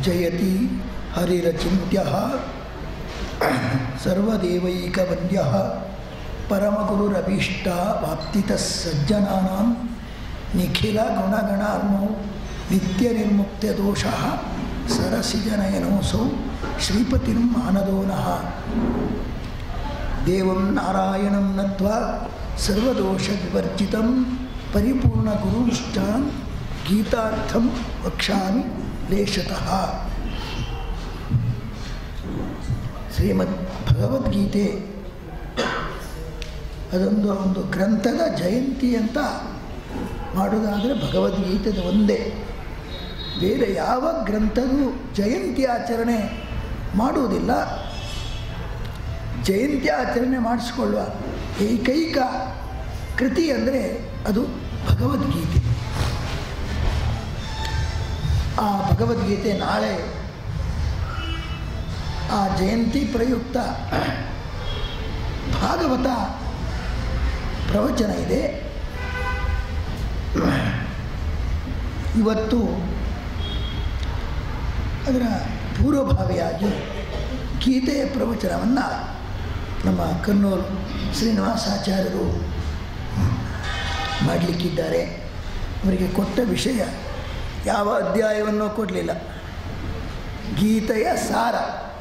ಜಯತಿ ಹರಿರಚಿಂತ್ಯ ಸರ್ವದೇವೈಕವಂದ್ಯ ಪರಮಗುರುರಭೀಷ್ಟ ವಾಪ್ತಿತ ಸಜ್ಜನಾನಾಂ ನಿಖಿಲ ಗುಣಗಣಾರ್ಮೋ ನಿತ್ಯ ನಿರ್ಮುಕ್ತ ದೋಷ ಸರಸಿಜನಯನೋಸೌ ಶ್ರೀಪತಿಂ ಮಾನದೋನಃ ದೇವಂ ನಾರಾಯಣಂ ನತ್ವಾ ಸರ್ವದೋಷವಿವರ್ಜಿತಂ ಪರಿಪೂರ್ಣಗುರುನಿಷ್ಠಾನ್ ಗೀತಾರ್ಥಂ ವಕ್ಷಾಮಿ ಲೇಷತಃ ಶ್ರೀಮದ್ ಭಗವದ್ಗೀತೆ ಅದೊಂದು ಒಂದು ಗ್ರಂಥದ ಜಯಂತಿ ಅಂತ ಮಾಡೋದಾದರೆ ಭಗವದ್ಗೀತೆದು ಒಂದೇ ಬೇರೆ ಯಾವ ಗ್ರಂಥದೂ ಜಯಂತಿ ಆಚರಣೆ ಮಾಡುವುದಿಲ್ಲ ಜಯಂತಿ ಆಚರಣೆ ಮಾಡಿಸ್ಕೊಳ್ಳುವ ಏಕೈಕ ಕೃತಿ ಅಂದರೆ ಅದು ಭಗವದ್ಗೀತೆ ಆ ಭಗವದ್ಗೀತೆ ನಾಳೆ ಆ ಜಯಂತಿ ಪ್ರಯುಕ್ತ ಭಾಗವತ ಪ್ರವಚನ ಇದೆ ಇವತ್ತು ಅದರ ಪೂರ್ವಭಾವಿಯಾಗಿ ಗೀತೆಯ ಪ್ರವಚನವನ್ನು ನಮ್ಮ ಕನ್ನೂರು ಶ್ರೀನಿವಾಸಾಚಾರ್ಯರು ಮಾಡಲಿಕ್ಕಿದ್ದಾರೆ ಅವರಿಗೆ ಕೊಟ್ಟ ವಿಷಯ ಯಾವ ಅಧ್ಯಾಯವನ್ನು ಕೊಡಲಿಲ್ಲ ಗೀತೆಯ ಸಾರ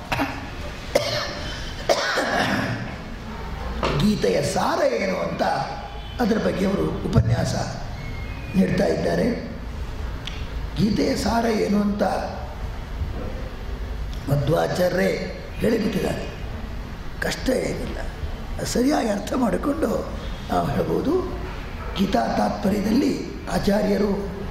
ಗೀತೆಯ ಸಾರ ಏನು ಅಂತ ಅದರ ಬಗ್ಗೆ ಅವರು ಉಪನ್ಯಾಸ ನೀಡ್ತಾ ಇದ್ದಾರೆ ಗೀತೆಯ ಸಾರ ಏನು ಅಂತ ಮಧ್ವಾಚಾರ್ಯರೇ ಹೇಳಿಬಿಟ್ಟಿದ್ದಾರೆ ಕಷ್ಟ ಏನಿಲ್ಲ ಸರಿಯಾಗಿ ಅರ್ಥ ಮಾಡಿಕೊಂಡು ನಾವು ಹೇಳ್ಬೋದು ಗೀತಾ ತಾತ್ಪರ್ಯದಲ್ಲಿ ಆಚಾರ್ಯರು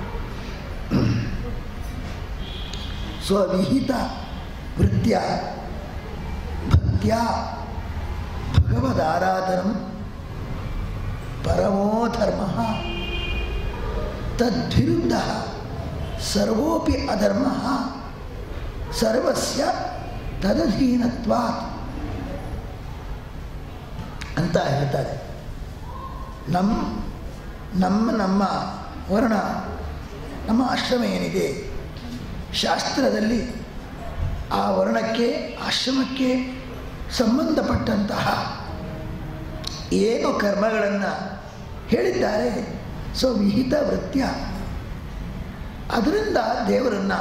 ಸ್ವವಿಹಿತ ವೃತ್ಯ ಭಕ್ತ್ಯ ಭಗವದಾರಾಧನಂ ಪರಮೋ ಧರ್ಮ ತದ್ವಿರುದ್ಧ ಸರ್ವೋಪಿ ಅಧರ್ಮ ಸರ್ವಸ್ಯ ತದಧೀನತ್ವಾತ್ ಅಂತ ಹೇಳ್ತಾರೆ ನಮ್ಮ ನಮ್ಮ ನಮ್ಮ ವರ್ಣ ನಮ್ಮ ಆಶ್ರಮ ಏನಿದೆ ಶಾಸ್ತ್ರದಲ್ಲಿ ಆ ವರ್ಣಕ್ಕೆ ಆಶ್ರಮಕ್ಕೆ ಸಂಬಂಧಪಟ್ಟಂತಹ ಏನು ಕರ್ಮಗಳನ್ನು ಹೇಳಿದ್ದಾರೆ ಸೊ ವಿಹಿತ ವೃತ್ಯ ಅದರಿಂದ ದೇವರನ್ನು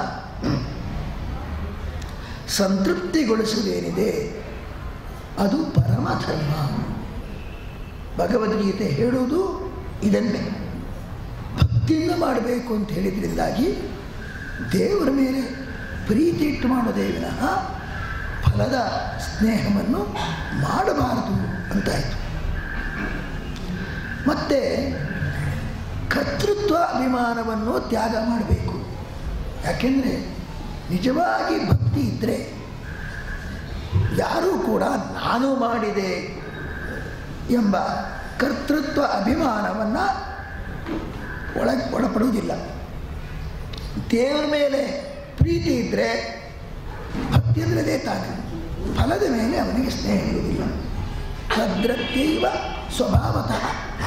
ಸಂತೃಪ್ತಿಗೊಳಿಸುವುದೇನಿದೆ ಅದು ಪರಮ ಧರ್ಮ ಭಗವದ್ಗೀತೆ ಹೇಳುವುದು ಇದನ್ನೇ ಭಕ್ತಿಯಿಂದ ಮಾಡಬೇಕು ಅಂತ ಹೇಳಿದ್ರಿಂದಾಗಿ ದೇವರ ಮೇಲೆ ಪ್ರೀತಿ ಇಟ್ಟು ಮಾಡೋದೇ ವಿನಃ ಫಲದ ಸ್ನೇಹವನ್ನು ಮಾಡಬಾರದು ಅಂತಾಯಿತು ಮತ್ತು ಕರ್ತೃತ್ವ ಅಭಿಮಾನವನ್ನು ತ್ಯಾಗ ಮಾಡಬೇಕು ಯಾಕೆಂದರೆ ನಿಜವಾಗಿ ಭಕ್ತಿ ಇದ್ದರೆ ಯಾರೂ ಕೂಡ ನಾನು ಮಾಡಿದೆ ಎಂಬ ಕರ್ತೃತ್ವ ಅಭಿಮಾನವನ್ನು ಒಳ ಒಳಪಡುವುದಿಲ್ಲ ದೇವರ ಮೇಲೆ ಪ್ರೀತಿ ಇದ್ದರೆ ಭಕ್ತಿ ಅಂದ್ರದೇ ತಾನೆ ಫಲದ ಮೇಲೆ ಅವನಿಗೆ ಸ್ನೇಹ ಇರುವುದಿಲ್ಲ ಭದ್ರತ್ಯೈವ ಸ್ವಭಾವತಃ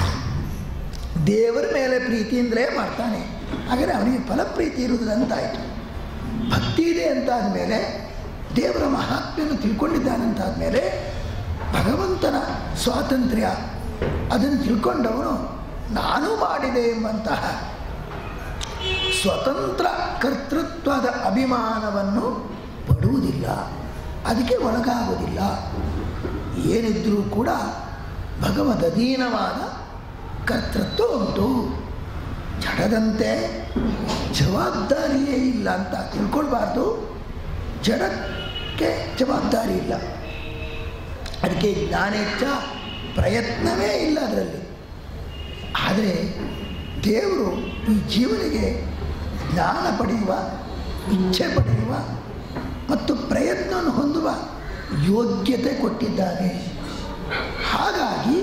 ದೇವರ ಮೇಲೆ ಪ್ರೀತಿಯಿಂದಲೇ ಮಾಡ್ತಾನೆ ಹಾಗಾದರೆ ಅವನಿಗೆ ಫಲಪ್ರೀತಿ ಇರುವುದಿಲ್ಲ ಅಂತಾಯಿತು ಭಕ್ತಿ ಇದೆ ಅಂತಾದ ಮೇಲೆ ದೇವರ ಮಹಾತ್ಮೆಯನ್ನು ತಿಳ್ಕೊಂಡಿದ್ದಾನಂತಾದ ಮೇಲೆ ಭಗವಂತನ ಸ್ವಾತಂತ್ರ್ಯ ಅದನ್ನು ತಿಳ್ಕೊಂಡವನು ನಾನು ಮಾಡಿದೆ ಎಂಬಂತಹ ಸ್ವತಂತ್ರ ಕರ್ತೃತ್ವದ ಅಭಿಮಾನವನ್ನು ಪಡುವುದಿಲ್ಲ ಅದಕ್ಕೆ ಒಳಗಾಗುವುದಿಲ್ಲ ಏನಿದ್ರೂ ಕೂಡ ಭಗವದಧೀನವಾದ ಕರ್ತೃತ್ವ ಉಂಟು ಜಡದಂತೆ ಜವಾಬ್ದಾರಿಯೇ ಇಲ್ಲ ಅಂತ ತಿಳ್ಕೊಳ್ಬಾರ್ದು ಜಡಕ್ಕೆ ಜವಾಬ್ದಾರಿ ಇಲ್ಲ ಅದಕ್ಕೆ ಜ್ಞಾನೇಚ್ಛ ಪ್ರಯತ್ನವೇ ಇಲ್ಲ ಅದರಲ್ಲಿ ಆದರೆ ದೇವರು ಈ ಜೀವನಿಗೆ ಜ್ಞಾನ ಪಡೆಯುವ ಇಚ್ಛೆ ಪಡೆಯುವ ಮತ್ತು ಪ್ರಯತ್ನವನ್ನು ಹೊಂದುವ ಯೋಗ್ಯತೆ ಕೊಟ್ಟಿದ್ದಾನೆ ಹಾಗಾಗಿ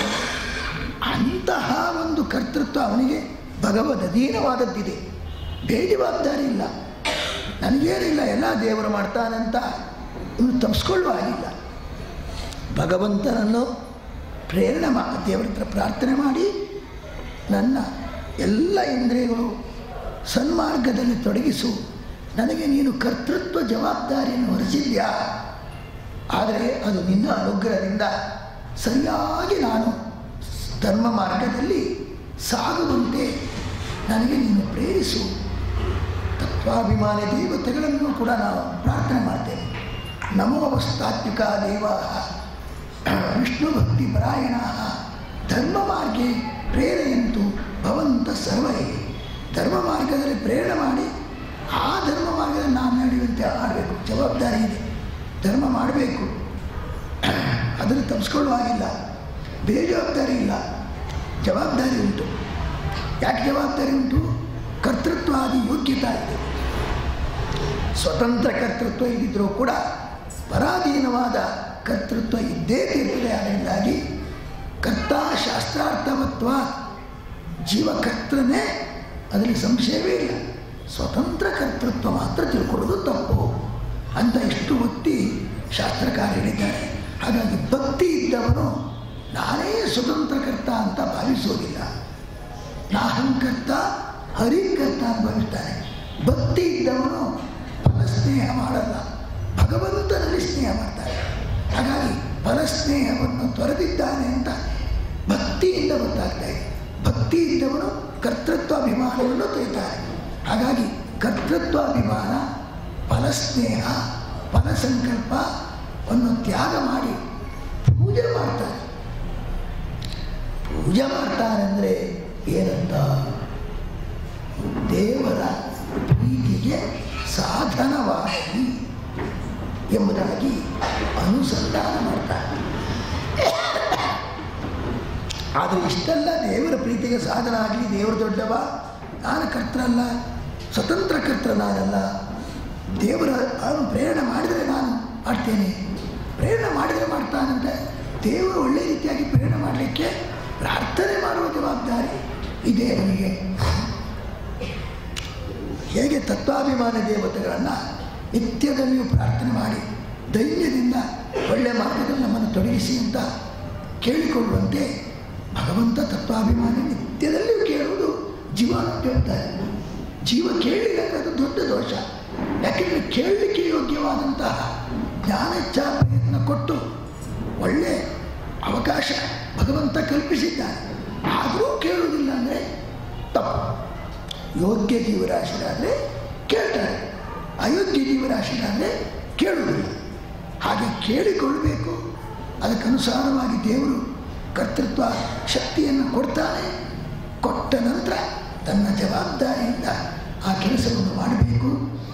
ಅಂತಹ ಒಂದು ಕರ್ತೃತ್ವ ಅವನಿಗೆ ಭಗವದ್ ಅಧೀನವಾದದ್ದಿದೆ ಬೇಜವಾಬ್ದಾರಿ ಇಲ್ಲ ನನಗೇನಿಲ್ಲ ಎಲ್ಲ ದೇವರು ಮಾಡ್ತಾನಂತ ಇವನು ತಪ್ಪಿಸ್ಕೊಳ್ಳುವ ಹಾಗಿಲ್ಲ ಭಗವಂತನನ್ನು ಪ್ರೇರಣೆ ಮಾ ದೇವರ ಹತ್ರ ಪ್ರಾರ್ಥನೆ ಮಾಡಿ ನನ್ನ ಎಲ್ಲ ಇಂದ್ರಿಯಗಳು ಸನ್ಮಾರ್ಗದಲ್ಲಿ ತೊಡಗಿಸು ನನಗೆ ನೀನು ಕರ್ತೃತ್ವ ಜವಾಬ್ದಾರಿಯನ್ನು ಹೊರಿಸಿದ್ಯಾ ಆದರೆ ಅದು ನಿನ್ನ ಅನುಗ್ರಹದಿಂದ ಸರಿಯಾಗಿ ನಾನು ಧರ್ಮ ಮಾರ್ಗದಲ್ಲಿ ಸಾಗುವಂತೆ ನನಗೆ ನೀನು ಪ್ರೇರಿಸು ತತ್ವಾಭಿಮಾನಿ ದೇವತೆಗಳನ್ನು ಕೂಡ ನಾವು ಪ್ರಾರ್ಥನೆ ಮಾಡ್ತೇವೆ ನಮೋ ಅವಸ್ಥಾತ್ವಿಕ ದೇವ ವಿಷ್ಣು ಭಕ್ತಿ ಪರಾಯಣ ಧರ್ಮ ಮಾರ್ಗೆ ಪ್ರೇರೆಯಂತು ಭವಂತ ಸರ್ವೇ ಧರ್ಮ ಮಾರ್ಗದಲ್ಲಿ ಪ್ರೇರಣೆ ಮಾಡಿ ಆ ಧರ್ಮ ಮಾರ್ಗದಲ್ಲಿ ನಾವು ನಡೆಯುವಂತೆ ಆಡಬೇಕು ಜವಾಬ್ದಾರಿ ಇದೆ ಧರ್ಮ ಮಾಡಬೇಕು ಅದನ್ನು ತಪ್ಪಿಸ್ಕೊಳ್ಳುವಾಗಿಲ್ಲ ಬೇಜವಾಬ್ದಾರಿ ಇಲ್ಲ ಜವಾಬ್ದಾರಿ ಉಂಟು ಯಾಕೆ ಜವಾಬ್ದಾರಿ ಉಂಟು ಕರ್ತೃತ್ವ ಆದಿ ಯೋಗ್ಯತಾ ಇದೆ ಸ್ವತಂತ್ರ ಕರ್ತೃತ್ವ ಇದ್ದಿದ್ರೂ ಕೂಡ ಪರಾಧೀನವಾದ ಕರ್ತೃತ್ವ ಇದ್ದೇ ತೀರ್ತದೆ ಅದರಿಂದಾಗಿ ಕರ್ತ ಶಾಸ್ತ್ರಾರ್ಥವತ್ವ ಜೀವಕರ್ತನೇ ಅದರಲ್ಲಿ ಸಂಶಯವೇ ಇಲ್ಲ ಸ್ವತಂತ್ರ ಕರ್ತೃತ್ವ ಮಾತ್ರ ತಿಳ್ಕೊಳ್ಳೋದು ತಪ್ಪು ಅಂತ ಎಷ್ಟು ಒತ್ತಿ ಶಾಸ್ತ್ರಕಾರ ಹೇಳಿದ್ದಾರೆ ಹಾಗಾಗಿ ಭಕ್ತಿ ಇದ್ದವನು ನಾನೇ ಸ್ವತಂತ್ರ ಕರ್ತ ಅಂತ ಭಾವಿಸೋದಿಲ್ಲ ನಾಹಂಕರ್ತ ಹರಿಕರ್ತ ಅಂತ ಭಾವಿಸ್ತಾನೆ ಭಕ್ತಿ ಇದ್ದವನು ಫಲಸ್ನೇಹ ಮಾಡಲ್ಲ ಭಗವಂತನಲ್ಲಿ ಸ್ನೇಹ ಮಾಡ್ತಾರೆ ಹಾಗಾಗಿ ಫಲಸ್ನೇಹವನ್ನು ತೊರೆದಿದ್ದಾನೆ ಅಂತ ಭಕ್ತಿಯಿಂದ ಗೊತ್ತಾಗ್ತಾ ಇದೆ ಭಕ್ತಿ ಇದ್ದವನು ಕರ್ತೃತ್ವಾಭಿಮಾನವನ್ನು ತೊಯ್ತಾರೆ ಹಾಗಾಗಿ ಕರ್ತೃತ್ವಾಭಿಮಾನ ಫಲಸ್ನೇಹ ಫಲಸಂಕಲ್ಪವನ್ನು ತ್ಯಾಗ ಮಾಡಿ ಪೂಜೆ ಮಾಡ್ತಾರೆ ಪೂಜೆ ಮಾಡ್ತಾರೆ ಅಂದರೆ ಏನಂತ ದೇವರ ಪ್ರೀತಿಗೆ ಸಾಧನವಾಗಿ ಎಂಬುದಾಗಿ ಅನುಸಂಧಾನ ಮಾಡ್ತಾರೆ ಆದರೆ ಇಷ್ಟೆಲ್ಲ ದೇವರ ಪ್ರೀತಿಗೆ ಸಾಧನ ಆಗಲಿ ದೇವರು ದೊಡ್ಡವ ನಾನು ಕರ್ತರಲ್ಲ ಸ್ವತಂತ್ರ ಕರ್ತ ನಾನಲ್ಲ ದೇವರ ಅವನು ಪ್ರೇರಣೆ ಮಾಡಿದರೆ ನಾನು ಮಾಡ್ತೇನೆ ಪ್ರೇರಣೆ ಮಾಡಿದರೆ ಮಾಡ್ತಾನಂತೆ ದೇವರು ಒಳ್ಳೆ ರೀತಿಯಾಗಿ ಪ್ರೇರಣೆ ಮಾಡಲಿಕ್ಕೆ ಪ್ರಾರ್ಥನೆ ಮಾಡುವ ಜವಾಬ್ದಾರಿ ಇದೆ ನನಗೆ ಹೇಗೆ ತತ್ವಾಭಿಮಾನ ದೇವತೆಗಳನ್ನು ನಿತ್ಯದಲ್ಲಿಯೂ ಪ್ರಾರ್ಥನೆ ಮಾಡಿ ಧೈರ್ಯದಿಂದ ಒಳ್ಳೆ ಮಾರ್ಗದಲ್ಲಿ ನಮ್ಮನ್ನು ತೊಡಗಿಸಿ ಅಂತ ಕೇಳಿಕೊಳ್ಳುವಂತೆ ಭಗವಂತ ತತ್ವಾಭಿಮಾನಿ ನಿತ್ಯದಲ್ಲಿಯೂ ಕೇಳುವುದು ಜೀವನ ಜವಾಬ್ದಾರಿ ಜೀವ ಕೇಳಿದಾಗ ಅದು ದೊಡ್ಡ ದೋಷ ಯಾಕೆಂದರೆ ಕೇಳಲಿಕ್ಕೆ ಯೋಗ್ಯವಾದಂತಹ ಜ್ಞಾನಚ್ಛಾ ಪ್ರಯತ್ನ ಕೊಟ್ಟು ಒಳ್ಳೆ ಅವಕಾಶ ಭಗವಂತ ಕಲ್ಪಿಸಿದ್ದಾನೆ ಆದರೂ ಕೇಳುವುದಿಲ್ಲ ಅಂದರೆ ತಪ್ಪು ಯೋಗ್ಯ ಜೀವರಾಶಿರಾದರೆ ಕೇಳ್ತಾರೆ ಅಯೋಗ್ಯ ಜೀವರಾಶಿರಾದರೆ ಕೇಳುವುದಿಲ್ಲ ಹಾಗೆ ಕೇಳಿಕೊಳ್ಳಬೇಕು ಅದಕ್ಕನುಸಾರವಾಗಿ ದೇವರು ಕರ್ತೃತ್ವ ಶಕ್ತಿಯನ್ನು ಕೊಡ್ತಾನೆ ಕೊಟ್ಟ ನಂತರ ತನ್ನ ಜವಾಬ್ದಾರಿಯಿಂದ ಆ ಕೆಲಸವನ್ನು ಮಾಡಬೇಕು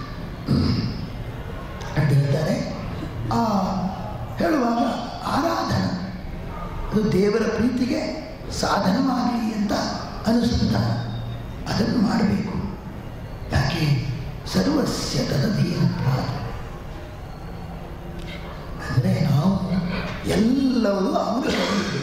ಅಂತ ಹೇಳ್ತಾರೆ ಆ ಹೇಳುವಾಗ ಆರಾಧನ ಅದು ದೇವರ ಪ್ರೀತಿಗೆ ಸಾಧನವಾಗಲಿ ಅಂತ ಅನಿಸುತ್ತಾನ ಅದನ್ನು ಮಾಡಬೇಕು ಯಾಕೆ ಸರ್ವಸ್ಯ ತದಧೀನತ್ವ ಅಂದರೆ ನಾವು ಎಲ್ಲವೂ ಅವನ ಕೈಯಲ್ಲಿದೆ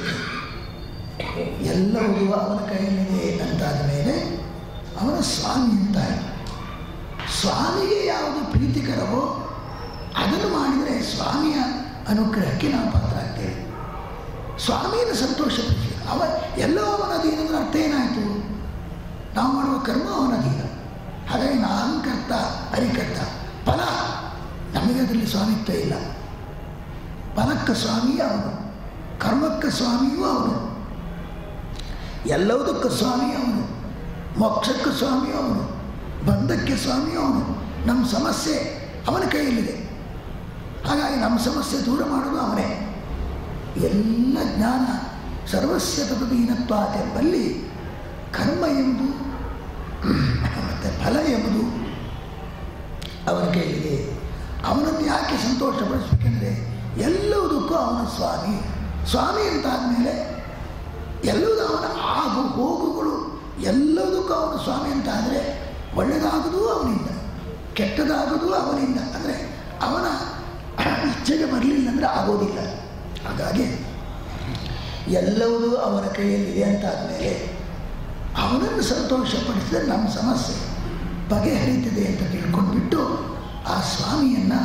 ಎಲ್ಲವೂ ಅವನ ಕೈಯಲ್ಲಿದೆ ಅಂತಾದ ಮೇಲೆ ಅವನ ಸ್ವಾಮಿ ಅಂತಾಯಿತು ಸ್ವಾಮಿಗೆ ಯಾವುದು ಪ್ರೀತಿಕರವೋ ಅದನ್ನು ಮಾಡಿದರೆ ಸ್ವಾಮಿಯ ಅನುಗ್ರಹಕ್ಕೆ ನಾವು ಪಾತ್ರ ಆಗ್ತೇವೆ ಸ್ವಾಮಿಯನ್ನು ಸಂತೋಷಪಡಿಸಿ ಅವ ಎಲ್ಲೋ ಅವನ ಅಧೀನ ಅಂದ್ರೆ ಅರ್ಥ ಏನಾಯಿತು ನಾವು ಮಾಡುವ ಕರ್ಮ ಅವನ ಅಧೀನ ಹಾಗಾಗಿ ನಾನು ಕರ್ತ ಹರಿಕರ್ತ ಫಲ ನಮಗೆ ಅದರಲ್ಲಿ ಸ್ವಾಮಿತ್ವ ಇಲ್ಲ ಫಲಕ್ಕೆ ಸ್ವಾಮಿ ಅವನು ಕರ್ಮಕ್ಕೆ ಸ್ವಾಮಿಯೂ ಅವನು ಎಲ್ಲವುದಕ್ಕೆ ಸ್ವಾಮಿ ಅವನು ಮೋಕ್ಷಕ್ಕೆ ಸ್ವಾಮಿ ಅವನು ಬಂಧಕ್ಕೆ ಸ್ವಾಮಿ ಅವನು ನಮ್ಮ ಸಮಸ್ಯೆ ಅವನ ಕೈಯಲ್ಲಿದೆ ಹಾಗಾಗಿ ನಮ್ಮ ಸಮಸ್ಯೆ ದೂರ ಮಾಡೋದು ಅವನೇ ಎಲ್ಲ ಜ್ಞಾನ ಸರ್ವಸ್ಯ ತದೀನತ್ವ ಎಂಬಲ್ಲಿ ಕರ್ಮ ಎಂಬುದು ಮತ್ತು ಫಲ ಎಂಬುದು ಅವನ ಕೈಯಲ್ಲಿದೆ ಅವನನ್ನು ಯಾಕೆ ಸಂತೋಷಪಡಿಸ್ಬೇಕೆಂದರೆ ಎಲ್ಲವುದಕ್ಕೂ ಅವನ ಸ್ವಾಮಿ ಸ್ವಾಮಿ ಅಂತಾದಮೇಲೆ ಎಲ್ಲವೂ ಅವನ ಆಗು ಹೋಗುಗಳು ಎಲ್ಲದಕ್ಕೂ ಅವನ ಸ್ವಾಮಿ ಅಂತ ಆದರೆ ಒಳ್ಳೆಯದಾಗೋದು ಅವನಿಂದ ಕೆಟ್ಟದಾಗೋದು ಅವನಿಂದ ಅಂದರೆ ಅವನ ಇಚ್ಛೆಗೆ ಬರಲಿಲ್ಲ ಅಂದರೆ ಆಗೋದಿಲ್ಲ ಹಾಗಾಗಿ ಎಲ್ಲವೂ ಅವನ ಕೈಯಲ್ಲಿದೆ ಅಂತಾದಮೇಲೆ ಅವನನ್ನು ಸಂತೋಷಪಡಿಸಿದರೆ ನಮ್ಮ ಸಮಸ್ಯೆ ಬಗೆಹರಿತಿದೆ ಅಂತ ತಿಳ್ಕೊಂಡ್ಬಿಟ್ಟು ಆ ಸ್ವಾಮಿಯನ್ನು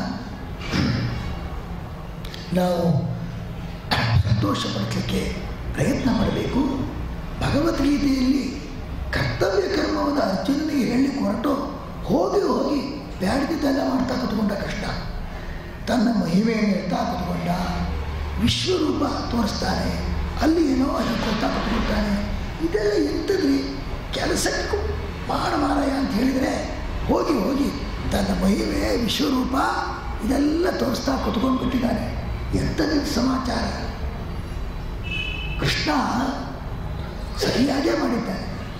ನಾವು ಸಂತೋಷಪಡಿಸಲಿಕ್ಕೆ ಪ್ರಯತ್ನ ಮಾಡಬೇಕು ಭಗವದ್ಗೀತೆಯಲ್ಲಿ ಕರ್ತವ್ಯ ಕರ್ಮವನ್ನು ಅರ್ಜುನನಿಗೆ ಹೇಳಲಿಕ್ಕೆ ಹೊರಟು ಹೋಗಿ ಹೋಗಿ ಬ್ಯಾಡ್ದಿದ್ದೆಲ್ಲ ಮಾಡ್ತಾ ಕುತ್ಕೊಂಡ ಕಷ್ಟ ತನ್ನ ಮಹಿಮೆಯನ್ನು ಹೇಳ್ತಾ ಕುತ್ಕೊಂಡ ವಿಶ್ವರೂಪ ತೋರಿಸ್ತಾನೆ ಅಲ್ಲಿ ಏನೋ ಅದನ್ನು ಕೊಡ್ತಾ ಕುತ್ಕೊಳ್ತಾನೆ ಇದೆಲ್ಲ ಎಂಥದ್ರಿ ಕೆಲಸಕ್ಕೂ ಮಾಡ ಮಾರಾಯ ಅಂತ ಹೇಳಿದರೆ ಹೋಗಿ ಹೋಗಿ ತನ್ನ ಮಹಿಮೆ ವಿಶ್ವರೂಪ ಇದೆಲ್ಲ ತೋರಿಸ್ತಾ ಕುತ್ಕೊಂಡು ಬಿಟ್ಟಿದ್ದಾನೆ ಎಂಥದ್ದು ಸಮಾಚಾರ ಕೃಷ್ಣ ಸರಿಯಾಗೇ ಮಾಡಿದ್ದಾನೆ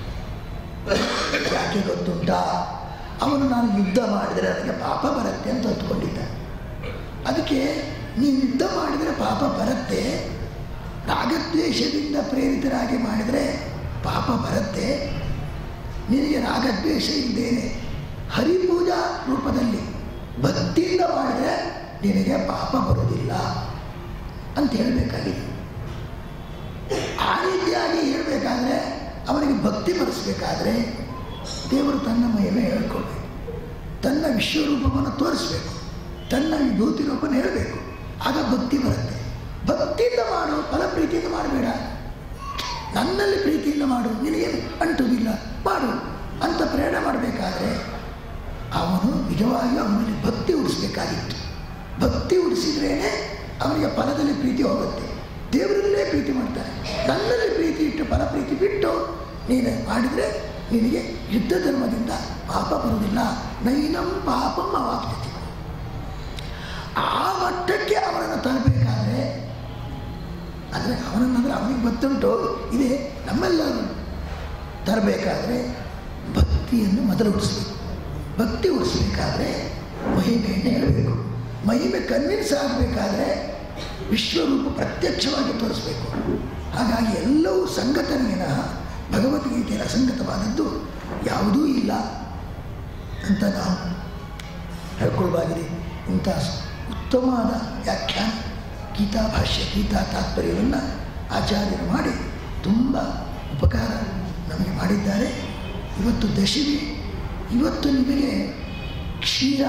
ಯಾಕೆ ಗೊತ್ತುಂಟಾ ಅವನು ನಾನು ಯುದ್ಧ ಮಾಡಿದರೆ ನನಗೆ ಪಾಪ ಬರುತ್ತೆ ಅಂತ ಹೊತ್ಕೊಂಡಿದ್ದ ಅದಕ್ಕೆ ನೀನು ಯುದ್ಧ ಮಾಡಿದರೆ ಪಾಪ ಬರುತ್ತೆ ರಾಗದ್ವೇಷದಿಂದ ಪ್ರೇರಿತರಾಗಿ ಮಾಡಿದರೆ ಪಾಪ ಬರುತ್ತೆ ನಿನಗೆ ರಾಗದ್ವೇಷ ಇದ್ದೇನೆ ಹರಿಪೂಜಾ ರೂಪದಲ್ಲಿ ಭಕ್ತಿಯಿಂದ ಮಾಡಿದರೆ ನಿನಗೆ ಪಾಪ ಬರುವುದಿಲ್ಲ ಅಂತ ಹೇಳಬೇಕಾಗಿದೆ ಆ ರೀತಿಯಾಗಿ ಹೇಳಬೇಕಾದ್ರೆ ಅವನಿಗೆ ಭಕ್ತಿ ಬರೆಸಬೇಕಾದ್ರೆ ದೇವರು ತನ್ನ ಮಹಿಮೆ ಹೇಳ್ಕೊಳ್ಬೇಕು ತನ್ನ ವಿಶ್ವರೂಪವನ್ನು ತೋರಿಸ್ಬೇಕು ತನ್ನ ವಿಭೂತಿ ರೂಪವನ್ನು ಹೇಳಬೇಕು ಆಗ ಭಕ್ತಿ ಬರುತ್ತೆ ಭಕ್ತಿಯಿಂದ ಮಾಡು ಫಲ ಪ್ರೀತಿಯಿಂದ ಮಾಡಬೇಡ ನನ್ನಲ್ಲಿ ಪ್ರೀತಿಯಿಂದ ಮಾಡು ನಿನಗೇನು ಅಂಟುವುದಿಲ್ಲ ಮಾಡು ಅಂತ ಪ್ರೇರಣೆ ಮಾಡಬೇಕಾದ್ರೆ ಅವನು ನಿಜವಾಗಿಯೂ ಅವನಲ್ಲಿ ಭಕ್ತಿ ಉಡಿಸ್ಬೇಕಾಗಿತ್ತು ಭಕ್ತಿ ಉಡಿಸಿದ್ರೇ ಅವನಿಗೆ ಫಲದಲ್ಲಿ ಪ್ರೀತಿ ಹೋಗುತ್ತೆ ದೇವರಲ್ಲೇ ಪ್ರೀತಿ ಮಾಡ್ತಾನೆ ನನ್ನಲ್ಲಿ ಪ್ರೀತಿ ಇಟ್ಟು ಫಲ ಪ್ರೀತಿ ಬಿಟ್ಟು ನೀನು ಮಾಡಿದರೆ ನಿನಗೆ ಯುದ್ಧ ಧರ್ಮದಿಂದ ಪಾಪ ಬರುವುದಿಲ್ಲ ನೈನಂ ಪಾಪಂ ಅವಾಗ್ತೈತಿ ಆ ಮಟ್ಟಕ್ಕೆ ಅವನನ್ನು ತರಬೇಕಾದ್ರೆ ಆದರೆ ಅವನನ್ನಂದ್ರೆ ಅವನಿಗೆ ಗೊತ್ತುಂಟು ಇದೆ ನಮ್ಮೆಲ್ಲರೂ ತರಬೇಕಾದ್ರೆ ಭಕ್ತಿಯನ್ನು ಮೊದಲು ಉಡಿಸ್ಬೇಕು ಭಕ್ತಿ ಉಡಿಸ್ಬೇಕಾದ್ರೆ ಮಹಿಮೆಯನ್ನು ಹೇಳಬೇಕು ಮಹಿಮೆ ಕನ್ವಿನ್ಸ್ ಆಗಬೇಕಾದ್ರೆ ವಿಶ್ವರೂಪ ಪ್ರತ್ಯಕ್ಷವಾಗಿ ತೋರಿಸ್ಬೇಕು ಹಾಗಾಗಿ ಎಲ್ಲವೂ ಸಂಗತನಿಗಿನ ಭಗವದ್ಗೀತೆಯ ಅಸಂಗತವಾದದ್ದು ಯಾವುದೂ ಇಲ್ಲ ಅಂತ ನಾವು ಹೇಳ್ಕೊಳ್ಬಾಗಿದೆ ಇಂಥ ಉತ್ತಮವಾದ ವ್ಯಾಖ್ಯಾನ ಗೀತಾ ಭಾಷ್ಯ ಗೀತಾ ತಾತ್ಪರ್ಯವನ್ನು ಆಚಾರ್ಯರು ಮಾಡಿ ತುಂಬ ಉಪಕಾರ ನಮಗೆ ಮಾಡಿದ್ದಾರೆ ಇವತ್ತು ದಶಮಿ ಇವತ್ತು ನಿಮಗೆ ಕ್ಷೀರ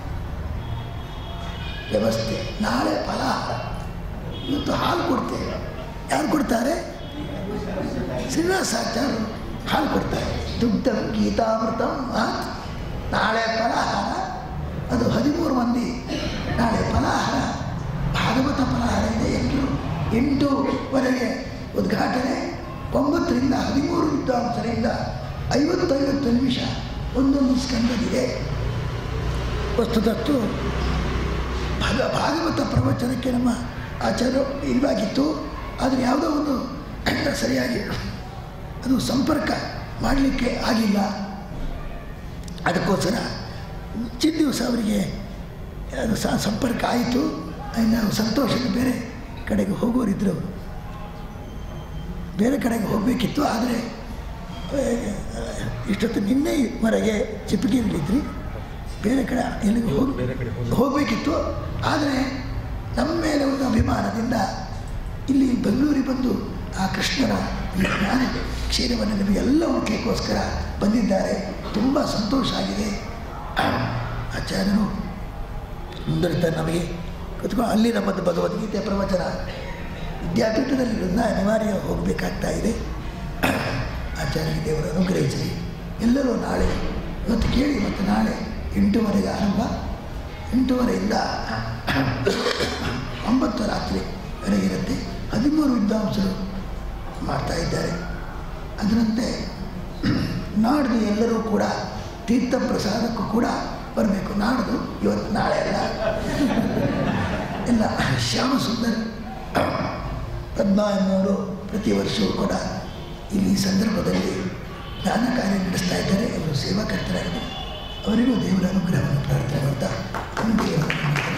ವ್ಯವಸ್ಥೆ ನಾಳೆ ಫಲಾಹಾರ ಇವತ್ತು ಹಾಲು ಕೊಡ್ತೇವೆ ಯಾರು ಕೊಡ್ತಾರೆ ಶ್ರೀನಿವಾಸಾಚಾರ್ಯರು ಹಾಲು ಕೊಡ್ತಾರೆ ದುಗ್ಧ ಗೀತಾಮೃತಂ ಮಹತ್ ನಾಳೆ ಫಲಾಹಾರ ಅದು ಹದಿಮೂರು ಮಂದಿ ನಾಳೆ ಫಲಾಹಾರ ಭಾಗವತ ಫಲಾಹಾರ ಇದೆ ಎಂಟು ಎಂಟೂವರೆಗೆ ಉದ್ಘಾಟನೆ ಒಂಬತ್ತರಿಂದ ಹದಿಮೂರು ವಿದ್ವಾಂಸರಿಂದ ಐವತ್ತೈವತ್ತು ನಿಮಿಷ ಒಂದೊಂದು ಸ್ಕಂದದಿದೆ ವಸ್ತುತತ್ತು ಭಾಗ ಭಾಗವತ ಪ್ರವಚನಕ್ಕೆ ನಮ್ಮ ಆಚಾರ್ಯ ಇಲ್ವಾಗಿತ್ತು ಆದರೆ ಯಾವುದೋ ಒಂದು ಸರಿಯಾಗಿ ಅದು ಸಂಪರ್ಕ ಮಾಡಲಿಕ್ಕೆ ಆಗಿಲ್ಲ ಅದಕ್ಕೋಸ್ಕರ ಮುಂಚಿನ ದಿವಸ ಅವರಿಗೆ ಅದು ಸಹ ಸಂಪರ್ಕ ಆಯಿತು ನಾವು ಸಂತೋಷಕ್ಕೆ ಬೇರೆ ಕಡೆಗೆ ಹೋಗೋರಿದ್ದರು ಅವರು ಬೇರೆ ಕಡೆಗೆ ಹೋಗಬೇಕಿತ್ತು ಆದರೆ ಇಷ್ಟೊತ್ತು ನಿನ್ನೆವರೆಗೆ ಚಿಪ್ಪಗಿರಲಿದ್ರಿ ಬೇರೆ ಕಡೆ ಎಲ್ಲಿಗೆ ಹೋಗಿ ಹೋಗಬೇಕಿತ್ತು ಆದರೆ ನಮ್ಮ ಮೇಲೆ ಒಂದು ಅಭಿಮಾನದಿಂದ ಇಲ್ಲಿ ಬೆಂಗಳೂರಿಗೆ ಬಂದು ಆ ಕೃಷ್ಣನ ಈ ಜ್ಞಾನ ಕ್ಷೀರವನ್ನು ನಿಮಗೆಲ್ಲ ಮುಖ್ಯಕ್ಕೋಸ್ಕರ ಬಂದಿದ್ದಾರೆ ತುಂಬ ಸಂತೋಷ ಆಗಿದೆ ಆಚಾರ್ಯರು ಮುಂದುವರಿತಾರೆ ನಮಗೆ ಕೂತ್ಕೊಂಡು ಅಲ್ಲಿ ನಮ್ಮದು ಭಗವದ್ಗೀತೆ ಪ್ರವಚನ ವಿದ್ಯಾಪೀಠದಲ್ಲಿ ಇರೋದನ್ನ ಅನಿವಾರ್ಯ ಹೋಗಬೇಕಾಗ್ತಾ ಇದೆ ಆಚಾರ್ಯ ದೇವರು ಅನುಗ್ರಹಿಸಲಿ ಎಲ್ಲರೂ ನಾಳೆ ಇವತ್ತು ಕೇಳಿ ಮತ್ತು ನಾಳೆ ಎಂಟೂವರೆಗೆ ಆರಂಭ ಎಂಟೂವರೆಯಿಂದ ಒಂಬತ್ತು ರಾತ್ರಿವರೆಗಿರುತ್ತೆ ಹದಿಮೂರು ವಿದ್ವಾಂಸರು ಮಾಡ್ತಾ ಇದ್ದಾರೆ ಅದರಂತೆ ನಾಡ್ದು ಎಲ್ಲರೂ ಕೂಡ ತೀರ್ಥ ಪ್ರಸಾದಕ್ಕೂ ಕೂಡ ಬರಬೇಕು ನಾಡ್ದು ಇವತ್ತು ನಾಳೆ ಅಲ್ಲ ಎಲ್ಲ ಶ್ಯಾಮಸುಂದರ್ ಪದ್ಮ ಎನ್ನುವರು ಪ್ರತಿ ವರ್ಷವೂ ಕೂಡ ಇಲ್ಲಿ ಈ ಸಂದರ್ಭದಲ್ಲಿ ಜ್ಞಾನ ಕಾರ್ಯ ನಡೆಸ್ತಾ ಇದ್ದಾರೆ ಅವರು ಸೇವಾಕರ್ತರಾಗಿದ್ದಾರೆ ಅವರಿಗೂ ದೇವರ ಅನುಗ್ರಹವನ್ನು ಪ್ರಾರ್ಥನೆ ಮಾಡ್ತಾ ದೇವರ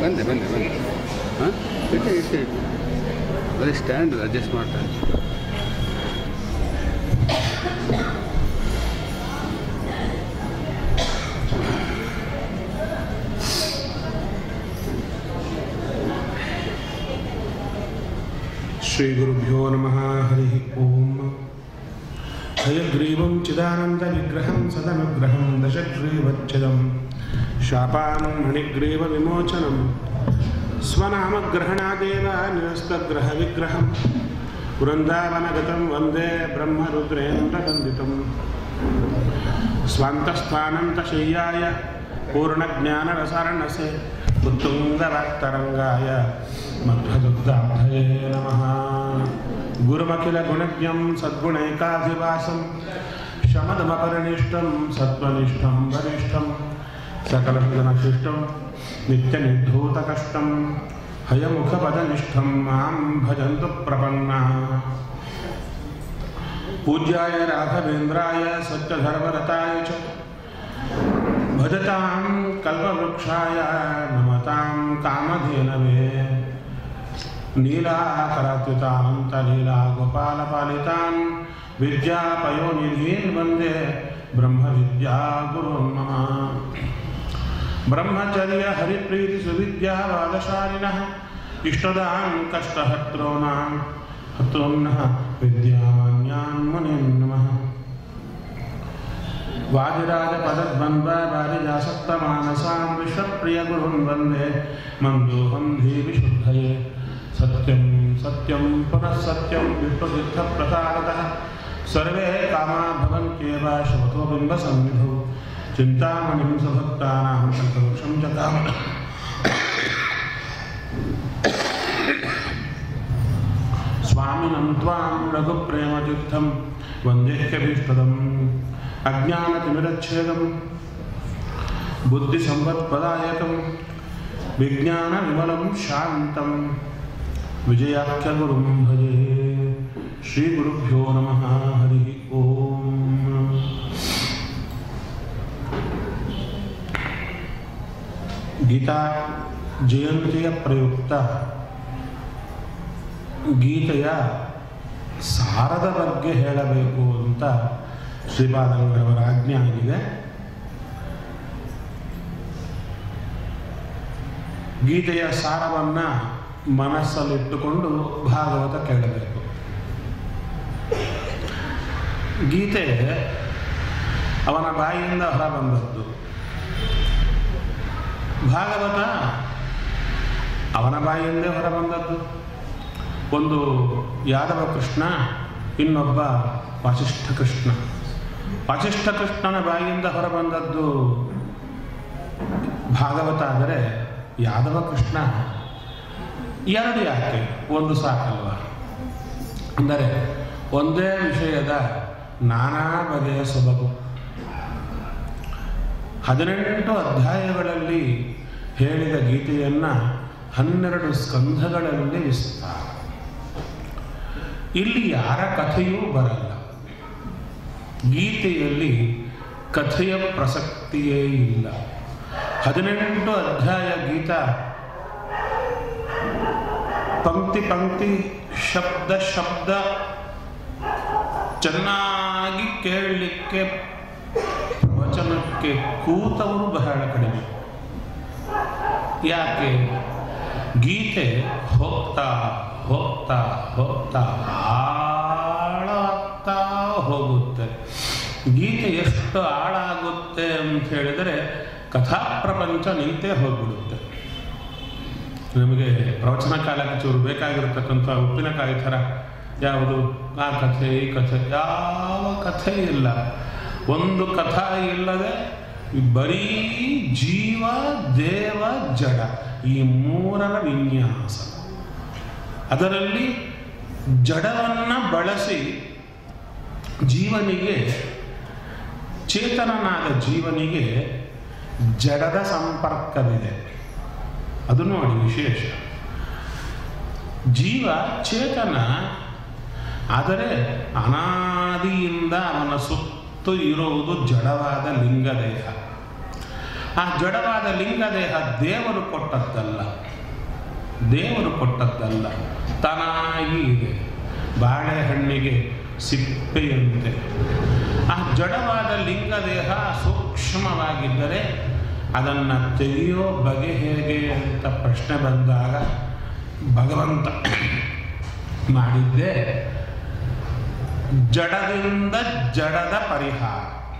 ಬಂದೆ ಬಂದೆ ಬಂದೆ ಹಾಂ ಇಟ್ಟು ಇಟ್ಟು ಇಟ್ಟು ಬರೀ ಸ್ಟ್ಯಾಂಡ್ ಅಡ್ಜಸ್ಟ್ ಮಾಡ್ತಾರೆ श्रीगुरुभ्यो नमः हरिः ॐ हयग्रीवं चिदानन्दविग्रहं सदनुग्रहं दशग्रीवच्छिदं शापान् मणिग्रीवविमोचनं स्वनामग्रहणादेव निरस्तग्रहविग्रहं वृन्दावनगतं वन्दे ब्रह्मरुद्रेन्द्रवन्दितम् स्वान्तस्थानन्तशय्याय पूर्णज्ञानरसारणसे उत्तुङ्गवाक्तरङ्गाय मध्वदुग्धाब्धये नमः गुरुमखिलगुणज्ञं सद्गुणैकाधिवासं शमदमपरिनिष्टं सत्त्वनिष्ठं वरिष्ठं सकलजनशिष्टं नित्यनिर्धूतकष्टं हयमुखपदनिष्ठं मां भजन्तु प्रपन्नाः पूज्याय राघवेन्द्राय सत्यधर्मरताय च भजतां कल्पवृक्षाय नमतां कामधेनवे नीलाकरात्युतानन्तलीलागोपालपालितान् विद्यापयोनिधीन् वन्दे ब्रह्मविद्यागुरुन् मम ब्रह्मचर्यहरिप्रीतिसुविद्यावादशालिनः इष्टदान् कष्टहर्त्रोणां हतोन्नः विद्यामान्यान् मुनीन् नमः वादिराजपदद्वन्द्ववारिजासक्तमानसां विश्वप्रियगुरुन् वन्दे मन्दोऽहं धीविशुद्धये सत्यं सत्यं पुनः सत्यं विष्णुतीर्थप्रसादतः सर्वे कामा भवन्त्येव शवतो बिम्बसन्निधौ चिन्तामणिं सभक्तानां कल्पवृक्षं च कामः स्वामिनं त्वां रघुप्रेमतीर्थं वन्देह्यभीष्टदम् अज्ञानतिमिरच्छेदं बुद्धिसम्पत्प्रदायकं विज्ञानविमलं शान्तं विजयाख्यगुरुं भजे श्रीगुरुभ्यो नमः हरिः ॐ ಗೀತಾ ಜಯಂತಿಯ ಪ್ರಯುಕ್ತ ಗೀತೆಯ ಸಾರದ ಬಗ್ಗೆ ಹೇಳಬೇಕು ಅಂತ ಶ್ರೀಪಾದಂಗಳವರ ಆಜ್ಞೆ ಆಗಿದೆ ಗೀತೆಯ ಸಾರವನ್ನ ಮನಸ್ಸಲ್ಲಿಟ್ಟುಕೊಂಡು ಭಾಗವತ ಕೇಳಬೇಕು ಗೀತೆ ಅವನ ಬಾಯಿಯಿಂದ ಹೊರಬಂದದ್ದು ಭಾಗವತ ಅವನ ಬಾಯಿಯಿಂದೇ ಹೊರಬಂದದ್ದು ಒಂದು ಯಾದವ ಕೃಷ್ಣ ಇನ್ನೊಬ್ಬ ವಾಸಿಷ್ಠ ಕೃಷ್ಣ ವಾಸಿಷ್ಠ ಕೃಷ್ಣನ ಬಾಯಿಯಿಂದ ಹೊರಬಂದದ್ದು ಭಾಗವತ ಆದರೆ ಯಾದವ ಕೃಷ್ಣ ಎರಡು ಯಾಕೆ ಒಂದು ಸಾಕಲ್ವ ಅಂದರೆ ಒಂದೇ ವಿಷಯದ ನಾನಾ ಬಗೆಯ ಸೊಬಗು ಹದಿನೆಂಟು ಅಧ್ಯಾಯಗಳಲ್ಲಿ ಹೇಳಿದ ಗೀತೆಯನ್ನು ಹನ್ನೆರಡು ಸ್ಕಂಧಗಳಲ್ಲಿ ವಿಸ್ತಾರ ಇಲ್ಲಿ ಯಾರ ಕಥೆಯೂ ಬರಲ್ಲ ಗೀತೆಯಲ್ಲಿ ಕಥೆಯ ಪ್ರಸಕ್ತಿಯೇ ಇಲ್ಲ ಹದಿನೆಂಟು ಅಧ್ಯಾಯ ಗೀತ ಪಂಕ್ತಿ ಪಂಕ್ತಿ ಶಬ್ದ ಶಬ್ದ ಚೆನ್ನಾಗಿ ಕೇಳಲಿಕ್ಕೆ ಪ್ರವಚನಕ್ಕೆ ಕೂತವರು ಬಹಳ ಕಡಿಮೆ ಯಾಕೆ ಗೀತೆ ಹೋಗ್ತಾ ಹೋಗ್ತಾ ಹೋಗ್ತಾ ಆಳಾಗ್ತಾ ಹೋಗುತ್ತೆ ಗೀತೆ ಎಷ್ಟು ಆಳಾಗುತ್ತೆ ಅಂತ ಹೇಳಿದರೆ ಕಥಾ ಪ್ರಪಂಚ ನಿಂತೇ ಹೋಗ್ಬಿಡುತ್ತೆ ನಮಗೆ ಪ್ರವಚನ ಕಾಲಕ್ಕೆ ಚೂರು ಬೇಕಾಗಿರತಕ್ಕಂಥ ಉಪ್ಪಿನಕಾಯಿ ಥರ ಯಾವುದು ಆ ಕಥೆ ಈ ಕಥೆ ಯಾವ ಕಥೆ ಇಲ್ಲ ಒಂದು ಕಥಾ ಇಲ್ಲದೆ ಬರೀ ಜೀವ ದೇವ ಜಡ ಈ ಮೂರರ ವಿನ್ಯಾಸ ಅದರಲ್ಲಿ ಜಡವನ್ನು ಬಳಸಿ ಜೀವನಿಗೆ ಚೇತನನಾದ ಜೀವನಿಗೆ ಜಡದ ಸಂಪರ್ಕವಿದೆ ಅದು ನೋಡಿ ವಿಶೇಷ ಜೀವ ಚೇತನ ಆದರೆ ಅನಾದಿಯಿಂದ ಅವನ ಸುತ್ತು ಇರುವುದು ಜಡವಾದ ಲಿಂಗದೇಹ ಆ ಜಡವಾದ ಲಿಂಗದೇಹ ದೇವರು ಕೊಟ್ಟದ್ದಲ್ಲ ದೇವರು ಕೊಟ್ಟದ್ದಲ್ಲ ತಾನಾಗಿ ಇದೆ ಬಾಳೆಹಣ್ಣಿಗೆ ಸಿಪ್ಪೆಯಂತೆ ಆ ಜಡವಾದ ಲಿಂಗದೇಹ ಸೂಕ್ಷ್ಮವಾಗಿದ್ದರೆ ಅದನ್ನು ತೆಗೆಯೋ ಬಗೆ ಹೇಗೆ ಅಂತ ಪ್ರಶ್ನೆ ಬಂದಾಗ ಭಗವಂತ ಮಾಡಿದ್ದೇ ಜಡದಿಂದ ಜಡದ ಪರಿಹಾರ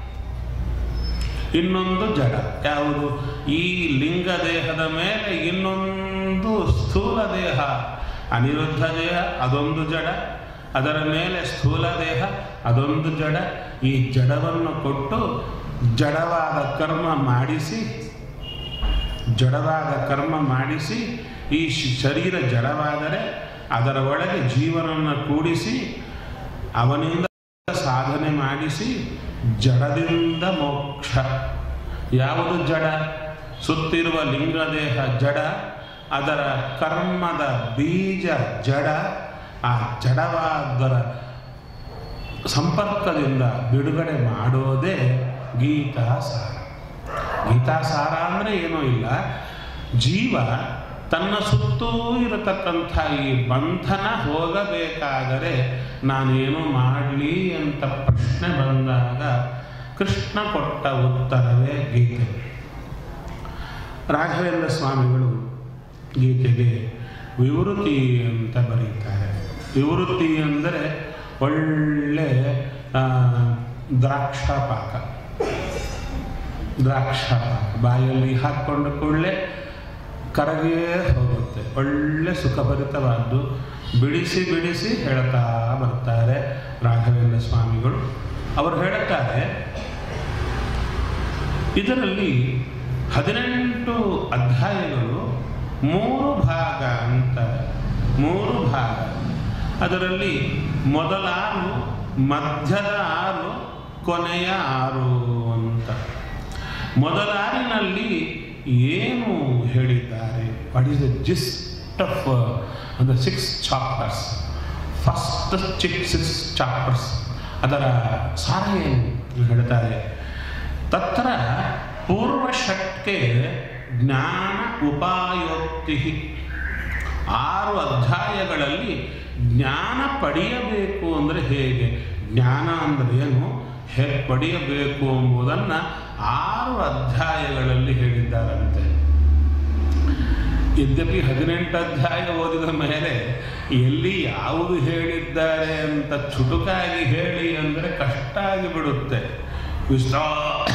ಇನ್ನೊಂದು ಜಡ ಯಾವುದು ಈ ಲಿಂಗ ದೇಹದ ಮೇಲೆ ಇನ್ನೊಂದು ಸ್ಥೂಲ ದೇಹ ಅನಿರುದ್ಧ ದೇಹ ಅದೊಂದು ಜಡ ಅದರ ಮೇಲೆ ಸ್ಥೂಲ ದೇಹ ಅದೊಂದು ಜಡ ಈ ಜಡವನ್ನು ಕೊಟ್ಟು ಜಡವಾದ ಕರ್ಮ ಮಾಡಿಸಿ ಜಡವಾದ ಕರ್ಮ ಮಾಡಿಸಿ ಈ ಶ್- ಶರೀರ ಜಡವಾದರೆ ಅದರ ಒಳಗೆ ಜೀವನವನ್ನು ಕೂಡಿಸಿ ಅವನಿಂದ ಸಾಧನೆ ಮಾಡಿಸಿ ಜಡದಿಂದ ಮೋಕ್ಷ ಯಾವುದು ಜಡ ಸುತ್ತಿರುವ ಲಿಂಗದೇಹ ಜಡ ಅದರ ಕರ್ಮದ ಬೀಜ ಜಡ ಆ ಜಡವಾದರ ಸಂಪರ್ಕದಿಂದ ಬಿಡುಗಡೆ ಮಾಡೋದೇ ಗೀತಾಸಾರ ಗೀತಾಸಾರ ಅಂದರೆ ಏನೂ ಇಲ್ಲ ಜೀವ ತನ್ನ ಸುತ್ತೂ ಇರತಕ್ಕಂಥ ಈ ಬಂಧನ ಹೋಗಬೇಕಾದರೆ ನಾನೇನು ಮಾಡಲಿ ಅಂತ ಪ್ರಶ್ನೆ ಬಂದಾಗ ಕೃಷ್ಣ ಕೊಟ್ಟ ಉತ್ತರವೇ ಗೀತೆ ರಾಘವೇಂದ್ರ ಸ್ವಾಮಿಗಳು ಗೀತೆಗೆ ವಿವೃತಿ ಅಂತ ಬರೀತಾರೆ ವಿವೃತಿ ಅಂದರೆ ಒಳ್ಳೆ ಆ, ದ್ರಾಕ್ಷ ಪಾಕ ದ್ರಾಕ್ಷ ಪಾಕ ಬಾಯಲ್ಲಿ ಹಾಕ್ಕೊಂಡ ಕೂಡಲೇ ಕರಗೇ ಹೋಗುತ್ತೆ ಒಳ್ಳೆ ಸುಖಭರಿತವಾದ್ದು ಬಿಡಿಸಿ ಬಿಡಿಸಿ ಹೇಳ್ತಾ ಬರ್ತಾರೆ ರಾಘವೇಂದ್ರ ಸ್ವಾಮಿಗಳು ಅವರು ಹೇಳುತ್ತಾರೆ ಇದರಲ್ಲಿ ಹದಿನೆಂಟು ಅಧ್ಯಾಯಗಳು ಮೂರು ಭಾಗ ಅಂತ ಮೂರು ಭಾಗ ಅದರಲ್ಲಿ ಮೊದಲ ಆರು ಮಧ್ಯದ ಆರು ಕೊನೆಯ ಆರು ಅಂತ ಮೊದಲಾರಿನಲ್ಲಿ ಏನು ಹೇಳಿದ್ದಾರೆ what is the gist of the six chapters first six six chapters ಅದರ ಸಾರ ಏನು ಹೇಳ್ತಾರೆ ತತ್ರ ಪೂರ್ವಷಟ್ಕೆ ಜ್ಞಾನ ಉಪಾಯೋಕ್ತಿ ಆರು ಅಧ್ಯಾಯಗಳಲ್ಲಿ ಜ್ಞಾನ ಪಡೆಯಬೇಕು ಅಂದರೆ ಹೇಗೆ ಜ್ಞಾನ ಅಂದರೆ ಏನು ಹೇಗೆ ಪಡೆಯಬೇಕು ಎಂಬುದನ್ನು ಆರು ಅಧ್ಯಾಯಗಳಲ್ಲಿ ಹೇಳಿದ್ದಾರಂತೆ ಯದ್ಯಪಿ ಹದಿನೆಂಟು ಅಧ್ಯಾಯ ಓದಿದ ಮೇಲೆ ಎಲ್ಲಿ ಯಾವುದು ಹೇಳಿದ್ದಾರೆ ಅಂತ ಚುಟುಕಾಗಿ ಹೇಳಿ ಅಂದರೆ ಕಷ್ಟ ಆಗಿಬಿಡುತ್ತೆ ವಿಸ್ತಾರ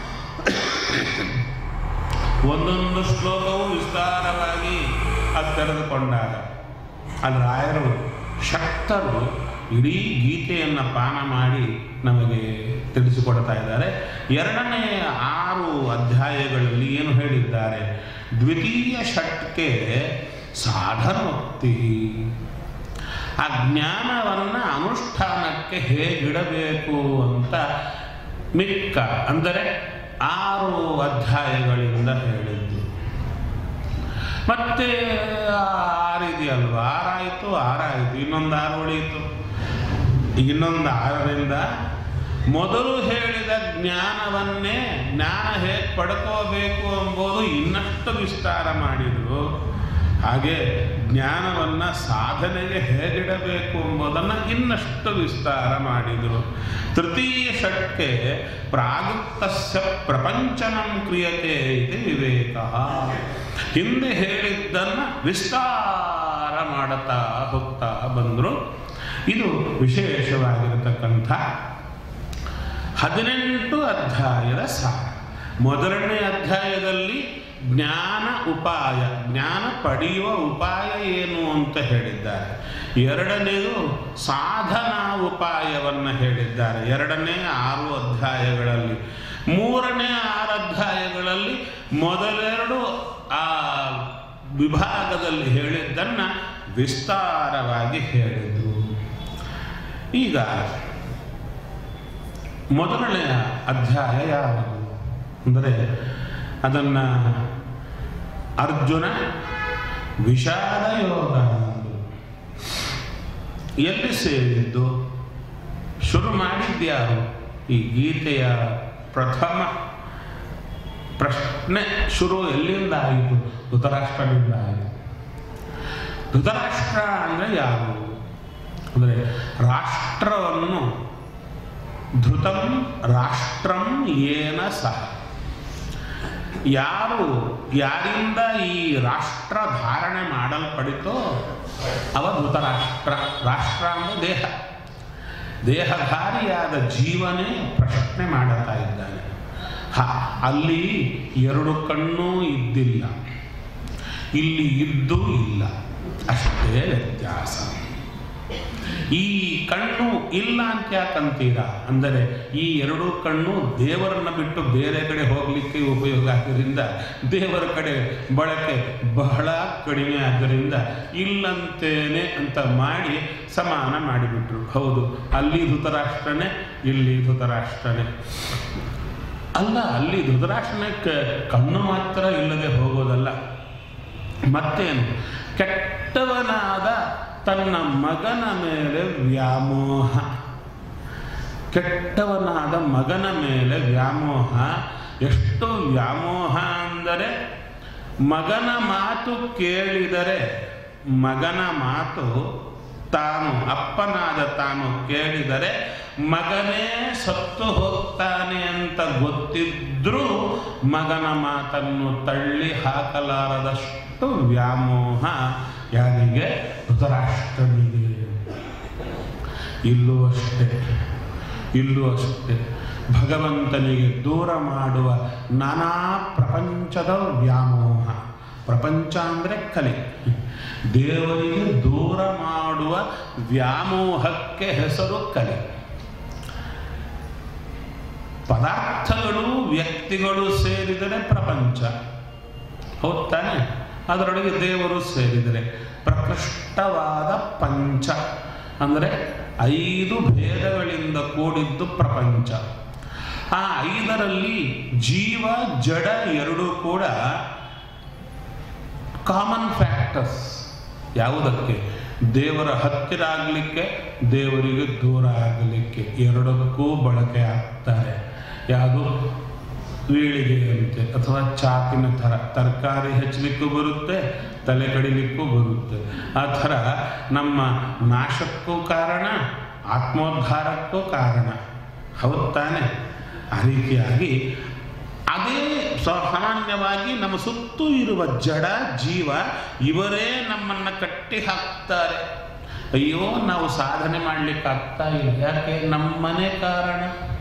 ಒಂದೊಂದು ಶ್ಲೋಕವು ವಿಸ್ತಾರವಾಗಿ ಅದು ತೆರೆದುಕೊಂಡಾಗ ಅಲ್ಲಿ ರಾಯರು ಶಕ್ತರು ಇಡೀ ಗೀತೆಯನ್ನು ಪಾನ ಮಾಡಿ ನಮಗೆ ತಿಳಿಸಿಕೊಡ್ತಾ ಇದ್ದಾರೆ ಎರಡನೇ ಆರು ಅಧ್ಯಾಯಗಳಲ್ಲಿ ಏನು ಹೇಳಿದ್ದಾರೆ ದ್ವಿತೀಯ ಷಟ್ಕೆ ಸಾಧನೋಕ್ತಿ ಆ ಜ್ಞಾನವನ್ನು ಅನುಷ್ಠಾನಕ್ಕೆ ಹೇಗಿಡಬೇಕು ಅಂತ ಮಿಕ್ಕ ಅಂದರೆ ಆರು ಅಧ್ಯಾಯಗಳಿಂದ ಹೇಳಿದ್ದು ಮತ್ತೆ ಆರಿದೆಯಲ್ವ ಆರಾಯಿತು ಆರಾಯಿತು ಇನ್ನೊಂದು ಆರು ಉಳಿಯಿತು ಇನ್ನೊಂದು ಆರರಿಂದ ಮೊದಲು ಹೇಳಿದ ಜ್ಞಾನವನ್ನೇ ಜ್ಞಾನ ಹೇಗೆ ಪಡ್ಕೋಬೇಕು ಎಂಬುದು ಇನ್ನಷ್ಟು ವಿಸ್ತಾರ ಮಾಡಿದರು ಹಾಗೆ ಜ್ಞಾನವನ್ನು ಸಾಧನೆಗೆ ಹೇಗಿಡಬೇಕು ಎಂಬುದನ್ನು ಇನ್ನಷ್ಟು ವಿಸ್ತಾರ ಮಾಡಿದರು ತೃತೀಯ ಷಟ್ಕೆ ಪ್ರಾಗುಕ್ತಸ್ಯ ಪ್ರಪಂಚನಂ ಕ್ರಿಯತೆ ಇದು ವಿವೇಕ ಹಿಂದೆ ಹೇಳಿದ್ದನ್ನು ವಿಸ್ತಾರ ಮಾಡುತ್ತಾ ಹೋಗ್ತಾ ಬಂದರು ಇದು ವಿಶೇಷವಾಗಿರತಕ್ಕಂಥ ಹದಿನೆಂಟು ಅಧ್ಯಾಯದ ಸಾರ ಮೊದಲನೇ ಅಧ್ಯಾಯದಲ್ಲಿ ಜ್ಞಾನ ಉಪಾಯ ಜ್ಞಾನ ಪಡೆಯುವ ಉಪಾಯ ಏನು ಅಂತ ಹೇಳಿದ್ದಾರೆ ಎರಡನೇದು ಸಾಧನಾ ಉಪಾಯವನ್ನು ಹೇಳಿದ್ದಾರೆ ಎರಡನೇ ಆರು ಅಧ್ಯಾಯಗಳಲ್ಲಿ ಮೂರನೇ ಆರು ಅಧ್ಯಾಯಗಳಲ್ಲಿ ಮೊದಲೆರಡು ಆ ವಿಭಾಗದಲ್ಲಿ ಹೇಳಿದ್ದನ್ನು ವಿಸ್ತಾರವಾಗಿ ಹೇಳಿದರು ಈಗ ಮೊದಲನೆಯ ಅಧ್ಯಾಯ ಯಾವುದು ಅಂದರೆ ಅದನ್ನು ಅರ್ಜುನ ವಿಷಾದ ಯೋಗ ಅಂದ್ರು. ಎಲ್ಲಿ ಸೇರಿದ್ದು ಶುರು ಮಾಡಿದ್ಯಾರು ಈ ಗೀತೆಯ ಪ್ರಥಮ ಪ್ರಶ್ನೆ ಶುರು ಎಲ್ಲಿಂದ ಆಯಿತು ಧೃತರಾಷ್ಟ್ರದಿಂದ ಆಯಿತು ಧೃತರಾಷ್ಟ್ರ ಅಂದರೆ ಯಾರು ಅಂದರೆ ರಾಷ್ಟ್ರವನ್ನು ಧೃತಂ ರಾಷ್ಟ್ರಂ ಏನ ಸಹ ಯಾರು ಯಾರಿಂದ ಈ ರಾಷ್ಟ್ರ ಧಾರಣೆ ಮಾಡಲ್ಪಡಿತೋ ಅವ ಧೃತರಾಷ್ಟ್ರ ರಾಷ್ಟ್ರ ಅಂದರೆ ದೇಹ ದೇಹಧಾರಿಯಾದ ಜೀವನೇ ಪ್ರಶ್ನೆ ಮಾಡುತ್ತಾ ಇದ್ದಾನೆ ಹ ಅಲ್ಲಿ ಎರಡು ಕಣ್ಣೂ ಇದ್ದಿಲ್ಲ ಇಲ್ಲಿ ಇದ್ದು ಇಲ್ಲ ಅಷ್ಟೇ ವ್ಯತ್ಯಾಸ ಈ ಕಣ್ಣು ಇಲ್ಲ ಅಂತ ಯಾಕಂತೀರಾ ಅಂದರೆ ಈ ಎರಡು ಕಣ್ಣು ದೇವರನ್ನ ಬಿಟ್ಟು ಬೇರೆ ಕಡೆ ಹೋಗಲಿಕ್ಕೆ ಉಪಯೋಗ ಆದ್ದರಿಂದ ದೇವರ ಕಡೆ ಬಳಕೆ ಬಹಳ ಕಡಿಮೆ ಆದ್ದರಿಂದ ಇಲ್ಲಂತೇನೆ ಅಂತ ಮಾಡಿ ಸಮಾನ ಮಾಡಿಬಿಟ್ರು ಹೌದು ಅಲ್ಲಿ ಧೃತರಾಷ್ಟ್ರನೇ ಇಲ್ಲಿ ಧೃತರಾಷ್ಟ್ರನೇ ಅಲ್ಲ ಅಲ್ಲಿ ಧೃತರಾಷ್ಟ್ರನೇ ಕ- ಕಣ್ಣು ಮಾತ್ರ ಇಲ್ಲದೆ ಹೋಗೋದಲ್ಲ ಮತ್ತೇನು ಕೆಟ್ಟವನಾದ ತನ್ನ ಮಗನ ಮೇಲೆ ವ್ಯಾಮೋಹ ಕೆಟ್ಟವನಾದ ಮಗನ ಮೇಲೆ ವ್ಯಾಮೋಹ ಎಷ್ಟು ವ್ಯಾಮೋಹ ಅಂದರೆ ಮಗನ ಮಾತು ಕೇಳಿದರೆ ಮಗನ ಮಾತು ತಾನು ಅಪ್ಪನಾದ ತಾನು ಕೇಳಿದರೆ ಮಗನೇ ಸತ್ತು ಹೋಗ್ತಾನೆ ಅಂತ ಗೊತ್ತಿದ್ರೂ ಮಗನ ಮಾತನ್ನು ತಳ್ಳಿ ಹಾಕಲಾರದಷ್ಟು ವ್ಯಾಮೋಹ ಯಾರಿಗೆ ಧೃತರಾಷ್ಟ್ರನಿಗೆ ಇಲ್ಲೂ ಅಷ್ಟೇ ಇಲ್ಲೂ ಅಷ್ಟೇ ಭಗವಂತನಿಗೆ ದೂರ ಮಾಡುವ ನಾನಾ ಪ್ರಪಂಚದ ವ್ಯಾಮೋಹ ಪ್ರಪಂಚ ಅಂದರೆ ಕಲೆ ದೇವರಿಗೆ ದೂರ ಮಾಡುವ ವ್ಯಾಮೋಹಕ್ಕೆ ಹೆಸರು ಕಲೆ ಪದಾರ್ಥಗಳು ವ್ಯಕ್ತಿಗಳು ಸೇರಿದರೆ ಪ್ರಪಂಚ ಹೌದ್ ತಾನೆ ಅದರೊಳಗೆ ದೇವರು ಸೇರಿದರೆ ಪ್ರಕೃಷ್ಟವಾದ ಪಂಚ ಅಂದರೆ ಐದು ಭೇದಗಳಿಂದ ಕೂಡಿದ್ದು ಪ್ರಪಂಚ ಆ ಐದರಲ್ಲಿ ಜೀವ ಜಡ ಎರಡೂ ಕೂಡ ಕಾಮನ್ ಫ್ಯಾಕ್ಟರ್ಸ್ ಯಾವುದಕ್ಕೆ ದೇವರ ಹತ್ತಿರ ಆಗಲಿಕ್ಕೆ ದೇವರಿಗೆ ದೂರ ಆಗಲಿಕ್ಕೆ ಎರಡಕ್ಕೂ ಬಳಕೆ ಆಗ್ತಾರೆ ಯಾವುದು ವೀಳಿಗೆಯಂತೆ ಅಥವಾ ಚಾಕಿನ ಥರ ತರಕಾರಿ ಹೆಚ್ಚಲಿಕ್ಕೂ ಬರುತ್ತೆ ತಲೆ ಕಡಿಲಿಕ್ಕೂ ಬರುತ್ತೆ ಆ ಥರ ನಮ್ಮ ನಾಶಕ್ಕೂ ಕಾರಣ ಆತ್ಮೋದ್ಧಾರಕ್ಕೂ ಕಾರಣ ಹೌದು ತಾನೆ ಆ ರೀತಿಯಾಗಿ ಅದೇ ಸ- ಸಾಮಾನ್ಯವಾಗಿ ನಮ್ಮ ಸುತ್ತೂ ಇರುವ ಜಡ ಜೀವ ಇವರೇ ನಮ್ಮನ್ನು ಕಟ್ಟಿ ಹಾಕ್ತಾರೆ ಅಯ್ಯೋ ನಾವು ಸಾಧನೆ ಮಾಡ್ಲಿಕ್ಕೆ ಆಗ್ತಾ ಇಲ್ಲ ಯಾಕೆ ನಮ್ಮನೆ ಕಾರಣ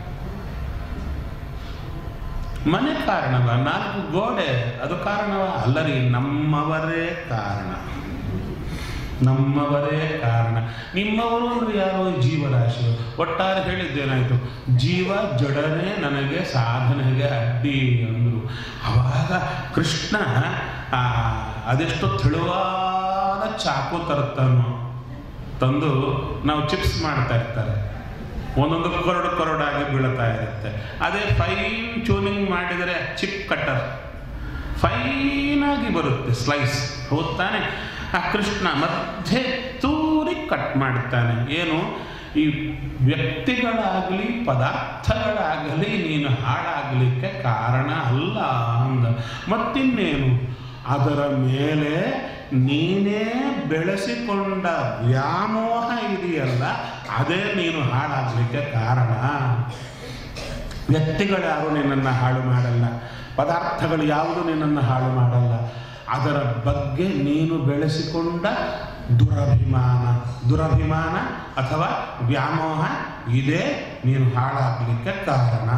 ಮನೆ ಕಾರಣವ ನಾಲ್ಕು ಗೋಡೆ ಅದು ಕಾರಣವ ಅಲ್ಲರಿ ನಮ್ಮವರೇ ಕಾರಣ ನಮ್ಮವರೇ ಕಾರಣ ನಿಮ್ಮವರು ಅಂದ್ರೆ ಯಾರೋ ಈ ಜೀವರಾಶಿ ಒಟ್ಟಾರೆ ಹೇಳಿದ್ದೇನಾಯ್ತು ಜೀವ ಜಡನೇ ನನಗೆ ಸಾಧನೆಗೆ ಅಡ್ಡಿ ಅಂದರು ಅವಾಗ ಕೃಷ್ಣ ಆ, ಅದೆಷ್ಟು ತೆಳುವಾದ ಚಾಕು ತರುತ್ತಾನೋ ತಂದು ನಾವು ಚಿಪ್ಸ್ ಮಾಡ್ತಾ ಇರ್ತಾರೆ ಒಂದೊಂದು ಕೊರಡು ಕೊರಡಾಗಿ ಬೀಳ್ತಾ ಇರುತ್ತೆ ಅದೇ ಫೈನ್ ಟ್ಯೂನಿಂಗ್ ಮಾಡಿದರೆ ಚಿಪ್ ಕಟ್ಟರ್ ಫೈನಾಗಿ ಬರುತ್ತೆ ಸ್ಲೈಸ್ ಹೌದ್ ತಾನೆ ಆ ಕೃಷ್ಣ ಮಧ್ಯೆ ತೂರಿ ಕಟ್ ಮಾಡ್ತಾನೆ ಏನು ಈ ವ್ಯಕ್ತಿಗಳಾಗಲಿ ಪದಾರ್ಥಗಳಾಗಲಿ ನೀನು ಹಾಳಾಗಲಿಕ್ಕೆ ಕಾರಣ ಅಲ್ಲ ಅಂದ ಮತ್ತಿನ್ನೇನು ಅದರ ಮೇಲೆ ನೀನೇ ಬೆಳೆಸಿಕೊಂಡ ವ್ಯಾಮೋಹ ಇದೆಯಲ್ಲ ಅದೇ ನೀನು ಹಾಳಾಗಲಿಕ್ಕೆ ಕಾರಣ ವ್ಯಕ್ತಿಗಳ್ಯಾರು ನಿನ್ನನ್ನು ಹಾಳು ಮಾಡಲ್ಲ ಪದಾರ್ಥಗಳು ಯಾವುದು ನಿನ್ನನ್ನು ಹಾಳು ಮಾಡಲ್ಲ ಅದರ ಬಗ್ಗೆ ನೀನು ಬೆಳೆಸಿಕೊಂಡ ದುರಭಿಮಾನ ದುರಭಿಮಾನ ಅಥವಾ ವ್ಯಾಮೋಹ ಇದೇ ನೀನು ಹಾಳಾಗಲಿಕ್ಕೆ ಕಾರಣ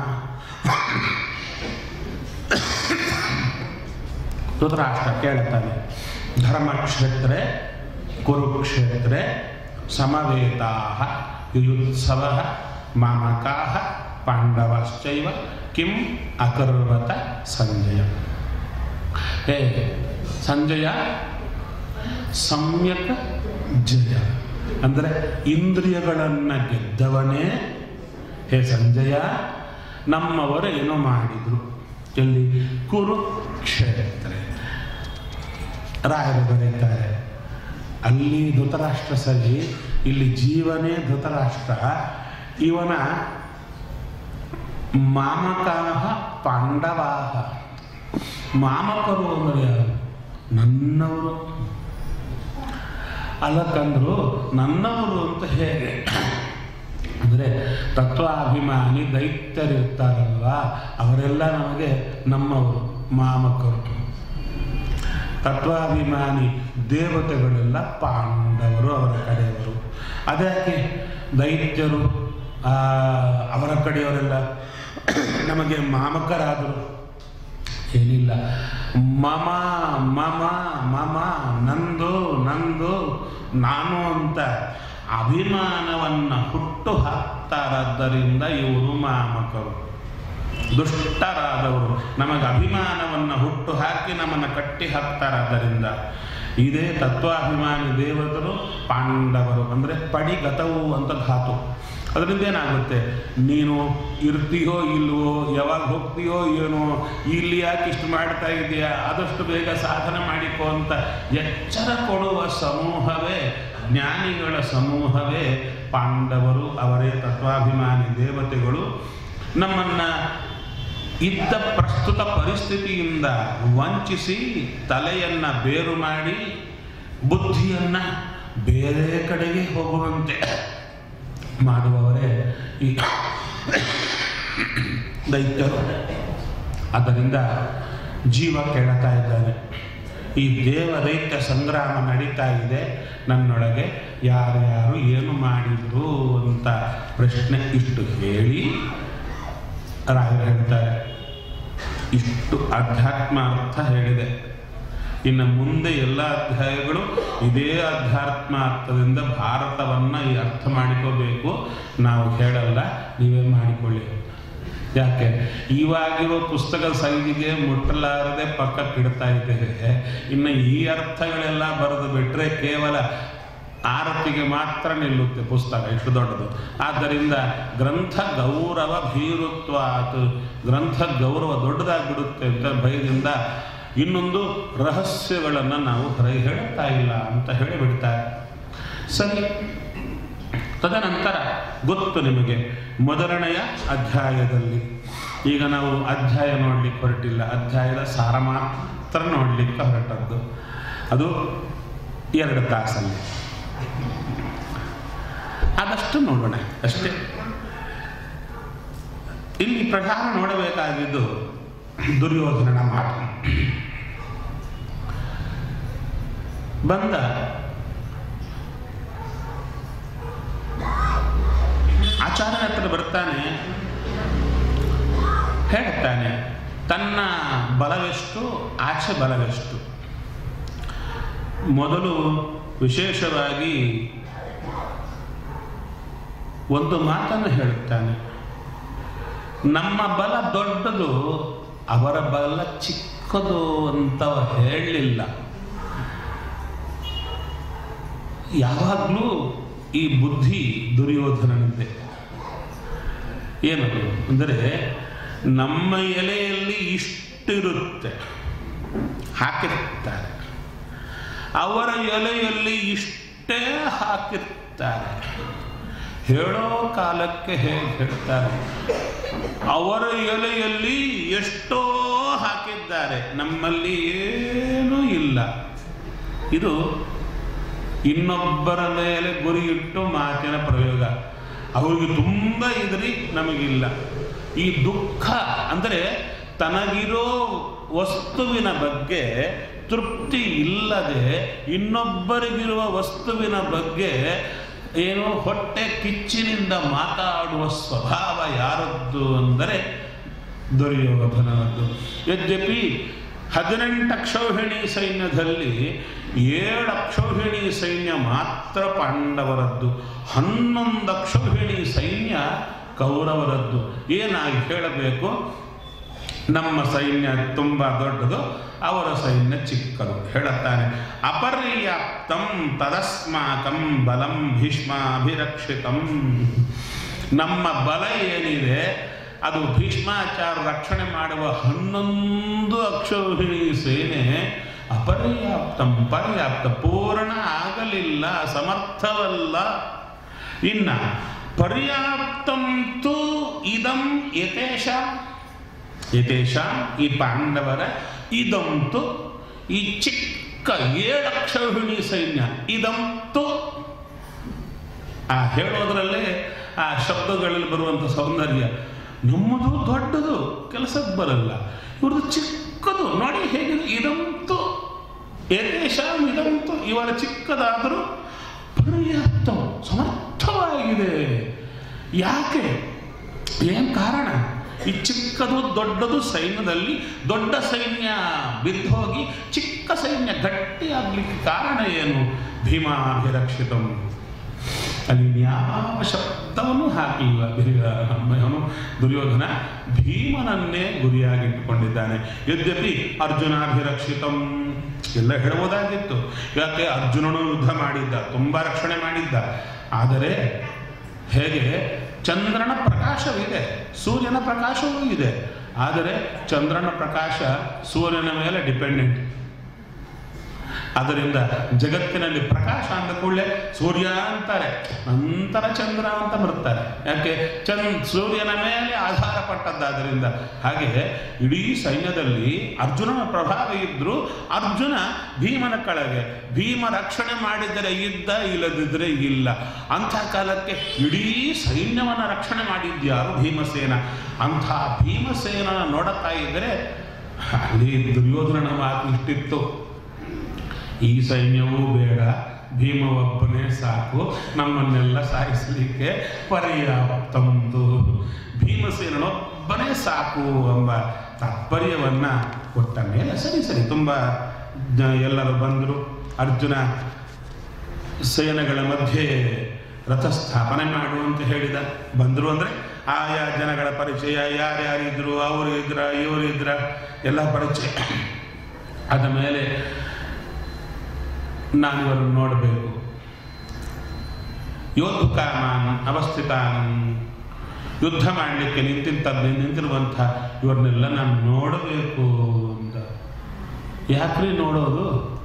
ಧೃತರಾಷ್ಟ್ರ ಕೇಳ್ತಾನೆ ಧರ್ಮಕ್ಷೇತ್ರೆ ಕುರುಕ್ಷೇತ್ರೆ ಸಮವೇತಾ ಯುಯುತ್ಸವ ಮಾಮಕಾ ಪಾಂಡವಶ್ಚೈವ ಕಿಂ ಅಕರ್ವತ ಸಂಜಯ ಹೇ ಸಂಜಯ ಸಮ್ಯಕ್ ಜಯ ಅಂದರೆ ಇಂದ್ರಿಯಗಳನ್ನು ಗೆದ್ದವನೇ ಹೇ ಸಂಜಯ ನಮ್ಮವರು ಏನೋ ಮಾಡಿದರು ಎಲ್ಲಿ ಕುರುಕ್ಷೇತ್ರ ರಾಯರು ಬರೀತಾರೆ ಅಲ್ಲಿ ಧೃತರಾಷ್ಟ್ರ ಸರಿ ಇಲ್ಲಿ ಜೀವನೇ ಧೃತರಾಷ್ಟ್ರ ಇವನ ಮಾಮಕಾಹ ಪಾಂಡವಾಹ ಮಾಮಕರು ಅಂದರೆ ಯಾರು ನನ್ನವರು ಅಲ್ಲಕ್ಕಂದ್ರು ನನ್ನವರು ಅಂತ ಹೇಗೆ ಅಂದರೆ ತತ್ವಾಭಿಮಾನಿ ದೈತ್ಯರಿರ್ತಾರಲ್ವಾ ಅವರೆಲ್ಲ ನಮಗೆ ನಮ್ಮವರು ಮಾಮಕರು ತತ್ವಾಭಿಮಾನಿ ದೇವತೆಗಳೆಲ್ಲ ಪಾಂಡವರು ಅವರ ಕಡೆಯವರು ಅದಕ್ಕೆ ದೈತ್ಯರು ಆ, ಅವರ ಕಡೆಯವರೆಲ್ಲ ನಮಗೆ ಮಾಮಕರಾದರು ಏನಿಲ್ಲ ಮಮ ಮಮ ಮಮ ನಂದು ನಂದು ನಾನು ಅಂತ ಅಭಿಮಾನವನ್ನು ಹುಟ್ಟು ಹಾಕ್ತಾರಾದ್ದರಿಂದ ಇವರು ಮಾಮಕರು ದುಷ್ಟರಾದವರು ನಮಗೆ ಅಭಿಮಾನವನ್ನು ಹುಟ್ಟು ಹಾಕಿ ನಮ್ಮನ್ನು ಕಟ್ಟಿ ಹಾಕ್ತಾರಾದ್ದರಿಂದ ಇದೇ ತತ್ವಾಭಿಮಾನಿ ದೇವತರು ಪಾಂಡವರು ಅಂದರೆ ಪಡಿಗತವು ಅಂತ ಧಾತು ಅದರಿಂದ ಏನಾಗುತ್ತೆ ನೀನು ಇರ್ತೀಯೋ ಇಲ್ವೋ ಯಾವಾಗ ಹೋಗ್ತೀಯೋ ಏನೋ ಇಲ್ಲಿ ಯಾಕೆ ಇಷ್ಟು ಮಾಡ್ತಾ ಇದೆಯಾ ಆದಷ್ಟು ಬೇಗ ಸಾಧನೆ ಮಾಡಿಕೋ ಅಂತ ಎಚ್ಚರ ಕೊಡುವ ಸಮೂಹವೇ ಜ್ಞಾನಿಗಳ ಸಮೂಹವೇ ಪಾಂಡವರು ಅವರೇ ತತ್ವಾಭಿಮಾನಿ ದೇವತೆಗಳು ನಮ್ಮನ್ನು ಇದ್ದ ಪ್ರಸ್ತುತ ಪರಿಸ್ಥಿತಿಯಿಂದ ವಂಚಿಸಿ ತಲೆಯನ್ನು ಬೇರು ಮಾಡಿ ಬುದ್ಧಿಯನ್ನು ಬೇರೆ ಕಡೆಗೆ ಹೋಗುವಂತೆ ಮಾಡುವವರೇ ಈ ದೈತ್ಯರು ಆದ್ದರಿಂದ ಜೀವ ಕೇಳ್ತಾ ಇದ್ದಾನೆ ಈ ದೇವ ದೈತ್ಯ ಸಂಗ್ರಾಮ ನಡೀತಾ ಇದೆ ನನ್ನೊಳಗೆ ಯಾರ್ಯಾರು ಏನು ಮಾಡಿದ್ರು ಅಂತ ಪ್ರಶ್ನೆ ಇಷ್ಟು ಹೇಳಿ ರಾಯರು ಹೇಳ್ತಾರೆ ಇಷ್ಟು ಅಧ್ಯಾತ್ಮ ಅರ್ಥ ಹೇಳಿದೆ ಇನ್ನು ಮುಂದೆ ಎಲ್ಲ ಅಧ್ಯಾಯಗಳು ಇದೇ ಅಧ್ಯಾತ್ಮ ಅರ್ಥದಿಂದ ಭಾರತವನ್ನು ಈ ಅರ್ಥ ಮಾಡಿಕೋಬೇಕು ನಾವು ಹೇಳಲ್ಲ ನೀವೇ ಮಾಡಿಕೊಳ್ಳಿ ಯಾಕೆ ಇವಾಗಿರೋ ಪುಸ್ತಕದ ಸೈಜಿಗೆ ಮುಟ್ಟಲಾರದೆ ಪಕ್ಕಕ್ಕೆ ಇಡ್ತಾ ಇದ್ದೇವೆ ಇನ್ನು ಈ ಅರ್ಥಗಳೆಲ್ಲ ಬರೆದು ಬಿಟ್ಟರೆ ಕೇವಲ ಆರತಿಗೆ ಮಾತ್ರ ನಿಲ್ಲುತ್ತೆ ಪುಸ್ತಕ ಇಷ್ಟು ದೊಡ್ಡದು ಆದ್ದರಿಂದ ಗ್ರಂಥ ಗೌರವ ಭೀರುತ್ವಾತ್ ಗ್ರಂಥ ಗೌರವ ದೊಡ್ಡದಾಗ್ಬಿಡುತ್ತೆ ಅಂತ ಭಯದಿಂದ ಇನ್ನೊಂದು ರಹಸ್ಯಗಳನ್ನು ನಾವು ಹೊರಗೆ ಹೇಳ್ತಾ ಇಲ್ಲ ಅಂತ ಹೇಳಿಬಿಡ್ತಾರೆ ಸರಿ ತದನಂತರ ಗೊತ್ತು ನಿಮಗೆ ಮೊದಲನೆಯ ಅಧ್ಯಾಯದಲ್ಲಿ ಈಗ ನಾವು ಅಧ್ಯಾಯ ನೋಡಲಿಕ್ಕೆ ಹೊರಟಿಲ್ಲ ಅಧ್ಯಾಯದ ಸಾರ ಮಾತ್ರ ನೋಡಲಿಕ್ಕೆ ಹೊರಟದ್ದು ಅದು ಎರಡು ತಾಸಲ್ಲಿ ಆದಷ್ಟು ನೋಡೋಣ ಅಷ್ಟೇ ಇಲ್ಲಿ ಪ್ರಧಾನ ನೋಡಬೇಕಾಗಿದ್ದು ದುರ್ಯೋಧನನ ಮಾತು ಬಂದ ಆಚಾರ್ಯನ ಹತ್ರ ಬರ್ತಾನೆ ಹೇಳ್ತಾನೆ ತನ್ನ ಬಲವೆಷ್ಟು ಆಚೆ ಬಲವೆಷ್ಟು ಮೊದಲು ವಿಶೇಷವಾಗಿ ಒಂದು ಮಾತನ್ನು ಹೇಳುತ್ತಾನೆ ನಮ್ಮ ಬಲ ದೊಡ್ಡದು ಅವರ ಬಲ ಚಿಕ್ಕದು ಅಂತ ಹೇಳಲಿಲ್ಲ ಯಾವಾಗಲೂ ಈ ಬುದ್ಧಿ ದುರ್ಯೋಧನನಂತೆ ಏನದು ಅಂದರೆ ನಮ್ಮ ಎಲೆಯಲ್ಲಿ ಇಷ್ಟಿರುತ್ತೆ ಹಾಕಿರ್ತಾರೆ ಅವರ ಎಲೆಯಲ್ಲಿ ಇಷ್ಟೇ ಹಾಕಿರ್ತಾರೆ ಹೇಳೋ ಕಾಲಕ್ಕೆ ಹೇಗೆ ಹೇಳ್ತಾರೆ ಅವರ ಎಲೆಯಲ್ಲಿ ಎಷ್ಟೋ ಹಾಕಿದ್ದಾರೆ ನಮ್ಮಲ್ಲಿ ಏನೂ ಇಲ್ಲ ಇದು ಇನ್ನೊಬ್ಬರ ಮೇಲೆ ಗುರಿ ಇಟ್ಟು ಮಾತಿನ ಪ್ರಯೋಗ ಅವ್ರಿಗೆ ತುಂಬ ಇದ್ರಿ ನಮಗಿಲ್ಲ ಈ ದುಃಖ ಅಂದರೆ ತನಗಿರೋ ವಸ್ತುವಿನ ಬಗ್ಗೆ ತೃಪ್ತಿ ಇಲ್ಲದೆ ಇನ್ನೊಬ್ಬರಿಗಿರುವ ವಸ್ತುವಿನ ಬಗ್ಗೆ ಏನು ಹೊಟ್ಟೆ ಕಿಚ್ಚಿನಿಂದ ಮಾತಾಡುವ ಸ್ವಭಾವ ಯಾರದ್ದು ಅಂದರೆ ದುರ್ಯೋಧನದ್ದು ಯದ್ಯಪಿ ಹದಿನೆಂಟು ಅಕ್ಷೌಹಿಣಿ ಸೈನ್ಯದಲ್ಲಿ ಏಳು ಅಕ್ಷೌಹಿಣಿ ಸೈನ್ಯ ಮಾತ್ರ ಪಾಂಡವರದ್ದು ಹನ್ನೊಂದು ಅಕ್ಷೌಹಿಣಿ ಸೈನ್ಯ ಕೌರವರದ್ದು ಏನಾಗಿ ಹೇಳಬೇಕು ನಮ್ಮ ಸೈನ್ಯ ತುಂಬ ದೊಡ್ಡದು ಅವರ ಸೈನ್ಯ ಚಿಕ್ಕದು ಹೇಳುತ್ತಾನೆ ಅಪರ್ಯಾಪ್ತಂ ತದಸ್ಮಾಕಂ ಬಲಂ ಭೀಷ್ಮಾಭಿರಕ್ಷಿತಂ ನಮ್ಮ ಬಲ ಏನಿದೆ ಅದು ಭೀಷ್ಮಾಚಾರ ರಕ್ಷಣೆ ಮಾಡುವ ಹನ್ನೊಂದು ಅಕ್ಷೌಹಿಣಿ ಸೇನೆ ಅಪರ್ಯಾಪ್ತಂ ಪರ್ಯಾಪ್ತ ಪೂರ್ಣ ಆಗಲಿಲ್ಲ ಸಮರ್ಥವಲ್ಲ ಇನ್ನ ಪರ್ಯಾಪ್ತಂತೂ ಇದಂ ಯತೇಶ ಯತೇಶ ಈ ಪಾಂಡವರ ಇದಂತೂ ಈ ಚಿಕ್ಕ ಏಳಕ್ಷೌಹಿಣಿ ಸೈನ್ಯ ಇದಂತೂ ಆ ಹೇಳೋದ್ರಲ್ಲೇ ಆ ಶಬ್ದಗಳಲ್ಲಿ ಬರುವಂಥ ಸೌಂದರ್ಯ ನಮ್ಮದು ದೊಡ್ಡದು ಕೆಲಸಕ್ಕೆ ಬರಲ್ಲ ಇವ್ರದ್ದು ಚಿಕ್ಕದು ನೋಡಿ ಹೇಗಿದೆ ಇದಂತೂ ಏತೇಶಾಂ ಇದಂತೂ ಇವರ ಚಿಕ್ಕದಾದರೂ ಪರ್ಯಾಪ್ತ ಸಮರ್ಥವಾಗಿದೆ ಯಾಕೆ ಏನು ಕಾರಣ ಈ ಚಿಕ್ಕದು ದೊಡ್ಡದು ಸೈನ್ಯದಲ್ಲಿ ದೊಡ್ಡ ಸೈನ್ಯ ಬಿದ್ದು ಹೋಗಿ ಚಿಕ್ಕ ಸೈನ್ಯ ಗಟ್ಟಿಯಾಗಲಿಕ್ಕೆ ಕಾರಣ ಏನು ಭೀಮಾಭಿರಕ್ಷಿತಂ ಅಲ್ಲಿ ಯಾವ ಶಬ್ದವನ್ನು ಹಾಕಲಿಲ್ಲ ಅವನು ದುರ್ಯೋಧನ ಭೀಮನನ್ನೇ ಗುರಿಯಾಗಿಟ್ಟುಕೊಂಡಿದ್ದಾನೆ ಯದ್ಯಪಿ ಅರ್ಜುನಾಭಿರಕ್ಷಿತಂ ಎಲ್ಲ ಹೇಳುವುದಾಗಿತ್ತು ಯಾಕೆ ಅರ್ಜುನನು ಯುದ್ಧ ಮಾಡಿದ್ದ ತುಂಬ ರಕ್ಷಣೆ ಮಾಡಿದ್ದ ಆದರೆ ಹೇಗೆ ಚಂದ್ರನ ಪ್ರಕಾಶವಿದೆ ಸೂರ್ಯನ ಪ್ರಕಾಶವೂ ಇದೆ ಆದರೆ ಚಂದ್ರನ ಪ್ರಕಾಶ ಸೂರ್ಯನ ಮೇಲೆ ಡಿಪೆಂಡೆಂಟ್ ಅದರಿಂದ ಜಗತ್ತಿನಲ್ಲಿ ಪ್ರಕಾಶ ಅಂದ ಕೂಡಲೇ ಸೂರ್ಯ ಅಂತಾರೆ ನಂತರ ಚಂದ್ರ ಅಂತ ಬರ್ತಾರೆ ಯಾಕೆ ಚಂದ್ ಸೂರ್ಯನ ಮೇಲೆ ಆಧಾರ ಪಟ್ಟದ್ದಾದ್ದರಿಂದ ಹಾಗೆ ಇಡೀ ಸೈನ್ಯದಲ್ಲಿ ಅರ್ಜುನನ ಪ್ರಭಾವ ಇದ್ದರೂ ಅರ್ಜುನ ಭೀಮನ ಕೆಳಗೆ ಭೀಮ ರಕ್ಷಣೆ ಮಾಡಿದರೆ ಇದ್ದ ಇಲ್ಲದಿದ್ದರೆ ಇಲ್ಲ ಅಂಥ ಕಾಲಕ್ಕೆ ಇಡೀ ಸೈನ್ಯವನ್ನು ರಕ್ಷಣೆ ಮಾಡಿದ್ಯಾರು ಭೀಮಸೇನ ಅಂಥ ಭೀಮಸೇನ ನೋಡುತ್ತಾ ಇದ್ದರೆ ಅಲ್ಲಿ ದುರ್ಯೋಧನನ ಮಾತು ಇಷ್ಟಿತ್ತು ಈ ಸೈನ್ಯವೂ ಬೇಡ ಭೀಮ ಒಬ್ಬನೇ ಸಾಕು ನಮ್ಮನ್ನೆಲ್ಲ ಸಾಯಿಸಲಿಕ್ಕೆ ಪರ್ಯಾಪ್ತಂದು ಭೀಮಸೇನನೊಬ್ಬನೇ ಸಾಕು ಎಂಬ ತಾತ್ಪರ್ಯವನ್ನ ಕೊಟ್ಟ ಮೇಲೆ ಸರಿ ಸರಿ ತುಂಬ ಜ- ಎಲ್ಲರೂ ಬಂದರು ಅರ್ಜುನ ಸೇನೆಗಳ ಮಧ್ಯೆ ರಥಸ್ಥಾಪನೆ ಮಾಡು ಅಂತ ಹೇಳಿದ ಬಂದರು ಅಂದರೆ ಆಯಾ ಜನಗಳ ಪರಿಚಯ ಯಾರ್ಯಾರಿದ್ರು ಅವರು ಇದ್ರ ಇವರು ಇದ್ರ ಎಲ್ಲ ಪರಿಚಯ ಆದ ಮೇಲೆ ನಾನು ಇವರನ್ನು ನೋಡಬೇಕು ಯೋಧುಕಾಮಾನ್ ಅವಸ್ಥಿತಾನ್ ಯುದ್ಧ ಮಾಡಲಿಕ್ಕೆ ನಿಂತಿಂತ ನಿಂತಿರುವಂಥ ಇವ್ರನ್ನೆಲ್ಲ ನಾನು ನೋಡಬೇಕು ಅಂತ ಯಾಕ್ರಿ ನೋಡೋದು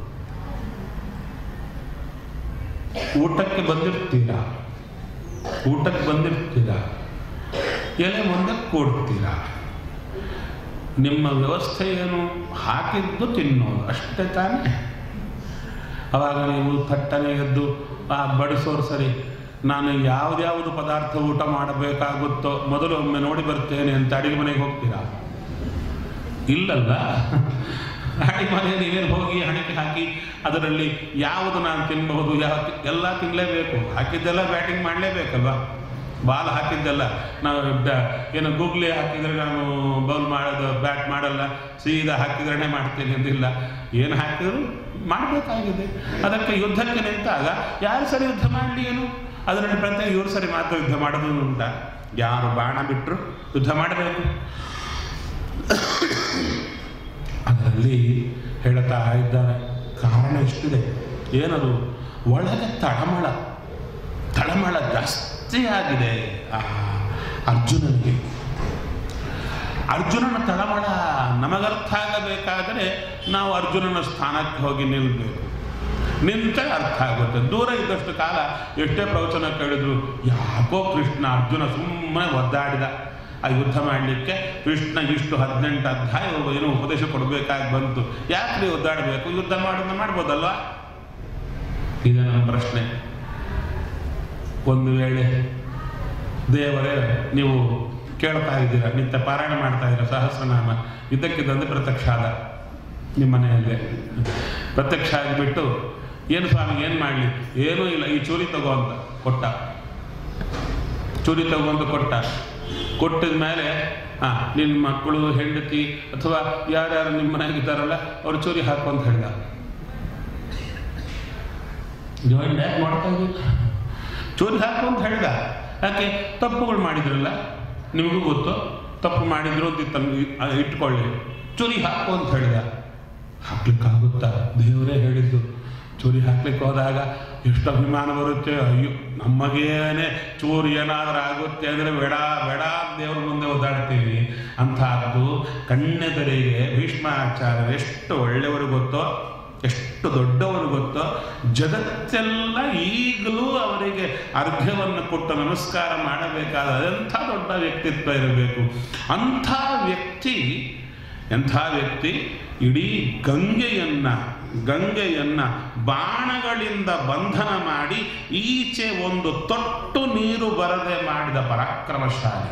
ಊಟಕ್ಕೆ ಬಂದಿರ್ತೀರಾ ಊಟಕ್ಕೆ ಬಂದಿರ್ತೀರಾ ಎಲೆ ಮುಂದೆ ಕೂಡ್ತೀರಾ ನಿಮ್ಮ ವ್ಯವಸ್ಥೆ ಏನು ಹಾಕಿದ್ದು ತಿನ್ನೋದು ಅಷ್ಟೇ ತಾನೇ ಅವಾಗ ನೀವು ಥಟ್ಟನೆ ಎದ್ದು ಆ ಬಡಿಸೋರು ಸರಿ ನಾನು ಯಾವ್ದ್ಯಾವುದು ಪದಾರ್ಥ ಊಟ ಮಾಡಬೇಕಾಗುತ್ತೋ ಮೊದಲು ಒಮ್ಮೆ ನೋಡಿ ಬರ್ತೇನೆ ಅಂತ ಅಡಿಗೆ ಮನೆಗೆ ಹೋಗ್ತೀರಾ ಇಲ್ಲಲ್ಲ ಅಡಿಗೆ ಮನೆ ನೀವೇನು ಹೋಗಿ ಹಣಿಕೆ ಹಾಕಿ ಅದರಲ್ಲಿ ಯಾವುದು ನಾನು ತಿನ್ನಬಹುದು ಯಾವ ಎಲ್ಲ ತಿನ್ನಲೇಬೇಕು ಹಾಕಿದ್ದೆಲ್ಲ ಬ್ಯಾಟಿಂಗ್ ಮಾಡಲೇಬೇಕಲ್ವಾ ಬಾಲ್ ಹಾಕಿದ್ದೆಲ್ಲ ನಾವು ಡ- ಏನು ಗೂಗ್ಲಿ ಹಾಕಿದರೆ ನಾನು ಬೌಲ್ ಮಾಡೋದು ಬ್ಯಾಟ್ ಮಾಡಲ್ಲ ಸೀದಾ ಹಾಕಿದ್ರೇ ಮಾಡ್ತೀನಿ ಅಂದಿಲ್ಲ ಏನು ಹಾಕಿದ್ರು ಮಾಡಬೇಕಾಗಿದೆ ಅದಕ್ಕೆ ಯುದ್ಧಕ್ಕೆ ನಿಂತಾಗ ಯಾರು ಸರಿ ಯುದ್ಧ ಮಾಡಲಿ ಏನು ಅದರಲ್ಲಿ ಪ್ರತ್ಯೇಕ ಇವ್ರು ಸರಿ ಮಾತ್ರ ಯುದ್ಧ ಮಾಡೋದು ಉಂಟ ಯಾರು ಬಾಣ ಬಿಟ್ಟರು ಯುದ್ಧ ಮಾಡಬೇಕು ಅದರಲ್ಲಿ ಹೇಳ್ತಾ ಇದ್ದಾರೆ ಕಾರಣ ಇಷ್ಟಿದೆ ಏನದು ಒಳಗೆ ತಳಮಳ ತಳಮಳ ಜಾಸ್ತಿ ಆಗಿದೆ ಆ ಅರ್ಜುನನಿಗೆ ಅರ್ಜುನನ ತಳಮಳ ನಮಗರ್ಥ ಆಗಬೇಕಾದರೆ ನಾವು ಅರ್ಜುನನ ಸ್ಥಾನಕ್ಕೆ ಹೋಗಿ ನಿಲ್ಲಬೇಕು ನಿಂತರೆ ಅರ್ಥ ಆಗುತ್ತೆ ದೂರ ಇದ್ದಷ್ಟು ಕಾಲ ಎಷ್ಟೇ ಪ್ರವಚನ ಕೇಳಿದ್ರು ಯಾಕೋ ಕೃಷ್ಣ ಅರ್ಜುನ ಸುಮ್ಮನೆ ಒದ್ದಾಡಿದ ಆ ಯುದ್ಧ ಮಾಡಲಿಕ್ಕೆ ಕೃಷ್ಣ ಇಷ್ಟು ಹದಿನೆಂಟು ಅಧ್ಯಾಯ ಏನೋ ಉಪದೇಶ ಕೊಡಬೇಕಾಗಿ ಬಂತು ಯಾಕ್ರಿ ಒದ್ದಾಡಬೇಕು ಯುದ್ಧ ಮಾಡೋದನ್ನ ಮಾಡ್ಬೋದಲ್ವಾ ಇದೆ ನನ್ನ ಪ್ರಶ್ನೆ ಒಂದು ವೇಳೆ ದೇವರೇ ನೀವು ಕೇಳ್ತಾ ಇದ್ದೀರಾ ನಿತ್ಯ ಪಾರಾಯಣ ಮಾಡ್ತಾ ಇದ್ದೀರಾ ಸಹಸ್ರನಾಮ ಇದ್ದಕ್ಕಿದ್ದಂತೆ ಪ್ರತ್ಯಕ್ಷ ಆದ ನಿಮ್ಮ ಮನೆಯಲ್ಲೇ ಪ್ರತ್ಯಕ್ಷ ಆಗಿಬಿಟ್ಟು ಏನು ಸ್ವಾಮಿ ಏನು ಮಾಡಲಿ ಏನೂ ಇಲ್ಲ ಈ ಚೂರಿ ತಗೋ ಅಂತ ಕೊಟ್ಟ ಚೂರಿ ತಗೋ ಅಂತ ಕೊಟ್ಟ ಕೊಟ್ಟಿದ ಮೇಲೆ ಹಾಂ ನಿನ್ನ ಮಕ್ಕಳು ಹೆಂಡತಿ ಅಥವಾ ಯಾರ್ಯಾರು ನಿಮ್ಮ ಮನೆಯಾಗಿದ್ದಾರಲ್ಲ ಅವ್ರು ಚೂರಿ ಹಾಕು ಅಂತ ಹೇಳ್ದ ಜಾಯಿಂಟ್ ಯಾಕೆ ಮಾಡ್ತಾ ಇದ್ದೀವಿ ಚೂರಿ ಹಾಕು ಅಂತ ಹೇಳ್ದ ಯಾಕೆ ತಪ್ಪುಗಳು ಮಾಡಿದ್ರಲ್ಲ ನಿಮಗೂ ಗೊತ್ತು ತಪ್ಪು ಮಾಡಿದ್ರು ಅಂತ ತನ್ನ ಇಟ್ಕೊಳ್ಳಿ ಚೂರಿ ಹಾಕು ಅಂತ ಹೇಳಿದ ಹಾಕ್ಲಿಕ್ಕಾಗುತ್ತಾ ದೇವರೇ ಹೇಳಿದ್ದು ಚೂರಿ ಹಾಕ್ಲಿಕ್ಕೆ ಹೋದಾಗ ಎಷ್ಟು ಅಭಿಮಾನ ಬರುತ್ತೆ ಅಯ್ಯೋ ನಮಗೇನೆ ಚೂರು ಏನಾದರೂ ಆಗುತ್ತೆ ಅಂದರೆ ಬೇಡ ಬೇಡ ಅಂತ ದೇವ್ರ ಮುಂದೆ ಓದಾಡ್ತೀವಿ ಅಂಥದ್ದು ಕಣ್ಣೆದರಿಗೆ ಭೀಷ್ಮಾಚಾರ್ಯರು ಎಷ್ಟು ಒಳ್ಳೆಯವರು ಗೊತ್ತೋ ಎಷ್ಟು ದೊಡ್ಡವರು ಗೊತ್ತೋ ಜಗತ್ತೆಲ್ಲ ಈಗಲೂ ಅವರಿಗೆ ಅರ್ಘ್ಯವನ್ನು ಕೊಟ್ಟು ನಮಸ್ಕಾರ ಮಾಡಬೇಕಾದ ಎಂಥ ದೊಡ್ಡ ವ್ಯಕ್ತಿತ್ವ ಇರಬೇಕು ಅಂಥ ವ್ಯಕ್ತಿ ಎಂಥ ವ್ಯಕ್ತಿ ಇಡೀ ಗಂಗೆಯನ್ನ ಗಂಗೆಯನ್ನ ಬಾಣಗಳಿಂದ ಬಂಧನ ಮಾಡಿ ಈಚೆ ಒಂದು ತೊಟ್ಟು ನೀರು ಬರದೆ ಮಾಡಿದ ಪರಾಕ್ರಮಶಾಲಿ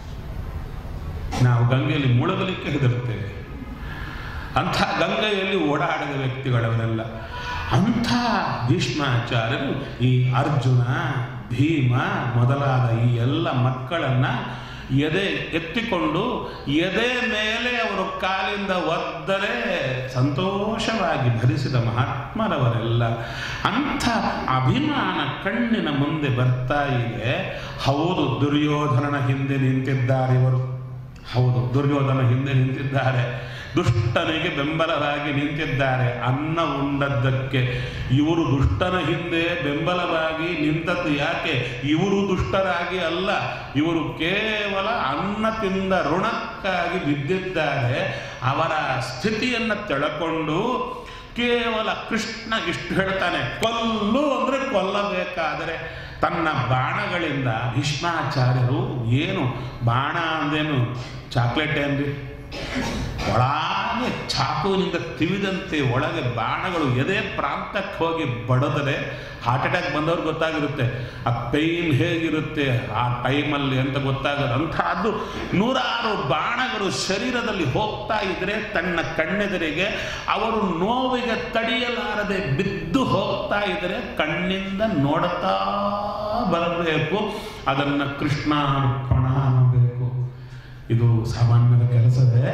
ನಾವು ಗಂಗೆಯಲ್ಲಿ ಮುಳುಗಲಿಕ್ಕೆ ಹೆದರುತ್ತೇವೆ ಅಂಥ ಗಂಗೆಯಲ್ಲಿ ಓಡಾಡಿದ ವ್ಯಕ್ತಿಗಳವರೆಲ್ಲ ಅಂಥ ಭೀಷ್ಮಾಚಾರ್ಯರು ಈ ಅರ್ಜುನ ಭೀಮ ಮೊದಲಾದ ಈ ಎಲ್ಲ ಮಕ್ಕಳನ್ನ ಎದೆ ಎತ್ತಿಕೊಂಡು ಎದೆ ಮೇಲೆ ಅವರು ಕಾಲಿಂದ ಒದ್ದಲೇ ಸಂತೋಷವಾಗಿ ಭರಿಸಿದ ಮಹಾತ್ಮರವರೆಲ್ಲ ಅಂಥ ಅಭಿಮಾನ ಕಣ್ಣಿನ ಮುಂದೆ ಬರ್ತಾ ಇದೆ ಹೌದು ದುರ್ಯೋಧನನ ಹಿಂದೆ ನಿಂತಿದ್ದಾರೆ ಇವರು ಹೌದು ದುರ್ಯೋಧನ ಹಿಂದೆ ನಿಂತಿದ್ದಾರೆ ದುಷ್ಟನಿಗೆ ಬೆಂಬಲರಾಗಿ ನಿಂತಿದ್ದಾರೆ ಅನ್ನ ಉಂಡದ್ದಕ್ಕೆ ಇವರು ದುಷ್ಟನ ಹಿಂದೆ ಬೆಂಬಲವಾಗಿ ನಿಂತದ್ದು ಯಾಕೆ ಇವರು ದುಷ್ಟರಾಗಿ ಅಲ್ಲ ಇವರು ಕೇವಲ ಅನ್ನ ತಿಂದ ಋಣಕ್ಕಾಗಿ ಬಿದ್ದಿದ್ದಾರೆ ಅವರ ಸ್ಥಿತಿಯನ್ನು ತೆಳಕೊಂಡು ಕೇವಲ ಕೃಷ್ಣ ಇಷ್ಟು ಹೇಳ್ತಾನೆ ಕೊಲ್ಲು ಅಂದರೆ ಕೊಲ್ಲಬೇಕಾದರೆ ತನ್ನ ಬಾಣಗಳಿಂದ ಭೀಷ್ಮಾಚಾರ್ಯರು ಏನು ಬಾಣ ಅಂದೇನು ಚಾಕ್ಲೇಟ್ ಏನ್ರಿ ಒಳಗೆ ಚಾಕುವಿನಿಂದ ತಿವಿದಂತೆ ಒಳಗೆ ಬಾಣಗಳು ಎದೆ ಪ್ರಾಂತಕ್ಕೆ ಹೋಗಿ ಬಡದರೆ ಹಾರ್ಟ್ ಅಟ್ಯಾಕ್ ಬಂದವ್ರಿಗೆ ಗೊತ್ತಾಗಿರುತ್ತೆ ಆ ಪೈನ್ ಹೇಗಿರುತ್ತೆ ಆ ಟೈಮಲ್ಲಿ ಅಂತ ಗೊತ್ತಾಗದು ಅಂಥದ್ದು ನೂರಾರು ಬಾಣಗಳು ಶರೀರದಲ್ಲಿ ಹೋಗ್ತಾ ಇದ್ರೆ ತನ್ನ ಕಣ್ಣೆದುರಿಗೆ ಅವರು ನೋವಿಗೆ ತಡೆಯಲಾರದೆ ಬಿದ್ದು ಹೋಗ್ತಾ ಇದ್ರೆ ಕಣ್ಣಿಂದ ನೋಡುತ್ತಾ ಬರಬೇಕು ಅದನ್ನು ಕೃಷ್ಣ ಅರ್ಪಣ ಅನ್ನಬೇಕು ಇದು ಸಾಮಾನ್ಯದ ಕೆಲಸವೇ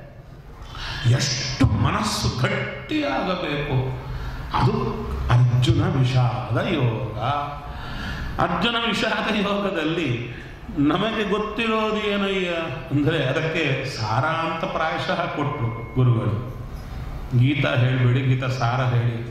ಎಷ್ಟು ಮನಸ್ಸು ಗಟ್ಟಿಯಾಗಬೇಕು ಅದು ಅರ್ಜುನ ವಿಷಾದ ಯೋಗ ಅರ್ಜುನ ವಿಷಾದ ಯೋಗದಲ್ಲಿ ನಮಗೆ ಗೊತ್ತಿರೋದು ಏನಯ್ಯ ಅಂದರೆ ಅದಕ್ಕೆ ಸಾರಾಂತ ಪ್ರಾಯಶಃ ಕೊಟ್ಟರು ಗುರುಗಳು ಗೀತಾ ಹೇಳಿಬಿಡಿ ಗೀತಾ ಸಾರ ಹೇಳಿ ಅಂತ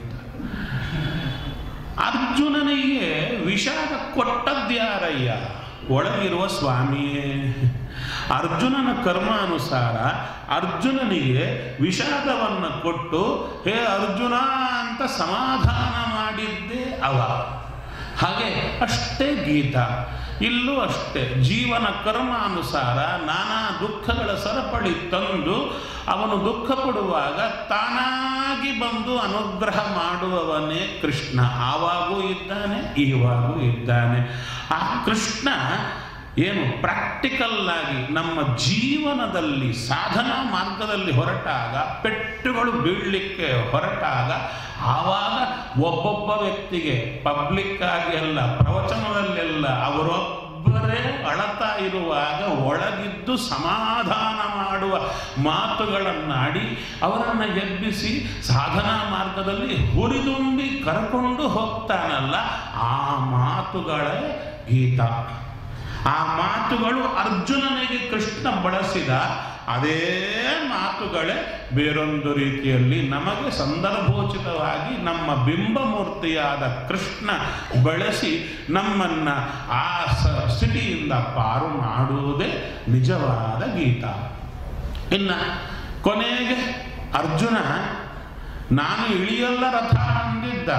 ಅರ್ಜುನನಿಗೆ ವಿಷಾದ ಕೊಟ್ಟದ್ಯಾರಯ್ಯ ಒಳಗಿರುವ ಸ್ವಾಮಿಯೇ ಅರ್ಜುನನ ಕರ್ಮಾನುಸಾರ ಅರ್ಜುನನಿಗೆ ವಿಷಾದವನ್ನು ಕೊಟ್ಟು ಹೇ ಅರ್ಜುನ ಅಂತ ಸಮಾಧಾನ ಮಾಡಿದ್ದೇ ಅವ ಹಾಗೆ ಅಷ್ಟೇ ಗೀತ ಇಲ್ಲೂ ಅಷ್ಟೇ ಜೀವನ ಕರ್ಮಾನುಸಾರ ನಾನಾ ದುಃಖಗಳ ಸರಪಳಿ ತಂದು ಅವನು ದುಃಖ ಪಡುವಾಗ ತಾನಾಗಿ ಬಂದು ಅನುಗ್ರಹ ಮಾಡುವವನೇ ಕೃಷ್ಣ ಆವಾಗೂ ಇದ್ದಾನೆ ಈವಾಗೂ ಇದ್ದಾನೆ ಆ ಕೃಷ್ಣ ಏನು ಪ್ರಾಕ್ಟಿಕಲ್ ಆಗಿ ನಮ್ಮ ಜೀವನದಲ್ಲಿ ಸಾಧನಾ ಮಾರ್ಗದಲ್ಲಿ ಹೊರಟಾಗ ಪೆಟ್ಟುಗಳು ಬೀಳಲಿಕ್ಕೆ ಹೊರಟಾಗ ಆವಾಗ ಒಬ್ಬೊಬ್ಬ ವ್ಯಕ್ತಿಗೆ ಪಬ್ಲಿಕ್ ಆಗಿ ಅಲ್ಲ ಪ್ರವಚನದಲ್ಲೆಲ್ಲ ಅವರೊಬ್ಬರೇ ಅಳತಾ ಇರುವಾಗ ಒಳಗಿದ್ದು ಸಮಾಧಾನ ಮಾಡುವ ಮಾತುಗಳನ್ನಾಡಿ ಅವರನ್ನು ಎಬ್ಬಿಸಿ ಸಾಧನಾ ಮಾರ್ಗದಲ್ಲಿ ಹುರಿದುಂಬಿ ಕರ್ಕೊಂಡು ಹೋಗ್ತಾನಲ್ಲ ಆ ಮಾತುಗಳೇ ಗೀತಾ ಆ ಮಾತುಗಳು ಅರ್ಜುನನಿಗೆ ಕೃಷ್ಣ ಬಳಸಿದ ಅದೇ ಮಾತುಗಳೇ ಬೇರೊಂದು ರೀತಿಯಲ್ಲಿ ನಮಗೆ ಸಂದರ್ಭೋಚಿತವಾಗಿ ನಮ್ಮ ಬಿಂಬಮೂರ್ತಿಯಾದ ಕೃಷ್ಣ ಬಳಸಿ ನಮ್ಮನ್ನ ಆ ಸ- ಸ್ಥಿತಿಯಿಂದ ಪಾರು ಮಾಡುವುದೇ ನಿಜವಾದ ಗೀತ ಇನ್ನ ಕೊನೆಗೆ ಅರ್ಜುನ ನಾನು ಇಳಿಯಲ್ಲ ರಥ ಅಂದಿದ್ದ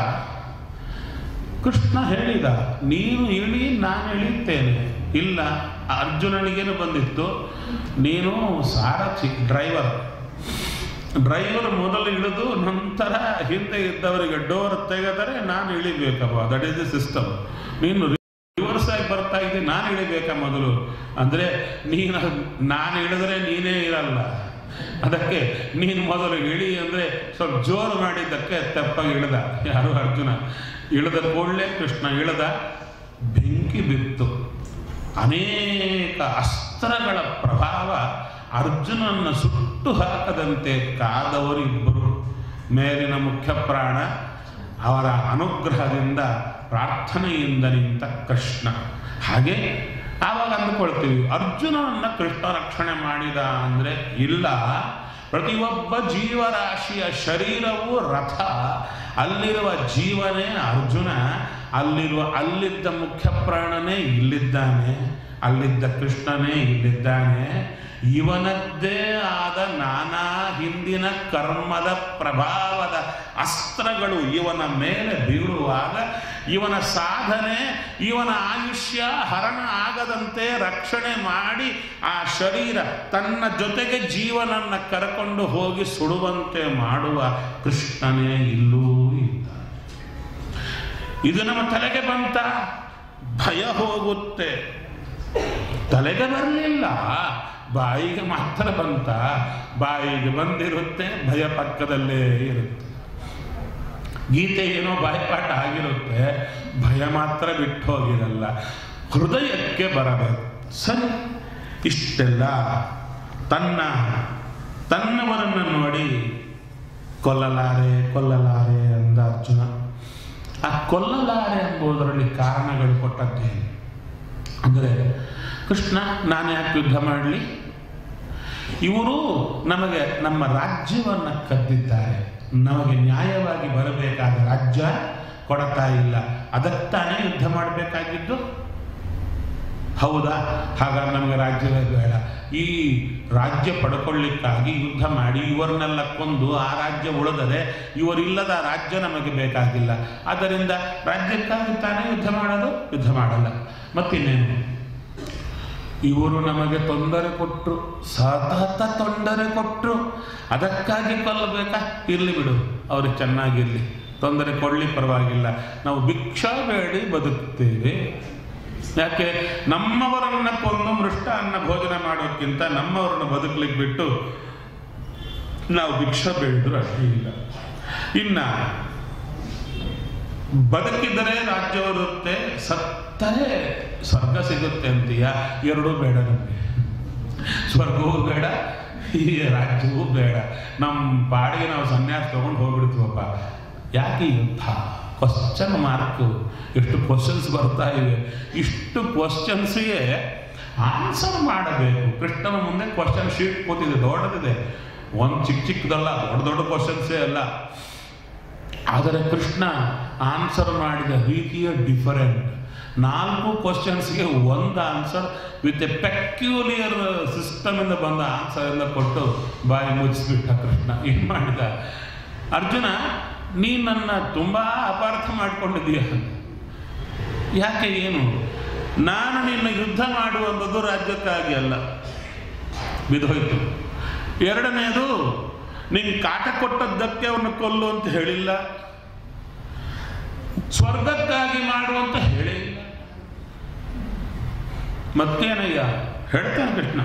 ಕೃಷ್ಣ ಹೇಳಿದ ನೀನು ಇಳಿ ನಾನು ಇಳಿತೇನೆ ಇಲ್ಲ ಅರ್ಜುನನಿಗೇನು ಬಂದಿತ್ತು ನೀನು ಸಾರಥಿ ಡ್ರೈವರ್ ಡ್ರೈವರ್ ಮೊದಲು ಇಳಿದು ನಂತರ ಹಿಂದೆ ಇದ್ದವರಿಗೆ ಡೋರ್ ತೆಗೆದರೆ ನಾನು ಇಳಿಬೇಕಪ್ಪ ದಟ್ ಈಸ್ ದಿ ಸಿಸ್ಟಮ್ ನೀನು ರಿವರ್ಸ್ ಆಗಿ ಬರ್ತಾ ಇದ್ದೀನಿ ನಾನು ಇಳಿಬೇಕಾ ಮೊದಲು ಅಂದರೆ ನೀನು ನಾನು ಇಳಿದ್ರೆ ನೀನೇ ಇರಲ್ಲ ಅದಕ್ಕೆ ನೀನು ಮೊದಲು ಇಳಿ ಅಂದರೆ ಸ್ವಲ್ಪ ಜೋರು ಮಾಡಿದ್ದಕ್ಕೆ ತಪ್ಪಾಗಿ ಇಳಿದ ಯಾರು ಅರ್ಜುನ ಇಳಿದ ಕೂಡಲೇ ಕೃಷ್ಣ ಇಳಿದ ಬೆಂಕಿ ಬಿತ್ತು ಅನೇಕ ಅಸ್ತ್ರಗಳ ಪ್ರಭಾವ ಅರ್ಜುನನ್ನು ಸುಟ್ಟು ಹಾಕದಂತೆ ಕಾದವರಿಬ್ಬರು ಮೇಲಿನ ಮುಖ್ಯ ಪ್ರಾಣ ಅವರ ಅನುಗ್ರಹದಿಂದ ಪ್ರಾರ್ಥನೆಯಿಂದ ನಿಂತ ಕೃಷ್ಣ ಹಾಗೆ ಆವಾಗ ಅಂದುಕೊಳ್ತೀವಿ ಅರ್ಜುನನನ್ನ ಕೃಷ್ಣ ರಕ್ಷಣೆ ಮಾಡಿದ ಅಂದರೆ ಇಲ್ಲ ಪ್ರತಿಯೊಬ್ಬ ಜೀವರಾಶಿಯ ಶರೀರವೂ ರಥ ಅಲ್ಲಿರುವ ಜೀವನೇ ಅರ್ಜುನ ಅಲ್ಲಿರುವ ಅಲ್ಲಿದ್ದ ಮುಖ್ಯ ಪ್ರಾಣನೇ ಇಲ್ಲಿದ್ದಾನೆ ಅಲ್ಲಿದ್ದ ಕೃಷ್ಣನೇ ಇಲ್ಲಿದ್ದಾನೆ ಇವನದ್ದೇ ಆದ ನಾನಾ ಹಿಂದಿನ ಕರ್ಮದ ಪ್ರಭಾವದ ಅಸ್ತ್ರಗಳು ಇವನ ಮೇಲೆ ಬೀಳುವಾಗ ಇವನ ಸಾಧನೆ ಇವನ ಆಯುಷ್ಯ ಹರಣ ಆಗದಂತೆ ರಕ್ಷಣೆ ಮಾಡಿ ಆ ಶರೀರ ತನ್ನ ಜೊತೆಗೆ ಜೀವನನ್ನ ಕರಕೊಂಡು ಹೋಗಿ ಸುಡುವಂತೆ ಮಾಡುವ ಕೃಷ್ಣನೇ ಇಲ್ಲೂ ಇದ್ದಾನೆ ಇದು ನಮ್ಮ ತಲೆಗೆ ಬಂತ ಭಯ ಹೋಗುತ್ತೆ ತಲೆಗೆ ಬರಲಿಲ್ಲ ಬಾಯಿಗೆ ಮಾತ್ರ ಬಂತ ಬಾಯಿಗೆ ಬಂದಿರುತ್ತೆ ಭಯ ಪಕ್ಕದಲ್ಲೇ ಇರುತ್ತೆ ಗೀತೆ ಏನೋ ಬಾಯಿಪಾಠ ಆಗಿರುತ್ತೆ ಭಯ ಮಾತ್ರ ಬಿಟ್ಟು ಹೋಗಿರಲ್ಲ ಹೃದಯಕ್ಕೆ ಬರಬೇಕು ಸರಿ ಇಷ್ಟೆಲ್ಲ ತನ್ನ ತನ್ನವರನ್ನು ನೋಡಿ ಕೊಲ್ಲಲಾರೆ ಕೊಲ್ಲಲಾರೆ ಅಂದ ಅರ್ಜುನ ಆ ಕೊಲ್ಲಲಾರೆ ಎಂಬುದರಲ್ಲಿ ಕಾರಣಗಳು ಕೊಟ್ಟದ್ದೇನು ಅಂದರೆ ಕೃಷ್ಣ ನಾನು ಯಾಕೆ ಯುದ್ಧ ಮಾಡಲಿ ಇವರು ನಮಗೆ ನಮ್ಮ ರಾಜ್ಯವನ್ನು ಕದ್ದಿದ್ದಾರೆ ನಮಗೆ ನ್ಯಾಯವಾಗಿ ಬರಬೇಕಾದ ರಾಜ್ಯ ಕೊಡ್ತಾ ಇಲ್ಲ ಅದಕ್ತಾನೇ ಯುದ್ಧ ಮಾಡಬೇಕಾಗಿದ್ದು ಹೌದಾ ಹಾಗಾದ್ರೆ ನಮಗೆ ರಾಜ್ಯವೇ ಬೇಡ ಈ ರಾಜ್ಯ ಪಡ್ಕೊಳ್ಳಿಕ್ಕಾಗಿ ಯುದ್ಧ ಮಾಡಿ ಇವರನ್ನೆಲ್ಲ ಕೊಂದು ಆ ರಾಜ್ಯ ಉಳಿದರೆ ಇವರಿಲ್ಲದ ರಾಜ್ಯ ನಮಗೆ ಬೇಕಾಗಿಲ್ಲ ಆದ್ದರಿಂದ ರಾಜ್ಯಕ್ಕಾಗಿ ತಾನೇ ಯುದ್ಧ ಮಾಡೋದು ಯುದ್ಧ ಮಾಡಲ್ಲ ಮತ್ತಿನ್ನೇನು ಇವರು ನಮಗೆ ತೊಂದರೆ ಕೊಟ್ಟರು ಸತತ ತೊಂದರೆ ಕೊಟ್ಟರು ಅದಕ್ಕಾಗಿ ಕೊಲ್ಲಬೇಕಾ ಇರಲಿ ಬಿಡು ಅವ್ರಿಗೆ ಚೆನ್ನಾಗಿರಲಿ ತೊಂದರೆ ಕೊಡಲಿ ಪರವಾಗಿಲ್ಲ ನಾವು ಭಿಕ್ಷಾ ಬೇಡಿ ಬದುಕ್ತೇವೆ ಯಾಕೆ ನಮ್ಮವರನ್ನ ಕೊಂದು ಮೃಷ್ಟ ಅನ್ನ ಭೋಜನ ಮಾಡೋಕ್ಕಿಂತ ನಮ್ಮವರನ್ನ ಬದುಕಲಿಕ್ಕೆ ಬಿಟ್ಟು ನಾವು ಭಿಕ್ಷಾ ಬೇಡಿದ್ರು ಅಷ್ಟೇ ಇಲ್ಲ ಇನ್ನ ಬದುಕಿದರೆ ರಾಜ್ಯ ಬರುತ್ತೆ ಸತ್ತರೆ ಸ್ವರ್ಗ ಸಿಗುತ್ತೆ ಅಂತೀಯ ಎರಡೂ ಬೇಡ ನಮಗೆ ಸ್ವರ್ಗವೂ ಬೇಡ ಈ ರಾಜ್ಯವೂ ಬೇಡ ನಮ್ಮ ಪಾಡಿಗೆ ನಾವು ಸನ್ಯಾಸ ತಗೊಂಡು ಹೋಗ್ಬಿಡ್ತೀವಪ್ಪ ಯಾಕೆ ಈ ಯುದ್ಧ ಕ್ವಶನ್ ಮಾರ್ಕು ಎಷ್ಟು ಕ್ವಶನ್ಸ್ ಬರ್ತಾ ಇವೆ ಇಷ್ಟು ಕ್ವಶನ್ಸ್ಗೆ ಆನ್ಸರ್ ಮಾಡಬೇಕು ಕೃಷ್ಣನ ಮುಂದೆ ಕ್ವಶನ್ ಶೀಟ್ ಕೂತಿದೆ ದೊಡ್ಡದಿದೆ ಒಂದು ಚಿಕ್ಕ ಚಿಕ್ಕದಲ್ಲ ದೊಡ್ಡ ದೊಡ್ಡ ಕ್ವಶನ್ಸೇ ಅಲ್ಲ ಆದರೆ ಕೃಷ್ಣ ಆನ್ಸರ್ ಮಾಡಿದ ರೀತಿಯ ಡಿಫರೆಂಟ್ ನಾಲ್ಕು ಕ್ವಶನ್ಸ್ಗೆ ಒಂದು ಆನ್ಸರ್ ವಿತ್ ಎ ಪೆಕ್ಯುಲಿಯರ್ ಸಿಸ್ಟಮಿಂದ ಬಂದ ಆನ್ಸರಿಂದ ಕೊಟ್ಟು ಬಾಯಿ ಮುಚ್ಚಿಬಿಟ್ಟ ಕೃಷ್ಣ ಏನು ಮಾಡಿದ ಅರ್ಜುನ ನೀ ನನ್ನ ತುಂಬ ಅಪಾರ್ಥ ಮಾಡ್ಕೊಂಡಿದ್ದೀಯ ಯಾಕೆ ಏನು ನಾನು ನಿನ್ನ ಯುದ್ಧ ಮಾಡುವಂಥದ್ದು ರಾಜ್ಯಕ್ಕಾಗಿ ಅಲ್ಲ ಬಿದ್ದೋಯ್ತು ಎರಡನೇದು ನಿಂಗೆ ಕಾಟ ಕೊಟ್ಟದ್ದಕ್ಕೆ ಅವನು ಕೊಲ್ಲು ಅಂತ ಹೇಳಿಲ್ಲ ಸ್ವರ್ಗಕ್ಕಾಗಿ ಮಾಡುವಂತ ಹೇಳೇ ಇಲ್ಲ ಮತ್ತೇನಯ್ಯ ಹೇಳ್ತಾನೆ ಕೃಷ್ಣ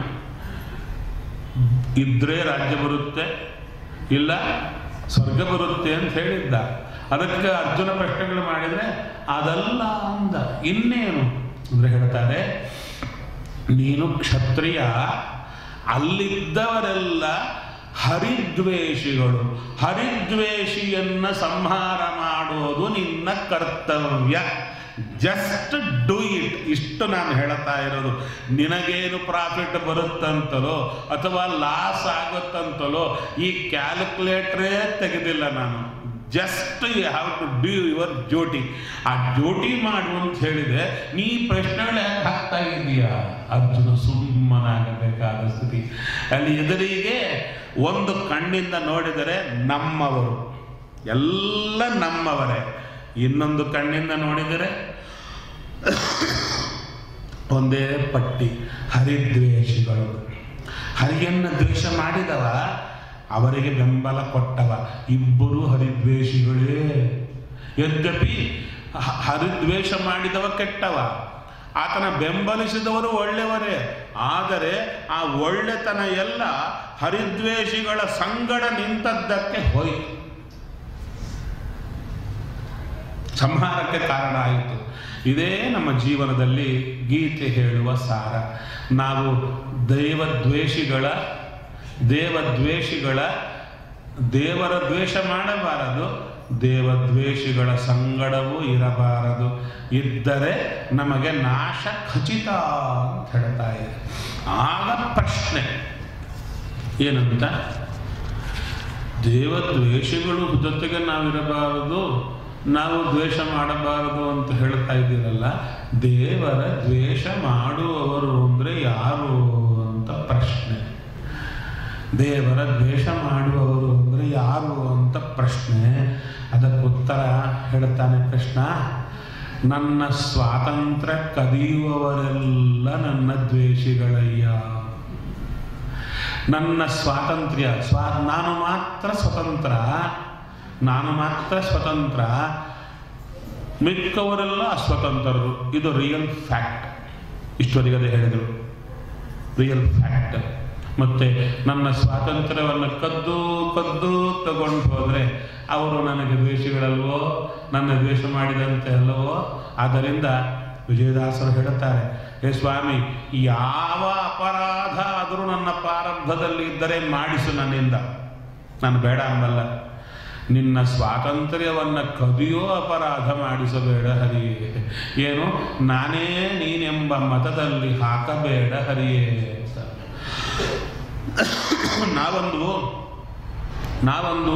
ಇದ್ರೆ ರಾಜ್ಯ ಬರುತ್ತೆ ಇಲ್ಲ ಸ್ವರ್ಗ ಬರುತ್ತೆ ಅಂತ ಹೇಳಿದ್ದ ಅದಕ್ಕೆ ಅರ್ಜುನ ಪ್ರಶ್ನೆಗಳು ಮಾಡಿದ್ರೆ ಅದಲ್ಲ ಅಂದ ಇನ್ನೇನು ಅಂದ್ರೆ ಹೇಳ್ತಾರೆ ನೀನು ಕ್ಷತ್ರಿಯ ಅಲ್ಲಿದ್ದವರೆಲ್ಲ ಹರಿದ್ವೇಷಿಗಳು ಹರಿದ್ವೇಷಿಯನ್ನ ಸಂಹಾರ ಮಾಡೋದು ನಿನ್ನ ಕರ್ತವ್ಯ ಜಸ್ಟ್ ಡೂ ಇಟ್ ಇಷ್ಟು ನಾನು ಹೇಳ್ತಾ ಇರೋದು ನಿನಗೇನು ಪ್ರಾಫಿಟ್ ಬರುತ್ತಂತಲೋ ಅಥವಾ ಲಾಸ್ ಆಗುತ್ತಂತಲೋ ಈ ಕ್ಯಾಲ್ಕುಲೇಟ್ರೇ ತೆಗೆದಿಲ್ಲ ನಾನು just you have to do your duty ಆ ಡ್ಯೂಟಿ ಮಾಡು ಅಂತ ಹೇಳಿದೆ ನೀ ಪ್ರಶ್ನೆಗಳು ಯಾಕೆ ಹಾಕ್ತಾ ಇದೀಯಾ ಅರ್ಜುನ ಸುಮ್ಮನಾಗಬೇಕಾದ ಸ್ಥಿತಿ ಅಲ್ಲಿ ಎದುರಿಗೆ ಒಂದು ಕಣ್ಣಿಂದ ನೋಡಿದರೆ ನಮ್ಮವರು ಎಲ್ಲ ನಮ್ಮವರೇ ಇನ್ನೊಂದು ಕಣ್ಣಿಂದ ನೋಡಿದರೆ ಒಂದೇ ಪಟ್ಟಿ ಹರಿದ್ವೇಷಿಗಳು ಹರಿಯನ್ನು ದ್ವೇಷ ಮಾಡಿದವ ಅವರಿಗೆ ಬೆಂಬಲ ಕೊಟ್ಟವ ಇಬ್ಬರು ಹರಿದ್ವೇಷಿಗಳೇ ಯದ್ಯಪಿ ಹ- ಹರಿದ್ವೇಷ ಮಾಡಿದವ ಕೆಟ್ಟವ ಆತನ ಬೆಂಬಲಿಸಿದವರು ಒಳ್ಳೆಯವರೇ ಆದರೆ ಆ ಒಳ್ಳೆತನ ಎಲ್ಲ ಹರಿದ್ವೇಷಿಗಳ ಸಂಗಡ ನಿಂತದ್ದಕ್ಕೆ ಹೋಯಿತು ಸಂಹಾರಕ್ಕೆ ಕಾರಣ ಆಯಿತು ಇದೇ ನಮ್ಮ ಜೀವನದಲ್ಲಿ ಗೀತೆ ಹೇಳುವ ಸಾರ ನಾವು ದೈವದ್ವೇಷಿಗಳ ದೇವದ್ವೇಷಿಗಳ ದೇವರ ದ್ವೇಷ ಮಾಡಬಾರದು ದೇವದ್ವೇಷಿಗಳ ಸಂಗಡವೂ ಇರಬಾರದು ಇದ್ದರೆ ನಮಗೆ ನಾಶ ಖಚಿತ ಅಂತ ಹೇಳ್ತಾ ಇದೆ ಆಗ ಪ್ರಶ್ನೆ ಏನಂತ ದೇವದ್ವೇಷಗಳು ಜೊತೆಗೆ ನಾವಿರಬಾರದು ನಾವು ದ್ವೇಷ ಮಾಡಬಾರದು ಅಂತ ಹೇಳ್ತಾ ಇದ್ದೀರಲ್ಲ ದೇವರ ದ್ವೇಷ ಮಾಡುವವರು ಅಂದರೆ ಯಾರು ಅಂತ ಪ್ರಶ್ನೆ ದೇವರ ದ್ವೇಷ ಮಾಡುವವರು ಅಂದರೆ ಯಾರು ಅಂತ ಪ್ರಶ್ನೆ ಅದಕ್ಕೆ ಉತ್ತರ ಹೇಳ್ತಾನೆ ಕೃಷ್ಣ ನನ್ನ ಸ್ವಾತಂತ್ರ್ಯ ಕದಿಯುವವರೆಲ್ಲ ನನ್ನ ದ್ವೇಷಿಗಳಯ್ಯ ನನ್ನ ಸ್ವಾತಂತ್ರ್ಯ ಸ್ವಾ ನಾನು ಮಾತ್ರ ಸ್ವತಂತ್ರ ನಾನು ಮಾತ್ರ ಸ್ವತಂತ್ರ ಮಿಕ್ಕವರೆಲ್ಲ ಅಸ್ವತಂತ್ರರು ಇದು ರಿಯಲ್ ಫ್ಯಾಕ್ಟ್ ಇಷ್ಟೊತ್ತಿಗೆ ಅದೇ ಹೇಳಿದರು ರಿಯಲ್ ಫ್ಯಾಕ್ಟ್ ಮತ್ತೆ ನನ್ನ ಸ್ವಾತಂತ್ರ್ಯವನ್ನು ಕದ್ದು ಕದ್ದು ತಗೊಂಡು ಹೋದರೆ ಅವರು ನನಗೆ ದ್ವೇಷಗಳಲ್ವೋ ನನ್ನ ದ್ವೇಷ ಮಾಡಿದಂತೆ ಅಲ್ಲವೋ ಆದ್ದರಿಂದ ವಿಜಯದಾಸರು ಹೇಳುತ್ತಾರೆ ಹೇ ಸ್ವಾಮಿ ಯಾವ ಅಪರಾಧ ಆದರೂ ನನ್ನ ಪ್ರಾರಬ್ಧದಲ್ಲಿ ಇದ್ದರೆ ಮಾಡಿಸು ನನ್ನಿಂದ ನಾನು ಬೇಡ ಅಂಬಲ್ಲ ನಿನ್ನ ಸ್ವಾತಂತ್ರ್ಯವನ್ನು ಕದಿಯೋ ಅಪರಾಧ ಮಾಡಿಸಬೇಡ ಹರಿಯೇ ಏನು ನಾನೇ ನೀನೆಂಬ ಮತದಲ್ಲಿ ಹಾಕಬೇಡ ಹರಿಯೇ ಅಂತ ನಾವೊಂದು ನಾವೊಂದು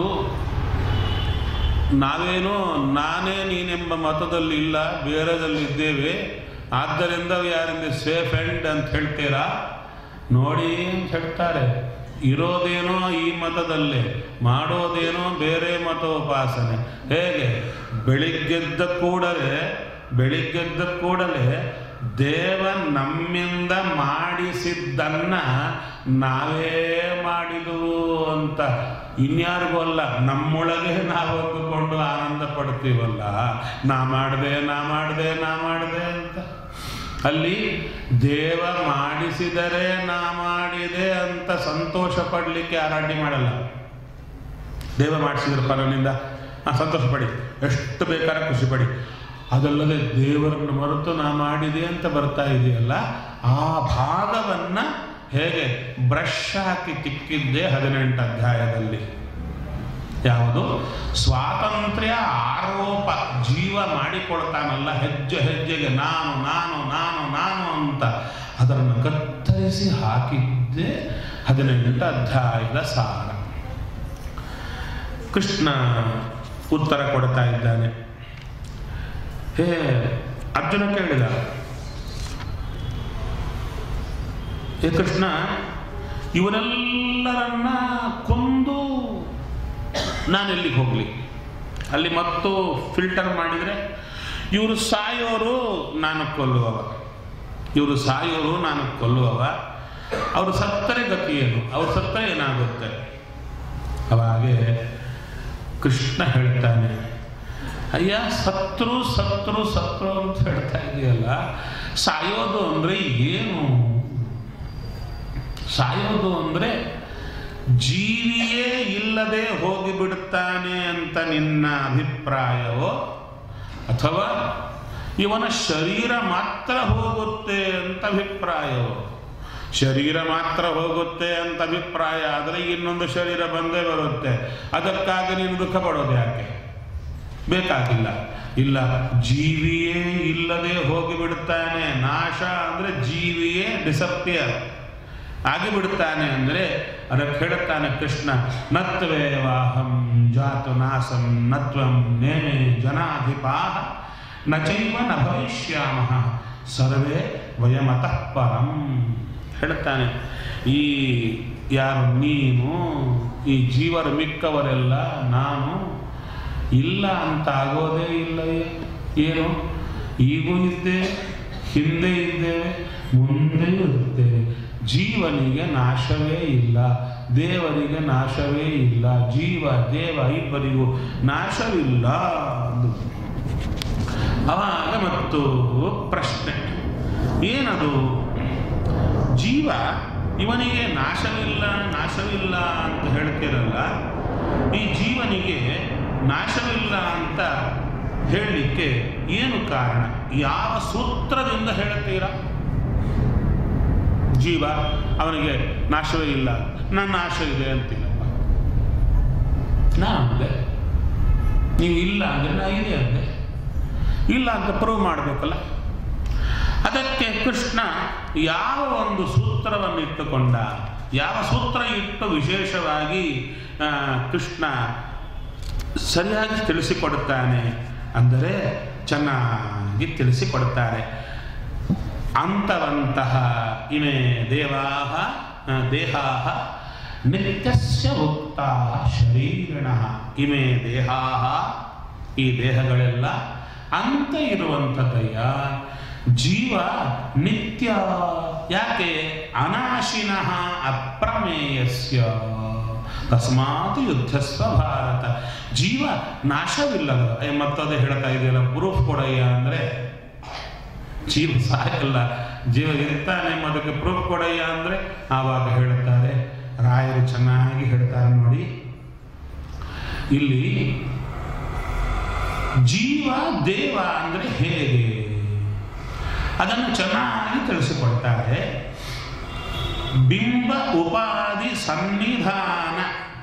ನಾವೇನೋ ನಾನೇ ನೀನೆಂಬ ಮತದಲ್ಲಿ ಇಲ್ಲ ಬೇರೆದಲ್ಲಿದ್ದೇವೆ ಆದ್ದರಿಂದ ಯಾರಿಂದ ಸೇಫ್ ಎಂಡ್ ಅಂತ ಹೇಳ್ತೀರಾ ನೋಡಿ ಅಂತ ಹೇಳ್ತಾರೆ ಇರೋದೇನೋ ಈ ಮತದಲ್ಲೇ ಮಾಡೋದೇನೋ ಬೇರೆ ಮತೋಪಾಸನೆ ಹೇಗೆ ಬೆಳಿಗ್ಗೆದ್ದ ಕೂಡಲೇ ಬೆಳಿಗ್ಗೆದ್ದ ಕೂಡಲೇ ದೇವ ನಮ್ಮಿಂದ ಮಾಡಿಸಿದ್ದನ್ನ ನಾವೇ ಮಾಡಿದುವು ಅಂತ ಇನ್ಯಾರಿಗೂ ಅಲ್ಲ ನಮ್ಮೊಳಗೆ ನಾವು ಅಂದುಕೊಂಡು ಆನಂದ ಪಡ್ತೀವಲ್ಲ ನಾ ಮಾಡಿದೆ ನಾ ಮಾಡಿದೆ ನಾ ಮಾಡಿದೆ ಅಂತ ಅಲ್ಲಿ ದೇವ ಮಾಡಿಸಿದರೆ ನಾ ಮಾಡಿದೆ ಅಂತ ಸಂತೋಷ ಪಡಲಿಕ್ಕೆ ಆರಾಡ್ಯ ಮಾಡಲ್ಲ ದೇವ ಮಾಡಿಸಿದ್ರಪ್ಪ ನನ್ನಿಂದ ಆ ಸಂತೋಷ ಪಡಿ ಎಷ್ಟು ಬೇಕಾದ್ರೆ ಖುಷಿ ಪಡಿ ಅದಲ್ಲದೆ ದೇವರನ್ನು ಮರೆತು ನಾ ಮಾಡಿದೆ ಅಂತ ಬರ್ತಾ ಇದೆಯಲ್ಲ ಆ ಭಾಗವನ್ನ ಹೇಗೆ ಬ್ರಷ್ ಹಾಕಿ ತಿಕ್ಕಿದ್ದೆ ಹದಿನೆಂಟು ಅಧ್ಯಾಯದಲ್ಲಿ ಯಾವುದು ಸ್ವಾತಂತ್ರ್ಯ ಆರೋಪ ಜೀವ ಮಾಡಿಕೊಳ್ತಾನಲ್ಲ ಹೆಜ್ಜೆ ಹೆಜ್ಜೆಗೆ ನಾನು ನಾನು ನಾನು ನಾನು ಅಂತ ಅದನ್ನು ಕತ್ತರಿಸಿ ಹಾಕಿದ್ದೆ ಹದಿನೆಂಟು ಅಧ್ಯಾಯದ ಸಾರ ಕೃಷ್ಣ ಉತ್ತರ ಕೊಡ್ತಾ ಇದ್ದಾನೆ ಹೇ ಅರ್ಜುನ ಕೇಳಿದ ಹೇ ಕೃಷ್ಣ ಇವರೆಲ್ಲರನ್ನ ಕೊಂದು ನಾನು ಎಲ್ಲಿಗೆ ಹೋಗಲಿ ಅಲ್ಲಿ ಮತ್ತು ಫಿಲ್ಟರ್ ಮಾಡಿದರೆ ಇವರು ಸಾಯೋರು ನಾನು ಕೊಲ್ಲುವವ ಇವರು ಸಾಯೋರು ನಾನು ಕೊಲ್ಲುವವ ಅವರು ಸತ್ತರೆ ಗತಿ ಏನು ಅವ್ರು ಸತ್ತರೆ ಏನಾಗುತ್ತೆ ಅವಾಗೆ ಕೃಷ್ಣ ಹೇಳ್ತಾನೆ ಅಯ್ಯ ಸತ್ರು ಸತ್ರು ಸತ್ರು ಅಂತ ಹೇಳ್ತಾ ಇದೆಯಲ್ಲ ಸಾಯೋದು ಅಂದರೆ ಏನು ಸಾಯೋದು ಅಂದರೆ ಜೀವಿಯೇ ಇಲ್ಲದೆ ಹೋಗಿಬಿಡುತ್ತಾನೆ ಅಂತ ನಿನ್ನ ಅಭಿಪ್ರಾಯವೋ ಅಥವಾ ಇವನ ಶರೀರ ಮಾತ್ರ ಹೋಗುತ್ತೆ ಅಂತ ಅಭಿಪ್ರಾಯವೋ ಶರೀರ ಮಾತ್ರ ಹೋಗುತ್ತೆ ಅಂತ ಅಭಿಪ್ರಾಯ ಆದರೆ ಇನ್ನೊಂದು ಶರೀರ ಬಂದೇ ಬರುತ್ತೆ ಅದಕ್ಕಾಗಿ ನೀನು ದುಃಖ ಪಡೋದು ಯಾಕೆ ಬೇಕಾಗಿಲ್ಲ ಇಲ್ಲ ಜೀವಿಯೇ ಇಲ್ಲದೆ ಹೋಗಿಬಿಡುತ್ತಾನೆ ನಾಶ ಅಂದರೆ ಜೀವಿಯೇ ಡಿಸಪ್ಪಿಯರ್ ಆಗಿಬಿಡುತ್ತಾನೆ ಅಂದರೆ ಅದಕ್ಕೆ ಹೇಳುತ್ತಾನೆ ಕೃಷ್ಣ ನತ್ವೇವಾಹಂ ಜಾತು ನಾಸಂ ನತ್ವಂ ನೇಮೆ ಜನಾಧಿಪಾಹ ನ ಚೈವ ನ ಭವಿಷ್ಯಾಮ ಸರ್ವೇ ವಯಮತಃ ಪರಂ ಹೇಳುತ್ತಾನೆ ಈ ಯಾರು ನೀನು ಈ ಜೀವರು ಮಿಕ್ಕವರೆಲ್ಲ ನಾನು ಇಲ್ಲ ಅಂತ ಆಗೋದೇ ಇಲ್ಲ ಏನು ಈಗೂ ಇದ್ದೇವೆ ಹಿಂದೆ ಇದ್ದೇವೆ ಮುಂದೆ ಇರುತ್ತೇವೆ ಜೀವನಿಗೆ ನಾಶವೇ ಇಲ್ಲ ದೇವರಿಗೆ ನಾಶವೇ ಇಲ್ಲ ಜೀವ ದೇವ ಇಬ್ಬರಿಗೂ ನಾಶವಿಲ್ಲ ಅಂದು. ಅವಾಗ ಮತ್ತು ಪ್ರಶ್ನೆ ಏನದು ಜೀವ ಇವನಿಗೆ ನಾಶವಿಲ್ಲ ನಾಶವಿಲ್ಲ ಅಂತ ಹೇಳ್ತಿರಲ್ಲ ಈ ಜೀವನಿಗೆ ನಾಶವಿಲ್ಲ ಅಂತ ಹೇಳಲಿಕ್ಕೆ ಏನು ಕಾರಣ ಯಾವ ಸೂತ್ರದಿಂದ ಹೇಳ್ತೀರಾ ಜೀವ ಅವನಿಗೆ ನಾಶವೇ ಇಲ್ಲ ನನ್ನ ನಾಶ ಇದೆ ಅಂತೀನಪ್ಪ ನಾ ಅಂದೆ ನೀವು ಇಲ್ಲ ಅಂದರೆ ನಾ ಇದೆ ಅಂದೆ ಇಲ್ಲ ಅಂತ ಪ್ರೂವ್ ಮಾಡಬೇಕಲ್ಲ ಅದಕ್ಕೆ ಕೃಷ್ಣ ಯಾವ ಒಂದು ಸೂತ್ರವನ್ನು ಇಟ್ಟುಕೊಂಡ ಯಾವ ಸೂತ್ರ ಇಟ್ಟು ವಿಶೇಷವಾಗಿ ಆ, ಕೃಷ್ಣ ಸರಿಯಾಗಿ ತಿಳಿಸಿಕೊಡುತ್ತಾನೆ ಅಂದರೆ ಚೆನ್ನಾಗಿ ತಿಳಿಸಿಕೊಡ್ತಾರೆ ಅಂತವಂತಹ ಇಮೆ ದೇವಾ ದೇಹಾ ನಿತ್ಯಸ್ಯ ಉಕ್ತಾ ಶರೀರಿಣ ಇಮೆ ದೇಹಾ ಈ ದೇಹಗಳೆಲ್ಲ ಅಂತ ಇರುವಂಥದ್ದಯ್ಯ ಜೀವ ನಿತ್ಯ ಯಾಕೆ ಅನಾಶಿನಃ ಅಪ್ರಮೇಯಸ್ಯ ತಸ್ಮಾತ್ ಯುದ್ಧಸ್ವ ಭಾರತ ಜೀವ ನಾಶವಿಲ್ಲದ ಏ, ಮತ್ತದು ಹೇಳ್ತಾ ಇದೆಯಲ್ಲ ಪ್ರೂಫ್ ಕೊಡಯ್ಯ ಅಂದರೆ ಜೀವ ಸಾಯಲ್ಲ ಜೀವ ಇರ್ತಾನೆ ಅದಕ್ಕೆ ಪ್ರೂಫ್ ಕೊಡಯ್ಯ ಅಂದರೆ ಆವಾಗ ಹೇಳ್ತಾರೆ ರಾಯರು ಚೆನ್ನಾಗಿ ಹೇಳ್ತಾರೆ ನೋಡಿ ಇಲ್ಲಿ ಜೀವ ದೇವ ಅಂದರೆ ಹೇಗೆ ಅದನ್ನು ಚೆನ್ನಾಗಿ ತಿಳಿಸಿಕೊಡ್ತಾರೆ ಬಿಂಬ ಉಪಾಧಿ ಸನ್ನಿಧಾನ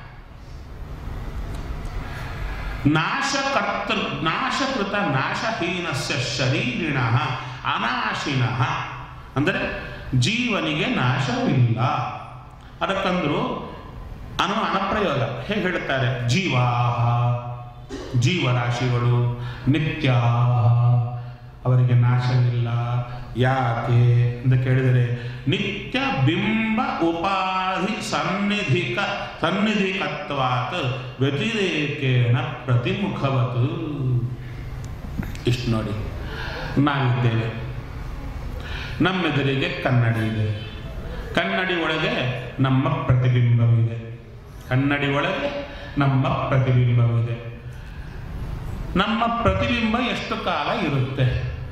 ನಾಶಕರ್ತೃ ನಾಶಕೃತ ನಾಶಹೀನಸ್ಯ ಶರೀರಿಣ ಅನಾಶಿನಃ ಅಂದರೆ ಜೀವನಿಗೆ ನಾಶವಿಲ್ಲ ಅದಕ್ಕಂದ್ರು ಅನು ಅನಪ್ರಯೋಗ ಹೇಗೆ ಹೇಳ್ತಾರೆ ಜೀವಾ ಜೀವರಾಶಿಗಳು ನಿತ್ಯ ಅವರಿಗೆ ನಾಶವಿಲ್ಲ ಯಾಕೆ ಅಂತ ಕೇಳಿದರೆ ನಿತ್ಯ ಬಿಂಬ ಉಪಾಧಿ ಸನ್ನಿಧಿಕ ಸನ್ನಿಧಿಕತ್ವಾತ್ ವ್ಯತಿರೇಕೇಣ ಪ್ರತಿಮುಖವತ್ ಇಷ್ಟು ನೋಡಿ ನಾವಿದ್ದೇವೆ ನಮ್ಮೆದುರಿಗೆ ಕನ್ನಡಿ ಇದೆ ಕನ್ನಡಿ ಒಳಗೆ ನಮ್ಮ ಪ್ರತಿಬಿಂಬವಿದೆ ಕನ್ನಡಿ ಒಳಗೆ ನಮ್ಮ ಪ್ರತಿಬಿಂಬವಿದೆ ನಮ್ಮ ಪ್ರತಿಬಿಂಬ ಎಷ್ಟು ಕಾಲ ಇರುತ್ತೆ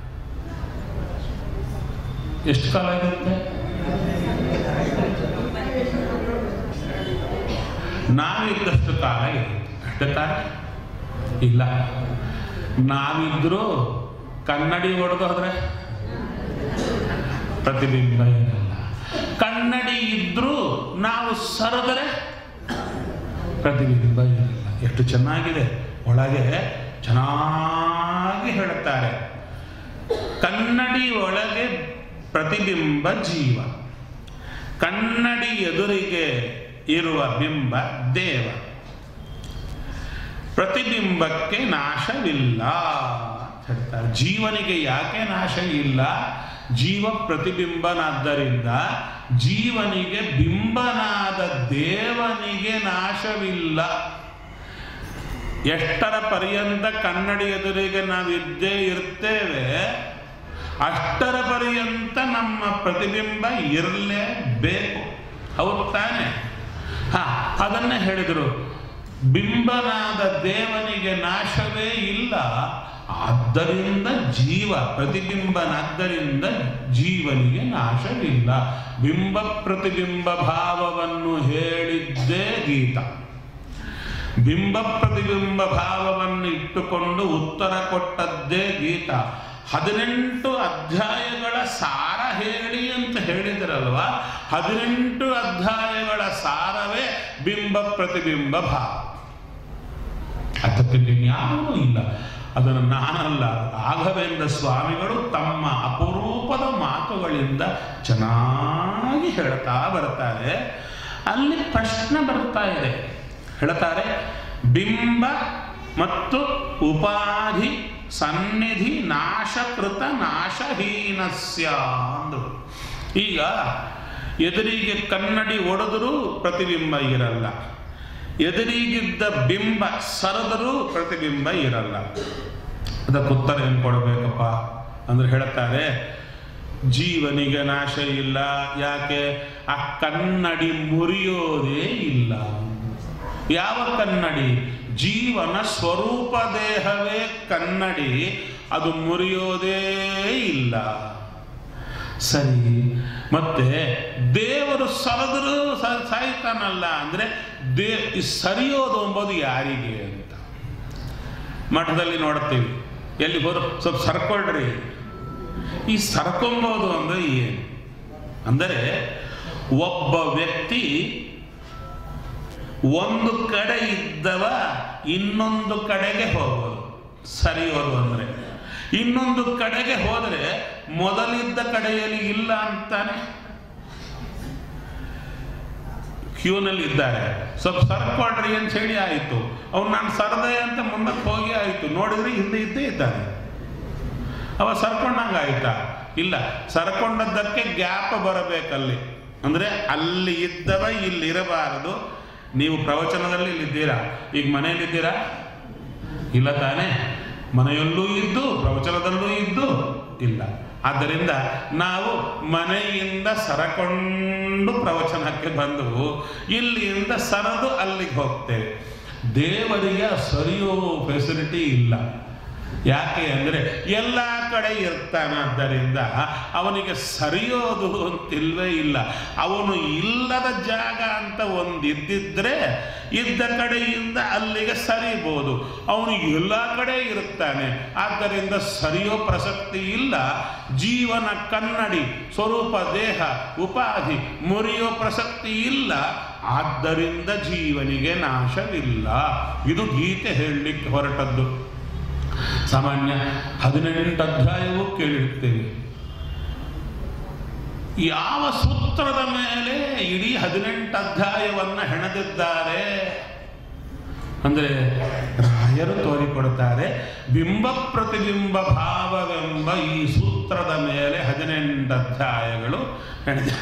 ಎಷ್ಟು ಕಾಲ ಇರುತ್ತೆ ನಾವಿದ್ದಷ್ಟು ಕಾಲ ಇರುತ್ತೆ ಅಷ್ಟೇ ತಾನೆ ಇಲ್ಲ ನಾವಿದ್ರೂ ಕನ್ನಡಿ ಹೊಡೆದೋದ್ರೆ ಪ್ರತಿಬಿಂಬ ಇರಲ್ಲ ಕನ್ನಡಿ ಇದ್ರೂ ನಾವು ಸರಿದರೆ ಪ್ರತಿಬಿಂಬ ಇರಲ್ಲ ಎಷ್ಟು ಚೆನ್ನಾಗಿದೆ ಒಳಗೆ ಚೆನ್ನಾಗಿ ಹೇಳುತ್ತಾರೆ ಕನ್ನಡಿ ಒಳಗೆ ಪ್ರತಿಬಿಂಬ ಜೀವ ಕನ್ನಡಿ ಎದುರಿಗೆ ಇರುವ ಬಿಂಬ ದೇವ ಪ್ರತಿಬಿಂಬಕ್ಕೆ ನಾಶವಿಲ್ಲ ಅಂತ ಹೇಳ್ತಾರೆ ಜೀವನಿಗೆ ಯಾಕೆ ನಾಶ ಇಲ್ಲ ಜೀವ ಪ್ರತಿಬಿಂಬನಾದ್ದರಿಂದ ಜೀವನಿಗೆ ಬಿಂಬನಾದ ದೇವನಿಗೆ ನಾಶವಿಲ್ಲ ಎಷ್ಟರ ಪರ್ಯಂತ ಕನ್ನಡಿ ಎದುರಿಗೆ ನಾವಿದ್ದೇ ಇರ್ತೇವೆ ಅಷ್ಟರ ಪರ್ಯಂತ ನಮ್ಮ ಪ್ರತಿಬಿಂಬ ಇರಲೇಬೇಕು ಹೌದು ತಾನೆ ಹಾ ಅದನ್ನೇ ಹೇಳಿದರು ಬಿಂಬನಾದ ದೇವನಿಗೆ ನಾಶವೇ ಇಲ್ಲ ಆದ್ದರಿಂದ ಜೀವ ಪ್ರತಿಬಿಂಬನಾದ್ದರಿಂದ ಜೀವನಿಗೆ ನಾಶವಿಲ್ಲ ಬಿಂಬ ಪ್ರತಿಬಿಂಬ ಭಾವವನ್ನು ಹೇಳಿದ್ದೇ ಗೀತ ಬಿಂಬ ಪ್ರತಿಬಿಂಬ ಭಾವವನ್ನು ಇಟ್ಟುಕೊಂಡು ಉತ್ತರ ಕೊಟ್ಟದ್ದೇ ಗೀತ ಹದಿನೆಂಟು ಅಧ್ಯಾಯಗಳ ಸಾರ ಹೇಳಿ ಅಂತ ಹೇಳಿದ್ರಲ್ವ ಹದಿನೆಂಟು ಅಧ್ಯಾಯಗಳ ಸಾರವೇ ಬಿಂಬ ಪ್ರತಿಬಿಂಬ ಭಾವ ಅದಕ್ಕೆ ಇನ್ಯಾವುದೂ ಇಲ್ಲ ಅದನ್ನು ನಾನಲ್ಲ ರಾಘವೇಂದ್ರ ಸ್ವಾಮಿಗಳು ತಮ್ಮ ಅಪರೂಪದ ಮಾತುಗಳಿಂದ ಚೆನ್ನಾಗಿ ಹೇಳ್ತಾ ಬರ್ತಾರೆ ಅಲ್ಲಿ ಪ್ರಶ್ನೆ ಬರ್ತಾ ಇದೆ ಹೇಳ್ತಾರೆ ಬಿಂಬ ಮತ್ತು ಉಪಾಧಿ ಸನ್ನಿಧಿ ನಾಶಕೃತ ನಾಶಹೀನಸ್ಯ ಅಂದರು ಈಗ ಎದುರಿಗೆ ಕನ್ನಡಿ ಒಡೆದರೂ ಪ್ರತಿಬಿಂಬ ಇರಲ್ಲ ಎದುರಿಗಿದ್ದ ಬಿಂಬ ಸರದರೂ ಪ್ರತಿಬಿಂಬ ಇರಲ್ಲ ಅದಕ್ಕೆ ಉತ್ತರ ಏನು ಕೊಡಬೇಕಪ್ಪ ಅಂದ್ರೆ ಹೇಳ್ತಾರೆ ಜೀವನಿಗೆ ನಾಶ ಇಲ್ಲ ಯಾಕೆ ಆ ಕನ್ನಡಿ ಮುರಿಯೋದೇ ಇಲ್ಲ ಯಾವ ಕನ್ನಡಿ ಜೀವನ ಸ್ವರೂಪ ದೇಹವೇ ಕನ್ನಡಿ ಅದು ಮುರಿಯೋದೇ ಇಲ್ಲ ಸರಿ ಮತ್ತೆ ದೇವರು ಸರದರು ಸ- ಸಾಯ್ತಾನಲ್ಲ ಅಂದ್ರೆ ದೇ ಈ ಸರಿಯೋದು ಎಂಬುದು ಯಾರಿಗೆ ಅಂತ ಮಠದಲ್ಲಿ ನೋಡ್ತೀವಿ ಎಲ್ಲಿ ಹೋದ್ರು ಸ್ವಲ್ಪ ಸರ್ಕೊಳ್ರಿ ಈ ಸರ್ಕೊಂಬೋದು ಅಂದ್ರೆ ಏನು ಅಂದರೆ ಒಬ್ಬ ವ್ಯಕ್ತಿ ಒಂದು ಕಡೆ ಇದ್ದವ ಇನ್ನೊಂದು ಕಡೆಗೆ ಹೋಗೋದು ಸರಿಯೋದು ಅಂದ್ರೆ ಇನ್ನೊಂದು ಕಡೆಗೆ ಹೋದರೆ ಮೊದಲಿದ್ದ ಕಡೆಯಲ್ಲಿ ಇಲ್ಲ ಅಂತಾನೆ ಕ್ಯೂನಲ್ಲಿ ಇದ್ದಾರೆ ಸ್ವಲ್ಪ ಸರ್ಕೊಡ್ರಿ ಅಂತ ಹೇಳಿ ಆಯಿತು ಅವ್ನು ನಾನು ಸರ್ದೆ ಅಂತ ಮುಂದಕ್ಕೆ ಹೋಗಿ ಆಯಿತು ನೋಡಿದ್ರೆ ಹಿಂದೆ ಇದ್ದೇ ಇದ್ದಾನೆ ಅವ ಸರ್ಕೊಂಡಂಗೆ ಆಯ್ತಾ ಇಲ್ಲ ಸರ್ಕೊಂಡದ್ದಕ್ಕೆ ಗ್ಯಾಪ್ ಬರಬೇಕಲ್ಲಿ ಅಂದರೆ ಅಲ್ಲಿ ಇದ್ದವ ಇಲ್ಲಿ ಇರಬಾರದು ನೀವು ಪ್ರವಚನದಲ್ಲಿ ಇಲ್ಲಿದ್ದೀರಾ ಈಗ ಮನೆಯಲ್ಲಿದ್ದೀರಾ ಇಲ್ಲ ತಾನೇ ಮನೆಯಲ್ಲೂ ಇದ್ದು ಪ್ರವಚನದಲ್ಲೂ ಇದ್ದು ಇಲ್ಲ ಆದ್ದರಿಂದ ನಾವು ಮನೆಯಿಂದ ಸರಕೊಂಡು ಪ್ರವಚನಕ್ಕೆ ಬಂದು ಇಲ್ಲಿಂದ ಸರದು ಅಲ್ಲಿಗೆ ಹೋಗ್ತೇವೆ ದೇವರಿಗೆ ಸರಿಯೋ ಫೆಸಿಲಿಟಿ ಇಲ್ಲ ಯಾಕೆ ಅಂದರೆ ಎಲ್ಲ ಕಡೆ ಇರ್ತಾನಾದ್ದರಿಂದ ಅವನಿಗೆ ಸರಿಯೋದು ಅಂತಿಲ್ವೇ ಇಲ್ಲ ಅವನು ಇಲ್ಲದ ಜಾಗ ಅಂತ ಒಂದು ಇದ್ದಿದ್ರೆ ಇದ್ದ ಕಡೆಯಿಂದ ಅಲ್ಲಿಗೆ ಸರಿಬೋದು ಅವನು ಎಲ್ಲ ಕಡೆ ಇರುತ್ತಾನೆ ಆದ್ದರಿಂದ ಸರಿಯೋ ಪ್ರಸಕ್ತಿ ಇಲ್ಲ ಜೀವನ ಕನ್ನಡಿ ಸ್ವರೂಪ ದೇಹ ಉಪಾಧಿ ಮುರಿಯೋ ಪ್ರಸಕ್ತಿ ಇಲ್ಲ ಆದ್ದರಿಂದ ಜೀವನಿಗೆ ನಾಶವಿಲ್ಲ ಇದು ಗೀತೆ ಹೇಳಲಿಕ್ಕೆ ಹೊರಟದ್ದು ಸಾಮಾನ್ಯ ಹದಿನೆಂಟು ಅಧ್ಯಾಯವೂ ಕೇಳಿರ್ತೇವೆ ಯಾವ ಸೂತ್ರದ ಮೇಲೆ ಇಡೀ ಹದಿನೆಂಟು ಅಧ್ಯಾಯವನ್ನ ಹೆಣೆದಿದ್ದಾರೆ ಅಂದರೆ ರಾಯರು ತೋರಿಕೊಡ್ತಾರೆ ಬಿಂಬ ಪ್ರತಿಬಿಂಬ ಭಾವವೆಂಬ ಈ ಸೂತ್ರದ ಮೇಲೆ ಹದಿನೆಂಟು ಅಧ್ಯಾಯಗಳು ಹೆಣೆದ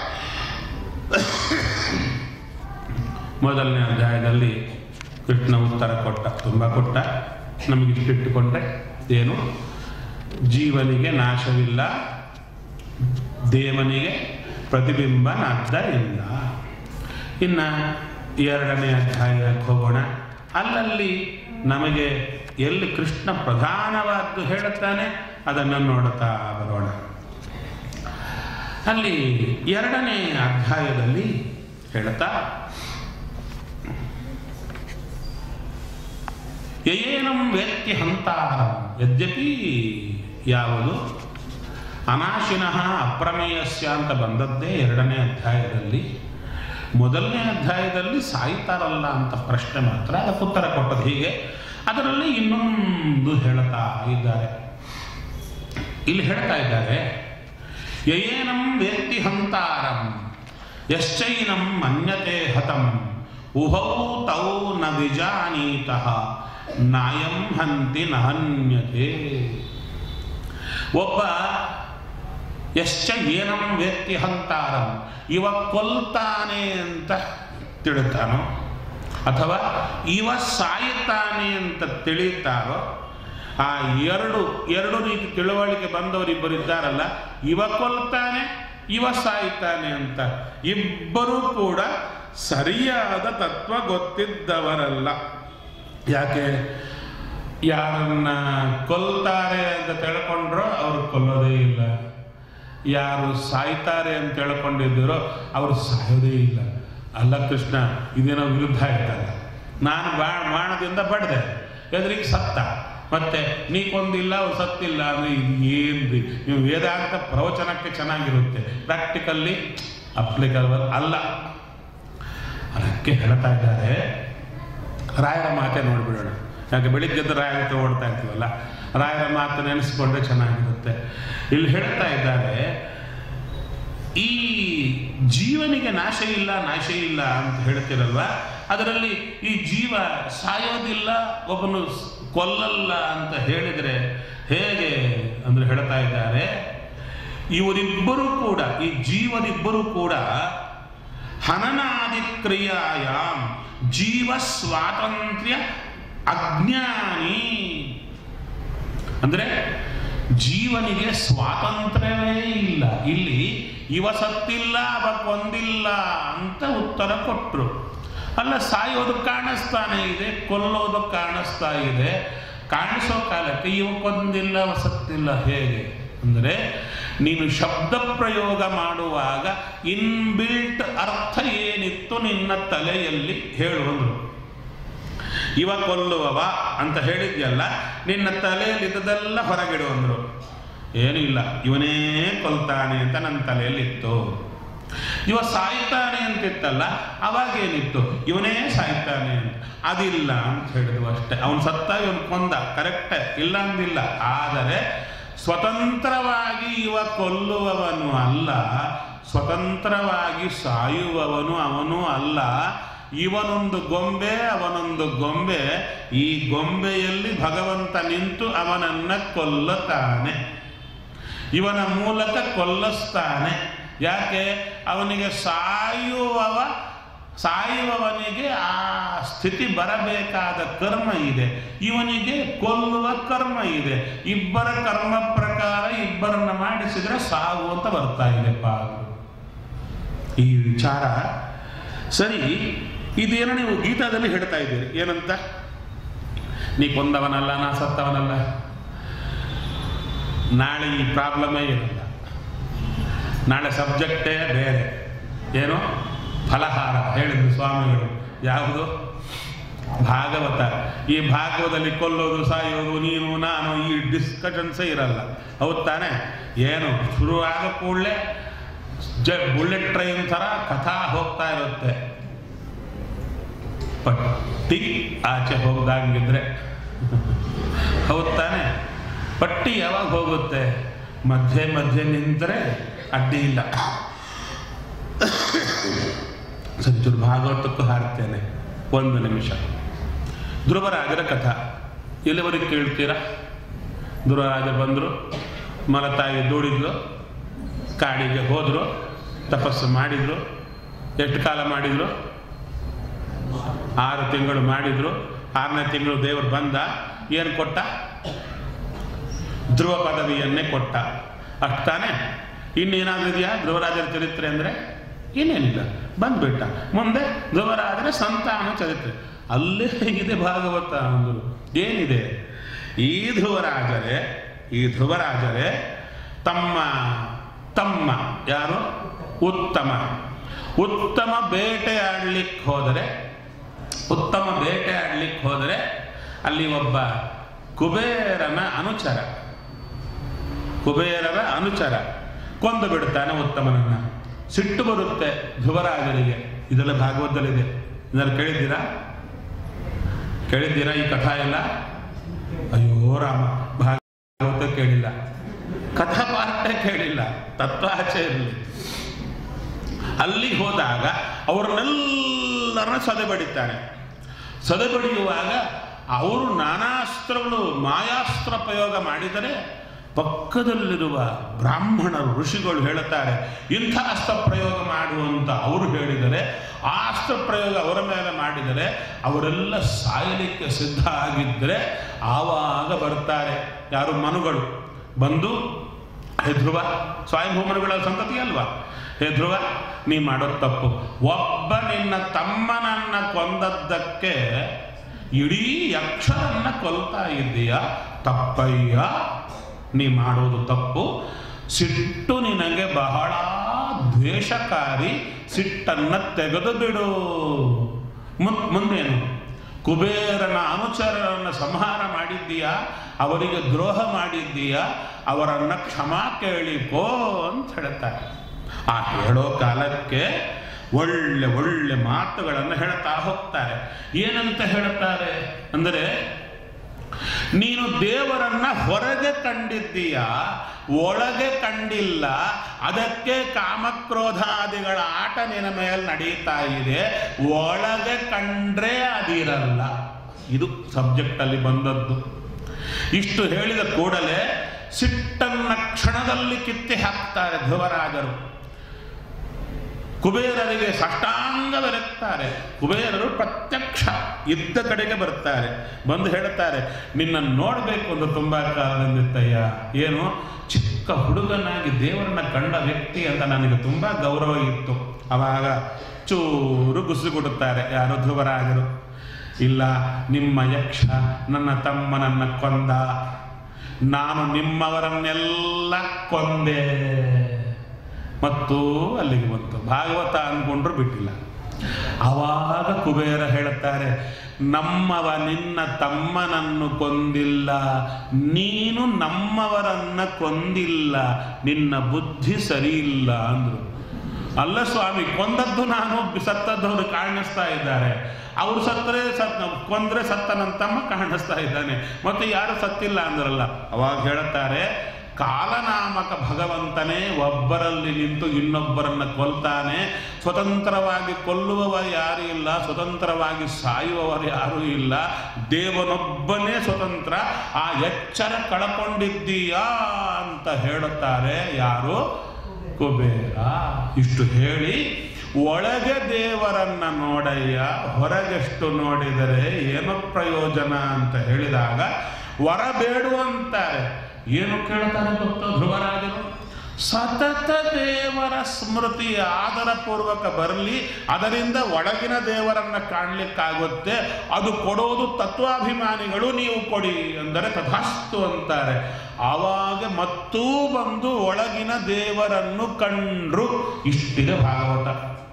ಮೊದಲನೇ ಅಧ್ಯಾಯದಲ್ಲಿ ಕೃಷ್ಣ ಉತ್ತರ ಕೊಟ್ಟ ತುಂಬ ಕೊಟ್ಟ ನಮಗೆ ಇಟ್ಟಿಟ್ಟುಕೊಂಡ್ರೆ ಏನು ಜೀವನಿಗೆ ನಾಶವಿಲ್ಲ ದೇವನಿಗೆ ಪ್ರತಿಬಿಂಬ ಇಲ್ಲ ಇನ್ನು ಎರಡನೇ ಅಧ್ಯಾಯಕ್ಕೆ ಹೋಗೋಣ ಅಲ್ಲಲ್ಲಿ ನಮಗೆ ಎಲ್ಲಿ ಕೃಷ್ಣ ಪ್ರಧಾನವಾದ್ದು ಹೇಳುತ್ತಾನೆ ಅದನ್ನು ನೋಡುತ್ತಾ ಬರೋಣ ಅಲ್ಲಿ ಎರಡನೇ ಅಧ್ಯಾಯದಲ್ಲಿ ಹೇಳ್ತಾ ಯಯೇನಂ ವೇತ್ತಿ ಹಂತಾರಂ ಯದ್ಯಪಿ ಯಾವುದು ಅನಾಶಿನಃ ಅಪ್ರಮೇಯಸ್ಯ ಅಂತ ಬಂದದ್ದೇ ಎರಡನೇ ಅಧ್ಯಾಯದಲ್ಲಿ ಮೊದಲನೇ ಅಧ್ಯಾಯದಲ್ಲಿ ಸಾಯ್ತಾರಲ್ಲ ಅಂತ ಪ್ರಶ್ನೆ ಮಾತ್ರ ಅದಕ್ಕೆ ಉತ್ತರ ಕೊಟ್ಟದ್ದು ಹೀಗೆ ಅದರಲ್ಲಿ ಇನ್ನೊಂದು ಹೇಳ್ತಾ ಇದ್ದಾರೆ ಇಲ್ಲಿ ಹೇಳ್ತಾ ಇದ್ದಾರೆ ಯಯೇನಂ ವೇತ್ತಿ ಹಂತಾರಂ ಯಶ್ಚೈನಂ ಮನ್ಯತೆ ಹತಂ ಉಭೌ ತೌ ನ ವಿಜಾನೀತಃ ನಾಯಂ ಹಂತಿ ನಹನ್ಯತೆ ಒಬ್ಬ ಎಷ್ಟ ಏನಂ ವ್ಯಕ್ತಿ ಹಂತಾರಂ ಇವ ಕೊಲ್ತಾನೆ ಅಂತ ತಿಳುತ್ತಾನೋ ಅಥವಾ ಇವ ಸಾಯುತ್ತಾನೆ ಅಂತ ತಿಳಿಯುತ್ತಾರೋ ಆ ಎರಡು ಎರಡು ರೀತಿ ತಿಳುವಳಿಕೆ ಬಂದವರಿಬ್ಬರು ಇದ್ದಾರಲ್ಲ ಇವ ಕೊಲ್ತಾನೆ ಇವ ಸಾಯ್ತಾನೆ ಅಂತ ಇಬ್ಬರೂ ಕೂಡ ಸರಿಯಾದ ತತ್ವ ಗೊತ್ತಿದ್ದವರಲ್ಲ ಯಾಕೆ ಯಾರನ್ನ ಕೊಲ್ತಾರೆ ಅಂತ ತಿಳ್ಕೊಂಡ್ರೋ ಅವ್ರು ಕೊಲ್ಲೋದೇ ಇಲ್ಲ ಯಾರು ಸಾಯ್ತಾರೆ ಅಂತ ತಿಳ್ಕೊಂಡಿದ್ದೀರೋ ಅವರು ಸಾಯೋದೇ ಇಲ್ಲ ಅಲ್ಲ ಕೃಷ್ಣ ಇದೇನೋ ವಿರುದ್ಧ ಆಯ್ತಲ್ಲ ನಾನು ಬಾ ಬಾಣದಿಂದ ಬಡ್ದೆ ಎದುರಿಗೆ ಸತ್ತ ಮತ್ತೆ ನೀ ಕೊಂದಿಲ್ಲ ಅವ್ರು ಸತ್ತಿಲ್ಲ ಅಂದ್ರೆ ಏನ್ರಿ ನೀವು ವೇದಾಂತ ಪ್ರವಚನಕ್ಕೆ ಚೆನ್ನಾಗಿರುತ್ತೆ ಪ್ರಾಕ್ಟಿಕಲ್ಲಿ ಅಪ್ಲಿಕಬಲ್ ಅಲ್ಲ ಅದಕ್ಕೆ ಹೇಳ್ತಾ ಇದ್ದಾರೆ ರಾಯರ ಮಾತೆ ನೋಡಿಬಿಡೋಣ ಯಾಕೆ ಬೆಳಿಗ್ಗೆದ್ದು ರಾಯರ ಹತ್ರ ಓಡ್ತಾ ಇರ್ತೀವಲ್ಲ ರಾಯರ ಮಾತು ನೆನೆಸ್ಕೊಂಡ್ರೆ ಚೆನ್ನಾಗಿರುತ್ತೆ ಇಲ್ಲಿ ಹೇಳ್ತಾ ಇದ್ದಾರೆ ಈ ಜೀವನಿಗೆ ನಾಶ ಇಲ್ಲ ನಾಶ ಇಲ್ಲ ಅಂತ ಹೇಳ್ತಿರಲ್ವ ಅದರಲ್ಲಿ ಈ ಜೀವ ಸಾಯೋದಿಲ್ಲ ಒಬ್ಬನು ಸ್- ಕೊಲ್ಲಲ್ಲ ಅಂತ ಹೇಳಿದರೆ ಹೇಗೆ ಅಂದ್ರೆ ಹೇಳ್ತಾ ಇದ್ದಾರೆ ಇವರಿಬ್ಬರೂ ಕೂಡ ಈ ಜೀವನಿಬ್ಬರೂ ಕೂಡ ಹನನಾದಿ ಕ್ರಿಯಾಯಾಮ್ ಜೀವ ಸ್ವಾತಂತ್ರ್ಯ ಅಜ್ಞಾನಿ ಅಂದ್ರೆ ಜೀವನಿಗೆ ಸ್ವಾತಂತ್ರ್ಯವೇ ಇಲ್ಲ ಇಲ್ಲಿ ಇವ ಸತ್ತಿಲ್ಲ ಅವ ಕೊಂದಿಲ್ಲ ಅಂತ ಉತ್ತರ ಕೊಟ್ಟರು ಅಲ್ಲ ಸಾಯೋದು ಕಾಣಿಸ್ತಾನೆ ಇದೆ ಕೊಲ್ಲೋದು ಕಾಣಿಸ್ತಾ ಇದೆ ಕಾಣಿಸೋ ಕಾಲಕ್ಕೆ ಇವ ಕೊಂದಿಲ್ಲ ಅವ ಸತ್ತಿಲ್ಲ ಹೇಗೆ ಅಂದರೆ ನೀನು ಶಬ್ದ ಪ್ರಯೋಗ ಮಾಡುವಾಗ ಇನ್ಬಿಲ್ಟ್ ಅರ್ಥ ಏನಿತ್ತು ನಿನ್ನ ತಲೆಯಲ್ಲಿ ಹೇಳುವಂದ್ರು ಇವ ಕೊಲ್ಲುವವ ಅಂತ ಹೇಳಿದ್ಯಲ್ಲ ನಿನ್ನ ತಲೆಯಲ್ಲಿ ಇದ್ದದೆಲ್ಲ ಹೊರಗಿಡು ಅಂದ್ರು ಏನೂ ಇಲ್ಲ ಇವನೇ ಕೊಲ್ತಾನೆ ಅಂತ ನನ್ನ ತಲೆಯಲ್ಲಿತ್ತು ಇವ ಸಾಯ್ತಾನೆ ಅಂತಿತ್ತಲ್ಲ ಅವಾಗೇನಿತ್ತು ಇವನೇ ಸಾಯ್ತಾನೆ ಅಂತ ಅದಿಲ್ಲ ಅಂತ ಹೇಳಿದ್ವು ಅಷ್ಟೇ ಅವನು ಸತ್ತ ಇವನು ಕೊಂದ ಕರೆಕ್ಟ್ ಇಲ್ಲ ಅಂದಿಲ್ಲ ಆದರೆ ಸ್ವತಂತ್ರವಾಗಿ ಇವ ಕೊಲ್ಲುವವನು ಅಲ್ಲ ಸ್ವತಂತ್ರವಾಗಿ ಸಾಯುವವನು ಅವನು ಅಲ್ಲ ಇವನೊಂದು ಗೊಂಬೆ ಅವನೊಂದು ಗೊಂಬೆ ಈ ಗೊಂಬೆಯಲ್ಲಿ ಭಗವಂತ ನಿಂತು ಅವನನ್ನ ಕೊಲ್ಲುತ್ತಾನೆ ಇವನ ಮೂಲಕ ಕೊಲ್ಲಿಸ್ತಾನೆ ಯಾಕೆ ಅವನಿಗೆ ಸಾಯುವವ ಸಾಯುವವನಿಗೆ ಆ ಸ್ಥಿತಿ ಬರಬೇಕಾದ ಕರ್ಮ ಇದೆ ಇವನಿಗೆ ಕೊಲ್ಲುವ ಕರ್ಮ ಇದೆ ಇಬ್ಬರ ಕರ್ಮ ಪ್ರಕಾರ ಇಬ್ಬರನ್ನ ಮಾಡಿಸಿದ್ರೆ ಸಾವು ಅಂತ ಬರ್ತಾ ಇದೆಪ್ಪ ಈ ವಿಚಾರ ಸರಿ ಇದೇನೋ ನೀವು ಗೀತಾದಲ್ಲಿ ಹೇಳ್ತಾ ಇದ್ದೀರಿ ಏನಂತ ನೀ ಕೊಂದವನಲ್ಲ ನಾ ಸತ್ತವನಲ್ಲ ನಾಳೆ ಈ ಪ್ರಾಬ್ಲಮೇ ಇರಲ್ಲ ನಾಳೆ ಸಬ್ಜೆಕ್ಟೇ ಬೇರೆ ಏನು ಫಲಹಾರ ಹೇಳಿದ್ರು ಸ್ವಾಮಿಗಳು ಯಾವುದು ಭಾಗವತ ಈ ಭಾಗವತದಲ್ಲಿ ಕೊಲ್ಲೋದು ಸಾಯೋದು ನೀನು ನಾನು ಈ ಡಿಸ್ಕಷನ್ಸೇ ಇರಲ್ಲ ಹೌದು ತಾನೆ ಏನು ಶುರುವಾದ ಕೂಡಲೇ ಜ ಬುಲೆಟ್ ಟ್ರೈನ್ ಥರ ಕಥಾ ಹೋಗ್ತಾ ಇರುತ್ತೆ ಪಟ್ಟಿ ಆಚೆ ಹೋಗ್ದಂಗಿದ್ರೆ ಹೌದು ತಾನೆ ಪಟ್ಟಿ ಯಾವಾಗ ಹೋಗುತ್ತೆ ಮಧ್ಯೆ ಮಧ್ಯೆ ನಿಂತರೆ ಅಡ್ಡಿ ಇಲ್ಲ ಸರಿ ಭಾಗವತಕ್ಕೂ ಹಾರ್ತೇನೆ ಒಂದು ನಿಮಿಷ ಧ್ರುವರಾಜರ ಕಥಾ ಎಲ್ಲಿವರೆಗೆ ಕೇಳ್ತೀರಾ ಧ್ರುವರಾಜ ಬಂದರು ಮಲತಾಯಿ ದೂಡಿದ್ರು ಕಾಡಿಗೆ ಹೋದರು ತಪಸ್ಸು ಮಾಡಿದರು ಎಷ್ಟು ಕಾಲ ಮಾಡಿದರು ಆರು ತಿಂಗಳು ಮಾಡಿದರು ಆರನೇ ತಿಂಗಳು ದೇವರು ಬಂದ ಏನು ಕೊಟ್ಟ ಧ್ರುವ ಪದವಿಯನ್ನೇ ಕೊಟ್ಟ ಅಷ್ಟು ತಾನೇ ಇನ್ನೇನಾದ್ರೂ ಇದೆಯಾ ಧ್ರುವರಾಜರ ಚರಿತ್ರೆ ಅಂದರೆ ಇನ್ನೇನಿಲ್ಲ ಬಂದ್ಬಿಟ್ಟ ಮುಂದೆ ಧ್ರುವರಾಜರ ಸಂತಾನ ಚರಿತ್ರೆ ಅಲ್ಲೇ ಇದೆ ಭಾಗವತ ಅಂದರು ಏನಿದೆ ಈ ಧ್ರುವರಾಜರೇ ಈ ಧ್ರುವರಾಜರೇ ತಮ್ಮ ತಮ್ಮ ಯಾರು ಉತ್ತಮ ಉತ್ತಮ ಬೇಟೆಯಾಡ್ಲಿಕ್ಕೆ ಹೋದರೆ ಉತ್ತಮ ಬೇಟೆಯಾಡ್ಲಿಕ್ಕೆ ಹೋದರೆ ಅಲ್ಲಿ ಒಬ್ಬ ಕುಬೇರನ ಅನುಚರ ಕುಬೇರರ ಅನುಚರ ಕೊಂದು ಬಿಡ್ತಾನೆ ಉತ್ತಮನನ್ನ ಸಿಟ್ಟು ಬರುತ್ತೆ ಧ್ರುವರಾಜರಿಗೆ ಇದೆಲ್ಲ ಭಾಗವತದಲ್ಲಿದೆ ಇದನ್ನು ಕೇಳಿದ್ದೀರಾ ಕೇಳಿದ್ದೀರಾ ಈ ಕಥಾ ಎಲ್ಲ ಅಯ್ಯೋ ರಾಮ ಭಾಗವತ ಕೇಳಿಲ್ಲ ಕಥಾ ಪಾಠ ಕೇಳಿಲ್ಲ ತತ್ವ ಆಚೆ ಇರಲಿ ಅಲ್ಲಿಗೆ ಹೋದಾಗ ಅವ್ರನ್ನೆಲ್ಲರನ್ನ ಸದೆ ಬಡಿತಾನೆ ಸದೆ ಬಡಿಯುವಾಗ ಅವರು ನಾನಾಸ್ತ್ರಗಳು ಮಾಯಾಸ್ತ್ರ ಪ್ರಯೋಗ ಮಾಡಿದರೆ ಪಕ್ಕದಲ್ಲಿರುವ ಬ್ರಾಹ್ಮಣರು ಋಷಿಗಳು ಹೇಳುತ್ತಾರೆ ಇಂಥ ಅಸ್ತ್ರ ಪ್ರಯೋಗ ಮಾಡುವಂತ ಅವರು ಹೇಳಿದರೆ ಆ ಅಸ್ತ್ರ ಪ್ರಯೋಗ ಅವರ ಮೇಲೆ ಮಾಡಿದರೆ ಅವರೆಲ್ಲ ಸಾಯಲಿಕ್ಕೆ ಸಿದ್ಧ ಆಗಿದ್ದರೆ ಆವಾಗ ಬರ್ತಾರೆ ಯಾರು ಮನುಗಳು ಬಂದು ಹೇ ಧ್ರುವ ಸ್ವಯಂಭೂಮನುಗಳ ಸಂತತಿ ಅಲ್ವಾ ಹೇ ಧ್ರುವ ನೀ ಮಾಡೋದು ತಪ್ಪು ಒಬ್ಬ ನಿನ್ನ ತಮ್ಮನನ್ನ ಕೊಂದದ್ದಕ್ಕೆ ಇಡೀ ಯಕ್ಷರನ್ನ ಕೊಲ್ತಾ ಇದ್ದೀಯ ತಪ್ಪಯ್ಯ ನೀ ಮಾಡೋದು ತಪ್ಪು ಸಿಟ್ಟು ನಿನಗೆ ಬಹಳ ದ್ವೇಷಕಾರಿ ಸಿಟ್ಟನ್ನ ತೆಗೆದು ಬಿಡು ಮುನ್- ಮುಂದೇನು ಕುಬೇರನ ಅನುಚರರನ್ನು ಸಂಹಾರ ಮಾಡಿದ್ದೀಯಾ ಅವರಿಗೆ ದ್ರೋಹ ಮಾಡಿದ್ದೀಯಾ ಅವರನ್ನ ಕ್ಷಮಾ ಕೇಳಿಕೋ ಅಂತ ಹೇಳ್ತಾರೆ ಆ ಹೇಳೋ ಕಾಲಕ್ಕೆ ಒಳ್ಳೆ ಒಳ್ಳೆ ಮಾತುಗಳನ್ನು ಹೇಳ್ತಾ ಹೋಗ್ತಾರೆ ಏನಂತ ಹೇಳ್ತಾರೆ ಅಂದರೆ ನೀನು ದೇವರನ್ನ ಹೊರಗೆ ಕಂಡಿದ್ದೀಯ ಒಳಗೆ ಕಂಡಿಲ್ಲ ಅದಕ್ಕೆ ಕಾಮಕ್ರೋಧಾದಿಗಳ ಆಟ ನಿನ್ನ ಮೇಲೆ ನಡೀತಾ ಇದೆ ಒಳಗೆ ಕಂಡ್ರೆ ಅದಿರಲ್ಲ ಇದು ಸಬ್ಜೆಕ್ಟ್ ಅಲ್ಲಿ ಬಂದದ್ದು ಇಷ್ಟು ಹೇಳಿದ ಕೂಡಲೇ ಸಿಟ್ಟನ್ನ ಕ್ಷಣದಲ್ಲಿ ಕಿತ್ತಿ ಹಾಕ್ತಾರೆ ಧ್ರುವರಾಜರು ಕುಬೇರರಿಗೆ ಸಾಷ್ಟಾಂಗವೆರಗ್ತಾರೆ ಕುಬೇರರು ಪ್ರತ್ಯಕ್ಷ ಇದ್ದ ಕಡೆಗೆ ಬರ್ತಾರೆ ಬಂದು ಹೇಳುತ್ತಾರೆ ನಿನ್ನನ್ನು ನೋಡಬೇಕು ಅಂತ ತುಂಬ ಕಾಲದಿಂದಿತ್ತಯ್ಯ ಏನು ಚಿಕ್ಕ ಹುಡುಗನಾಗಿ ದೇವರನ್ನ ಕಂಡ ವ್ಯಕ್ತಿ ಅಂತ ನನಗೆ ತುಂಬ ಗೌರವ ಇತ್ತು ಅವಾಗ ಚೂರು ಗುಸು ಕೊಡುತ್ತಾರೆ ಯಾರು ಧ್ರುವರಾಜರು ಇಲ್ಲ ನಿಮ್ಮ ಯಕ್ಷ ನನ್ನ ತಮ್ಮನನ್ನ ಕೊಂದ ನಾನು ನಿಮ್ಮವರನ್ನೆಲ್ಲ ಕೊಂದೆ ಮತ್ತು ಅಲ್ಲಿಗೆ ಬಂತು ಭಾಗವತ ಅಂದ್ಕೊಂಡ್ರು ಬಿಟ್ಟಿಲ್ಲ ಆವಾಗ ಕುಬೇರ ಹೇಳುತ್ತಾರೆ ನಮ್ಮವ ನಿನ್ನ ತಮ್ಮನನ್ನು ಕೊಂದಿಲ್ಲ ನೀನು ನಮ್ಮವರನ್ನ ಕೊಂದಿಲ್ಲ ನಿನ್ನ ಬುದ್ಧಿ ಸರಿ ಇಲ್ಲ ಅಂದ್ರು ಅಲ್ಲ ಸ್ವಾಮಿ ಕೊಂದದ್ದು ನಾನು ಸತ್ತದ್ದವರು ಕಾಣಿಸ್ತಾ ಇದ್ದಾರೆ ಅವ್ರು ಸತ್ತರೆ ಸತ್ ಕೊಂದ್ರೆ ಸತ್ತ ನನ್ನ ತಮ್ಮ ಕಾಣಿಸ್ತಾ ಇದ್ದಾನೆ ಮತ್ತೆ ಯಾರು ಸತ್ತಿಲ್ಲ ಅಂದ್ರಲ್ಲ ಅವಾಗ ಹೇಳುತ್ತಾರೆ ಕಾಲನಾಮಕ ಭಗವಂತನೇ ಒಬ್ಬರಲ್ಲಿ ನಿಂತು ಇನ್ನೊಬ್ಬರನ್ನ ಕೊಲ್ತಾನೆ ಸ್ವತಂತ್ರವಾಗಿ ಕೊಲ್ಲುವವರು ಯಾರೂ ಇಲ್ಲ ಸ್ವತಂತ್ರವಾಗಿ ಸಾಯುವವರು ಯಾರೂ ಇಲ್ಲ ದೇವನೊಬ್ಬನೇ ಸ್ವತಂತ್ರ ಆ ಎಚ್ಚರ ಕಳಕೊಂಡಿದ್ದೀಯಾ ಅಂತ ಹೇಳುತ್ತಾರೆ ಯಾರು ಕುಬೇರ ಇಷ್ಟು ಹೇಳಿ ಒಳಗೆ ದೇವರನ್ನ ನೋಡಯ್ಯ ಹೊರಗೆಷ್ಟು ನೋಡಿದರೆ ಏನು ಪ್ರಯೋಜನ ಅಂತ ಹೇಳಿದಾಗ ವರ ಬೇಡು ಅಂತಾರೆ ಏನು ಕೇಳ್ತಾರೆ ಗೊತ್ತೋ ಧ್ರುವರಾಜರು ಸತತ ದೇವರ ಸ್ಮೃತಿ ಆದರಪೂರ್ವಕ ಬರಲಿ ಅದರಿಂದ ಒಳಗಿನ ದೇವರನ್ನ ಕಾಣಲಿಕ್ಕಾಗುತ್ತೆ ಅದು ಕೊಡೋದು ತತ್ವಾಭಿಮಾನಿಗಳು ನೀವು ಕೊಡಿ ಅಂದರೆ ತಥಾಸ್ತು ಅಂತಾರೆ ಆವಾಗ ಮತ್ತೂ ಬಂದು ಒಳಗಿನ ದೇವರನ್ನು ಕಂಡ್ರು ಇಷ್ಟಿದೆ ಭಾಗವತ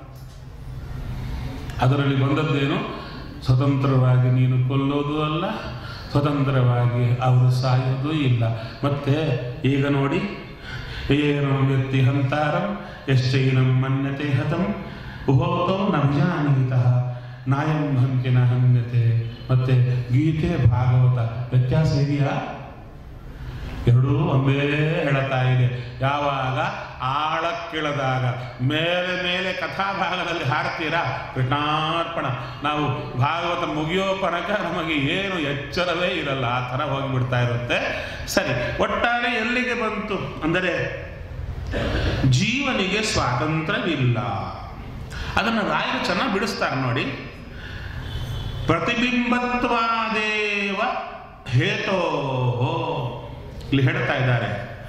ಅದರಲ್ಲಿ ಬಂದದ್ದೇನು ಸ್ವತಂತ್ರವಾಗಿ ನೀನು ಕೊಲ್ಲೋದು ಅಲ್ಲ ಸ್ವತಂತ್ರವಾಗಿ ಅವರು ಸಾಯೋದು ಇಲ್ಲ ಮತ್ತೆ ಈಗ ನೋಡಿ ಏನೋ ವ್ಯಕ್ತಿ ಹಂತಾರಂ ಎಶ್ಚೈನಂ ಮನ್ಯತೆ ಹತಂ ಉಹೋತೋ ನಭಿಜಾನೀತ ನಾಯಂ ಹಂತಿನ ಹನ್ಯತೆ ಮತ್ತೆ ಗೀತೆ ಭಾಗವತ ವ್ಯತ್ಯಾಸ ಇದೆಯಾ ಎರಡೂ ಒಂದೇ ಹೇಳ್ತಾ ಇದೆ ಯಾವಾಗ ಆಳಕ್ಕಿಳದಾಗ ಮೇಲೆ ಮೇಲೆ ಕಥಾಭಾಗದಲ್ಲಿ ಹಾಡ್ತೀರಾ ಕೃಷ್ಣಾರ್ಪಣ ನಾವು ಭಾಗವತ ಮುಗಿಯೋ ತನಕ ನಮಗೆ ಏನು ಎಚ್ಚರವೇ ಇರಲ್ಲ ಆ ಥರ ಹೋಗಿಬಿಡ್ತಾ ಇರುತ್ತೆ ಸರಿ ಒಟ್ಟಾರೆ ಎಲ್ಲಿಗೆ ಬಂತು ಅಂದರೆ ಜೀವನಿಗೆ ಸ್ವಾತಂತ್ರ್ಯವಿಲ್ಲ ಅದನ್ನು ರಾಯರು ಚೆನ್ನಾಗಿ ಬಿಡಿಸ್ತಾರೆ ನೋಡಿ ಪ್ರತಿಬಿಂಬತ್ವಾದೇವ ಹೇತೋ ಇಲ್ಲಿ ಹೇಳ್ತಾ ಇದ್ದಾರೆ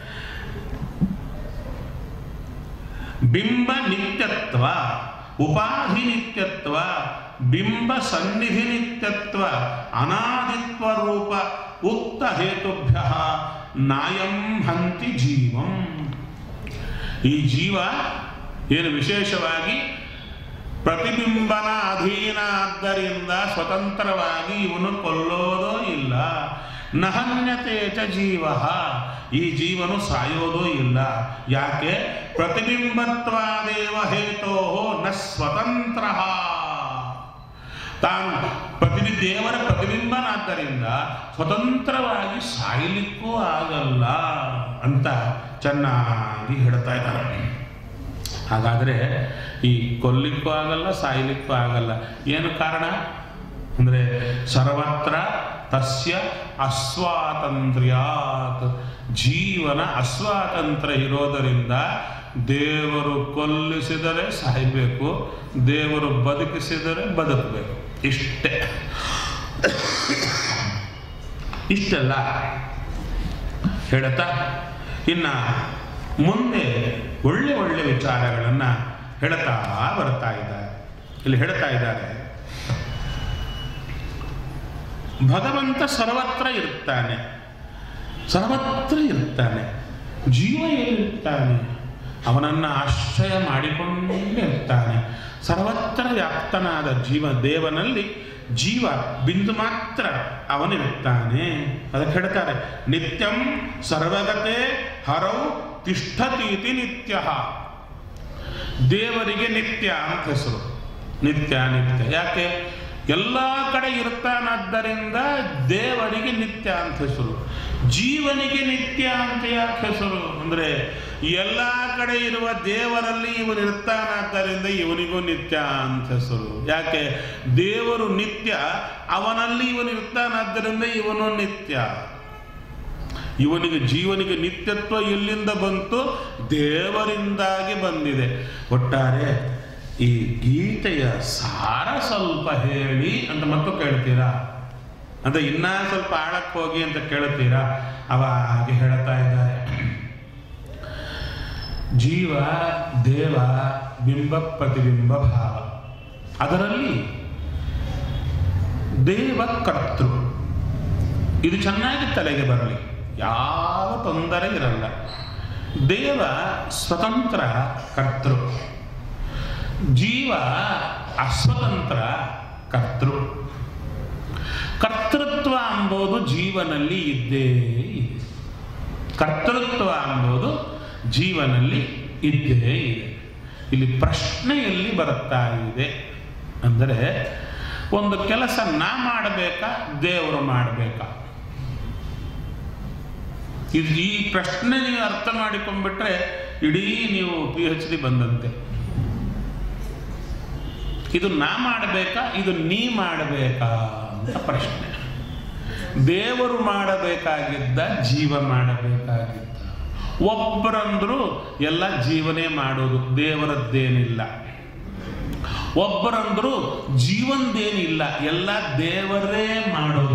ಬಿಂಬ ನಿತ್ಯತ್ವ ಉಪಾಧಿ ನಿತ್ಯತ್ವ ಬಿಂಬ ಸನ್ನಿಧಿ ನಿತ್ಯತ್ವ ಅನಾದಿತ್ವ ರೂಪ ಉಕ್ತ ಹೇತುಭ್ಯ ನಾಯಂ ಹಂತಿ ಜೀವಂ ಈ ಜೀವ ಏನು ವಿಶೇಷವಾಗಿ ಪ್ರತಿಬಿಂಬನ ಅಧೀನ ಆದ್ದರಿಂದ ಸ್ವತಂತ್ರವಾಗಿ ಇವನು ಕೊಲ್ಲೋದೋ ಇಲ್ಲ ನಹನ್ಯತೆ ಚ ಜೀವ ಈ ಜೀವನು ಸಾಯೋದೂ ಇಲ್ಲ ಯಾಕೆ ಪ್ರತಿಬಿಂಬತ್ವಾದೇವ ಹೇತೋ ನ ಸ್ವತಂತ್ರ ತಾನು ಪ್ರತಿಬಿ ದೇವರ ಪ್ರತಿಬಿಂಬನಾದ್ದರಿಂದ ಸ್ವತಂತ್ರವಾಗಿ ಸಾಯಲಿಕ್ಕೂ ಆಗಲ್ಲ ಅಂತ ಚೆನ್ನಾಗಿ ಹೇಳ್ತಾ ಇದ್ದಾರೆ ಹಾಗಾದರೆ ಈ ಕೊಲ್ಲಿಕ್ಕೂ ಆಗಲ್ಲ ಸಾಯಲಿಕ್ಕೂ ಆಗಲ್ಲ ಏನು ಕಾರಣ ಅಂದರೆ ಸರ್ವತ್ರ ತಸ್ಯ ಅಸ್ವಾತಂತ್ರ್ಯಾತ್ ಜೀವನ ಅಸ್ವಾತಂತ್ರ್ಯ ಇರೋದರಿಂದ ದೇವರು ಕೊಲ್ಲಿಸಿದರೆ ಸಾಯಬೇಕು ದೇವರು ಬದುಕಿಸಿದರೆ ಬದುಕಬೇಕು ಇಷ್ಟೇ ಇಷ್ಟೆಲ್ಲ ಹೇಳುತ್ತಾ ಇನ್ನ ಮುಂದೆ ಒಳ್ಳೆ ಒಳ್ಳೆ ವಿಚಾರಗಳನ್ನು ಹೇಳ್ತಾ ಬರ್ತಾ ಇದ್ದಾರೆ ಇಲ್ಲಿ ಹೇಳ್ತಾ ಇದ್ದಾರೆ ಭಗವಂತ ಸರ್ವತ್ರ ಇರ್ತಾನೆ ಸರ್ವತ್ರ ಇರ್ತಾನೆ ಜೀವ ಎಲ್ಲಿರ್ತಾನೆ ಅವನನ್ನು ಆಶ್ರಯ ಮಾಡಿಕೊಂಡಿರ್ತಾನೆ ಸರ್ವತ್ರ ವ್ಯಾಪ್ತನಾದ ಜೀವ ದೇವನಲ್ಲಿ ಜೀವ ಬಿಂದು ಮಾತ್ರ ಅವನಿರುತ್ತಾನೆ ಅದಕ್ಕೆ ಹೇಳ್ತಾರೆ ನಿತ್ಯಂ ಸರ್ವಗತೆ ಹರೌ ತಿಷ್ಠತೀತಿ ನಿತ್ಯ ದೇವರಿಗೆ ನಿತ್ಯ ಅಂತ ಹೆಸರು ನಿತ್ಯ ನಿತ್ಯ ಯಾಕೆ ಎಲ್ಲ ಕಡೆ ಇರ್ತಾನಾದ್ದರಿಂದ ದೇವರಿಗೆ ನಿತ್ಯ ಅಂತ ಹೆಸರು ಜೀವನಿಗೆ ನಿತ್ಯ ಅಂತ ಯಾಕೆ ಹೆಸರು ಅಂದರೆ ಎಲ್ಲ ಕಡೆ ಇರುವ ದೇವರಲ್ಲಿ ಇವನು ಇರ್ತಾನಾದ್ದರಿಂದ ಇವನಿಗೂ ನಿತ್ಯ ಅಂತ ಹೆಸರು ಯಾಕೆ ದೇವರು ನಿತ್ಯ ಅವನಲ್ಲಿ ಇವನು ಇರ್ತಾನಾದ್ದರಿಂದ ಇವನು ನಿತ್ಯ ಇವನಿಗೆ ಜೀವನಿಗೆ ನಿತ್ಯತ್ವ ಎಲ್ಲಿಂದ ಬಂತು ದೇವರಿಂದಾಗಿ ಬಂದಿದೆ ಒಟ್ಟಾರೆ ಈ ಗೀತೆಯ ಸಾರ ಸ್ವಲ್ಪ ಹೇಳಿ ಅಂತ ಮತ್ತು ಕೇಳ್ತೀರಾ ಅಂದ್ರೆ ಇನ್ನ ಸ್ವಲ್ಪ ಆಳಕ್ಕೆ ಹೋಗಿ ಅಂತ ಕೇಳ್ತೀರಾ ಅವ ಹಾಗೆ ಹೇಳ್ತಾ ಇದ್ದಾರೆ ಜೀವ ದೇವ ಬಿಂಬ ಪ್ರತಿಬಿಂಬ ಭಾವ ಅದರಲ್ಲಿ ದೇವ ಕರ್ತೃ ಇದು ಚೆನ್ನಾಗಿ ತಲೆಗೆ ಬರಲಿ ಯಾವ ತೊಂದರೆ ಇರಲ್ಲ ದೇವ ಸ್ವತಂತ್ರ ಕರ್ತೃ ಜೀವ ಅಸ್ವತಂತ್ರ ಕರ್ತೃ ಕರ್ತೃತ್ವ ಎಂಬುದು ಜೀವನಲ್ಲಿ ಇದ್ದೇ ಇದೆ ಕರ್ತೃತ್ವ ಎಂಬುದು ಜೀವನಲ್ಲಿ ಇದ್ದೇ ಇದೆ ಇಲ್ಲಿ ಪ್ರಶ್ನೆಯಲ್ಲಿ ಬರುತ್ತಾ ಇದೆ ಅಂದರೆ ಒಂದು ಕೆಲಸ ನಾ ಮಾಡಬೇಕಾ ದೇವರು ಮಾಡಬೇಕಾ ಇದು ಈ ಪ್ರಶ್ನೆ ನೀವು ಅರ್ಥ ಮಾಡಿಕೊಂಡ್ಬಿಟ್ರೆ ಇಡೀ ನೀವು ಪಿ ಎಚ್ ಡಿ ಬಂದಂತೆ ಇದು ನಾ ಮಾಡಬೇಕಾ ಇದು ನೀ ಮಾಡಬೇಕಾ ಅಂತ ಪ್ರಶ್ನೆ ದೇವರು ಮಾಡಬೇಕಾಗಿದ್ದ ಜೀವ ಮಾಡಬೇಕಾಗಿದ್ದ ಒಬ್ಬರಂದ್ರು ಎಲ್ಲ ಜೀವನೇ ಮಾಡೋದು ದೇವರದ್ದೇನಿಲ್ಲ ಒಬ್ಬರಂದ್ರು ಜೀವಂದೇನಿಲ್ಲ ಎಲ್ಲ ದೇವರೇ ಮಾಡೋದು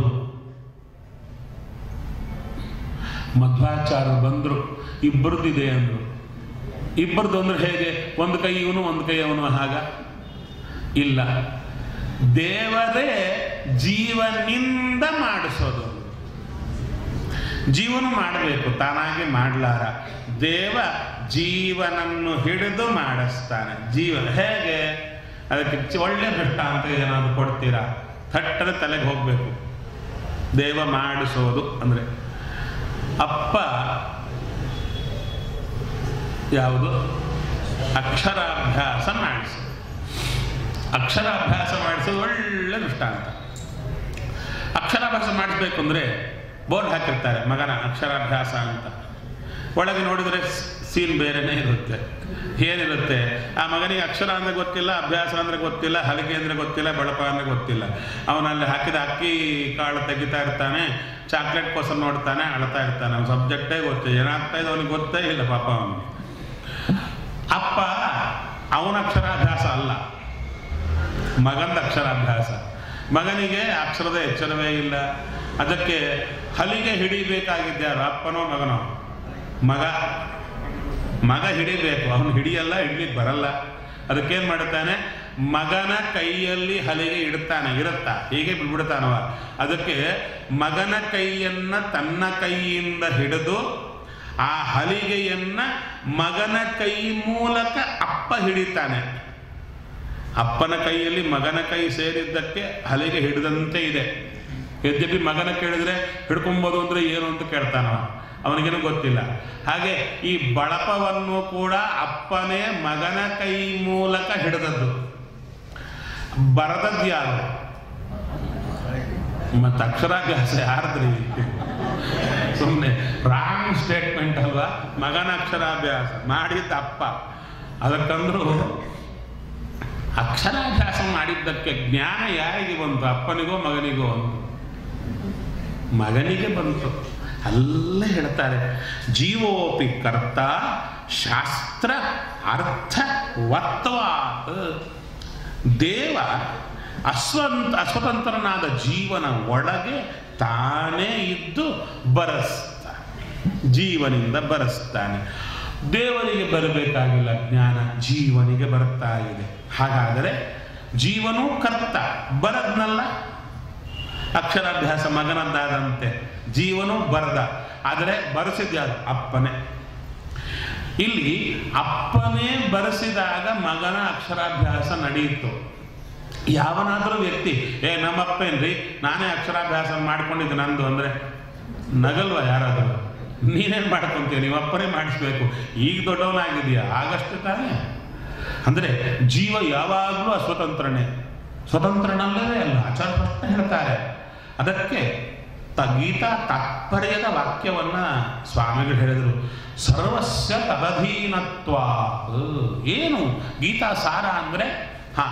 ಮಧ್ವಾಚಾರ್ಯರು ಬಂದರು ಇಬ್ಬರದಿದೆ ಅಂದರು ಇಬ್ಬರದು ಅಂದ್ರೆ ಹೇಗೆ ಒಂದು ಕೈ ಇವನು ಒಂದು ಕೈ ಅವನು ಹಾಗ ಇಲ್ಲ ದೇವರೇ ಜೀವನಿಂದ ಮಾಡಿಸೋದು ಜೀವನ ಮಾಡಬೇಕು ತಾನಾಗಿ ಮಾಡಲಾರ ದೇವ ಜೀವನನ್ನು ಹಿಡಿದು ಮಾಡಿಸ್ತಾನೆ ಜೀವನ ಹೇಗೆ ಅದಕ್ಕೆ ಚಿ- ಒಳ್ಳೆ ದೃಷ್ಟಾಂತ ಏನಾದ್ರು ಕೊಡ್ತೀರಾ ಥಟ್ಟದ ತಲೆಗೆ ಹೋಗಬೇಕು ದೇವ ಮಾಡಿಸೋದು ಅಂದರೆ ಅಪ್ಪ ಯಾವುದು ಅಕ್ಷರಾಭ್ಯಾಸ ಮಾಡಿಸು ಅಕ್ಷರಾಭ್ಯಾಸ ಮಾಡಿಸೋದು ಒಳ್ಳೆ ದೃಷ್ಟಾಂತ ಅಕ್ಷರಾಭ್ಯಾಸ ಮಾಡಿಸ್ಬೇಕು ಅಂದರೆ ಬೋರ್ಡ್ ಹಾಕಿರ್ತಾರೆ ಮಗನ ಅಕ್ಷರಾಭ್ಯಾಸ ಅಂತ ಒಳಗೆ ನೋಡಿದರೆ ಸೀನ್ ಬೇರೆನೇ ಇರುತ್ತೆ ಏನಿರುತ್ತೆ ಆ ಮಗನಿಗೆ ಅಕ್ಷರ ಅಂದರೆ ಗೊತ್ತಿಲ್ಲ ಅಭ್ಯಾಸ ಅಂದರೆ ಗೊತ್ತಿಲ್ಲ ಹಲಿಗೆ ಅಂದರೆ ಗೊತ್ತಿಲ್ಲ ಬಳಪ ಅಂದರೆ ಗೊತ್ತಿಲ್ಲ ಅವನಲ್ಲಿ ಹಾಕಿದ ಅಕ್ಕಿ ಕಾಳು ತೆಗಿತಾ ಇರ್ತಾನೆ ಚಾಕ್ಲೇಟ್ ಕೋಸ ನೋಡ್ತಾನೆ ಅಳ್ತಾ ಇರ್ತಾನೆ ಅವ್ನ ಸಬ್ಜೆಕ್ಟೇ ಗೊತ್ತಿಲ್ಲ ಏನಾಗ್ತಾ ಇದೆ ಅವನಿಗೆ ಗೊತ್ತೇ ಇಲ್ಲ ಪಾಪ ಅವನಿಗೆ ಅಪ್ಪ ಅವನ ಅಕ್ಷರಾಭ್ಯಾಸ ಅಲ್ಲ ಮಗಂದ ಅಕ್ಷರಾಭ್ಯಾಸ ಮಗನಿಗೆ ಅಕ್ಷರದ ಎಚ್ಚರವೇ ಇಲ್ಲ ಅದಕ್ಕೆ ಹಲಿಗೆ ಹಿಡಿಬೇಕಾಗಿದ್ಯಾರು ಅಪ್ಪನೋ ಮಗನೋ ಮಗ ಮಗ ಹಿಡಿಬೇಕು ಅವನು ಹಿಡಿಯಲ್ಲ ಹಿಡ್ಲಿಕ್ಕೆ ಬರಲ್ಲ ಅದಕ್ಕೇನು ಮಾಡುತ್ತಾನೆ ಮಗನ ಕೈಯಲ್ಲಿ ಹಲಿಗೆ ಇಡ್ತಾನೆ ಇರುತ್ತಾ ಹೀಗೆ ಬಿಡ್ಬಿಡ್ತಾನವ ಅದಕ್ಕೆ ಮಗನ ಕೈಯನ್ನ ತನ್ನ ಕೈಯಿಂದ ಹಿಡಿದು ಆ ಹಲಿಗೆಯನ್ನ ಮಗನ ಕೈ ಮೂಲಕ ಅಪ್ಪ ಹಿಡಿತಾನೆ ಅಪ್ಪನ ಕೈಯಲ್ಲಿ ಮಗನ ಕೈ ಸೇರಿದ್ದಕ್ಕೆ ಹಲಿಗೆ ಹಿಡಿದಂತೆ ಇದೆ ಯದ್ಯಪಿ ಮಗನ ಕೇಳಿದ್ರೆ ಹಿಡ್ಕೊಂಬೋದು ಅಂದ್ರೆ ಏನು ಅಂತ ಕೇಳ್ತಾನವ ಅವನಿಗೇನು ಗೊತ್ತಿಲ್ಲ ಹಾಗೆ ಈ ಬಳಪವನ್ನು ಕೂಡ ಅಪ್ಪನೇ ಮಗನ ಕೈ ಮೂಲಕ ಹಿಡಿದದ್ದು ಬರದದ್ದು ಯಾರು ಮತ್ತು ಅಕ್ಷರಾಭ್ಯಾಸ ಯಾರ್ದ್ರಿ ಸುಮ್ಮನೆ ರಾಂಗ್ ಸ್ಟೇಟ್ಮೆಂಟ್ ಅಲ್ವಾ ಮಗನ ಅಕ್ಷರಾಭ್ಯಾಸ ಮಾಡಿದ್ದ ಅಪ್ಪ ಅದಕ್ಕಂದ್ರು ಅಕ್ಷರಾಭ್ಯಾಸ ಮಾಡಿದ್ದಕ್ಕೆ ಜ್ಞಾನ ಯಾರಿಗೆ ಬಂತು ಅಪ್ಪನಿಗೋ ಮಗನಿಗೋ ಅಂತ ಮಗನಿಗೆ ಬಂತು ಅಲ್ಲ ಹೇಳ್ತಾರೆ ಜೀವೋಪಿ ಕರ್ತ ಶಾಸ್ತ್ರ ಅರ್ಥ ವತ್ವಾತ್ ದೇವ ಅಸ್ವಂತ ಅಸ್ವತಂತ್ರನಾದ ಜೀವನ ಒಳಗೆ ತಾನೇ ಇದ್ದು ಬರೆಸ್ತಾನೆ ಜೀವನಿಂದ ಬರೆಸ್ತಾನೆ ದೇವರಿಗೆ ಬರಬೇಕಾಗಿಲ್ಲ ಜ್ಞಾನ ಜೀವನಿಗೆ ಬರುತ್ತಾ ಇದೆ ಹಾಗಾದರೆ ಜೀವನೂ ಕರ್ತ ಬರದ್ನಲ್ಲ ಅಕ್ಷರಾಭ್ಯಾಸ ಮಗನದ್ದಾದಂತೆ ಜೀವನು ಬರದ ಆದರೆ ಬರೆಸಿದ್ಯಾರು ಅಪ್ಪನೇ ಇಲ್ಲಿ ಅಪ್ಪನೇ ಬರೆಸಿದಾಗ ಮಗನ ಅಕ್ಷರಾಭ್ಯಾಸ ನಡೆಯಿತು ಯಾವನಾದರೂ ವ್ಯಕ್ತಿ ಏ ನಮ್ಮಪ್ಪೇನ್ರಿ ನಾನೇ ಅಕ್ಷರಾಭ್ಯಾಸ ಮಾಡ್ಕೊಂಡಿದ್ದೆ ನಂದು ಅಂದರೆ ನಗಲ್ವ ಯಾರಾದರೂ ನೀನೇನು ಮಾಡ್ಕೊಂತೀಯ ನೀವು ಅಪ್ಪನೇ ಮಾಡಿಸ್ಬೇಕು ಈಗ ದೊಡ್ಡವನಾಗಿದೆಯಾ ಆಗಷ್ಟು ತಾನೇ ಅಂದರೆ ಜೀವ ಯಾವಾಗಲೂ ಅಸ್ವತಂತ್ರನೇ ಸ್ವತಂತ್ರನಲ್ಲವೇ ಅಲ್ಲ ಆಚಾರ ಸ್ಪಷ್ಟ ಹೇಳ್ತಾರೆ ಅದಕ್ಕೆ ತ ಗೀತಾ ತಾತ್ಪರ್ಯದ ವಾಕ್ಯವನ್ನ ಸ್ವಾಮಿಗಳು ಹೇಳಿದರು ಸರ್ವಸ್ಯ ತದಧೀನತ್ವ ಏನು ಗೀತಾ ಸಾರ ಅಂದರೆ ಹಾ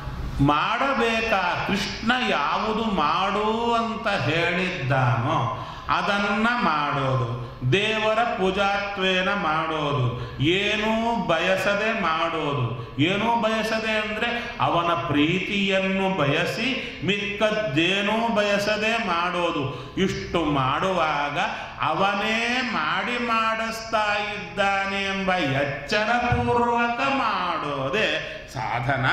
ಮಾಡಬೇಕಾ ಕೃಷ್ಣ ಯಾವುದು ಮಾಡು ಅಂತ ಹೇಳಿದ್ದಾನೋ ಅದನ್ನ ಮಾಡೋದು ದೇವರ ಪೂಜಾತ್ವೇನ ಮಾಡೋದು ಏನೂ ಬಯಸದೆ ಮಾಡೋದು ಏನೂ ಬಯಸದೆ ಅಂದರೆ ಅವನ ಪ್ರೀತಿಯನ್ನು ಬಯಸಿ ಮಿಕ್ಕದ್ದೇನೂ ಬಯಸದೆ ಮಾಡೋದು ಇಷ್ಟು ಮಾಡುವಾಗ ಅವನೇ ಮಾಡಿ ಮಾಡಿಸ್ತಾ ಇದ್ದಾನೆ ಎಂಬ ಎಚ್ಚರಪೂರ್ವಕ ಮಾಡೋದೇ ಸಾಧನ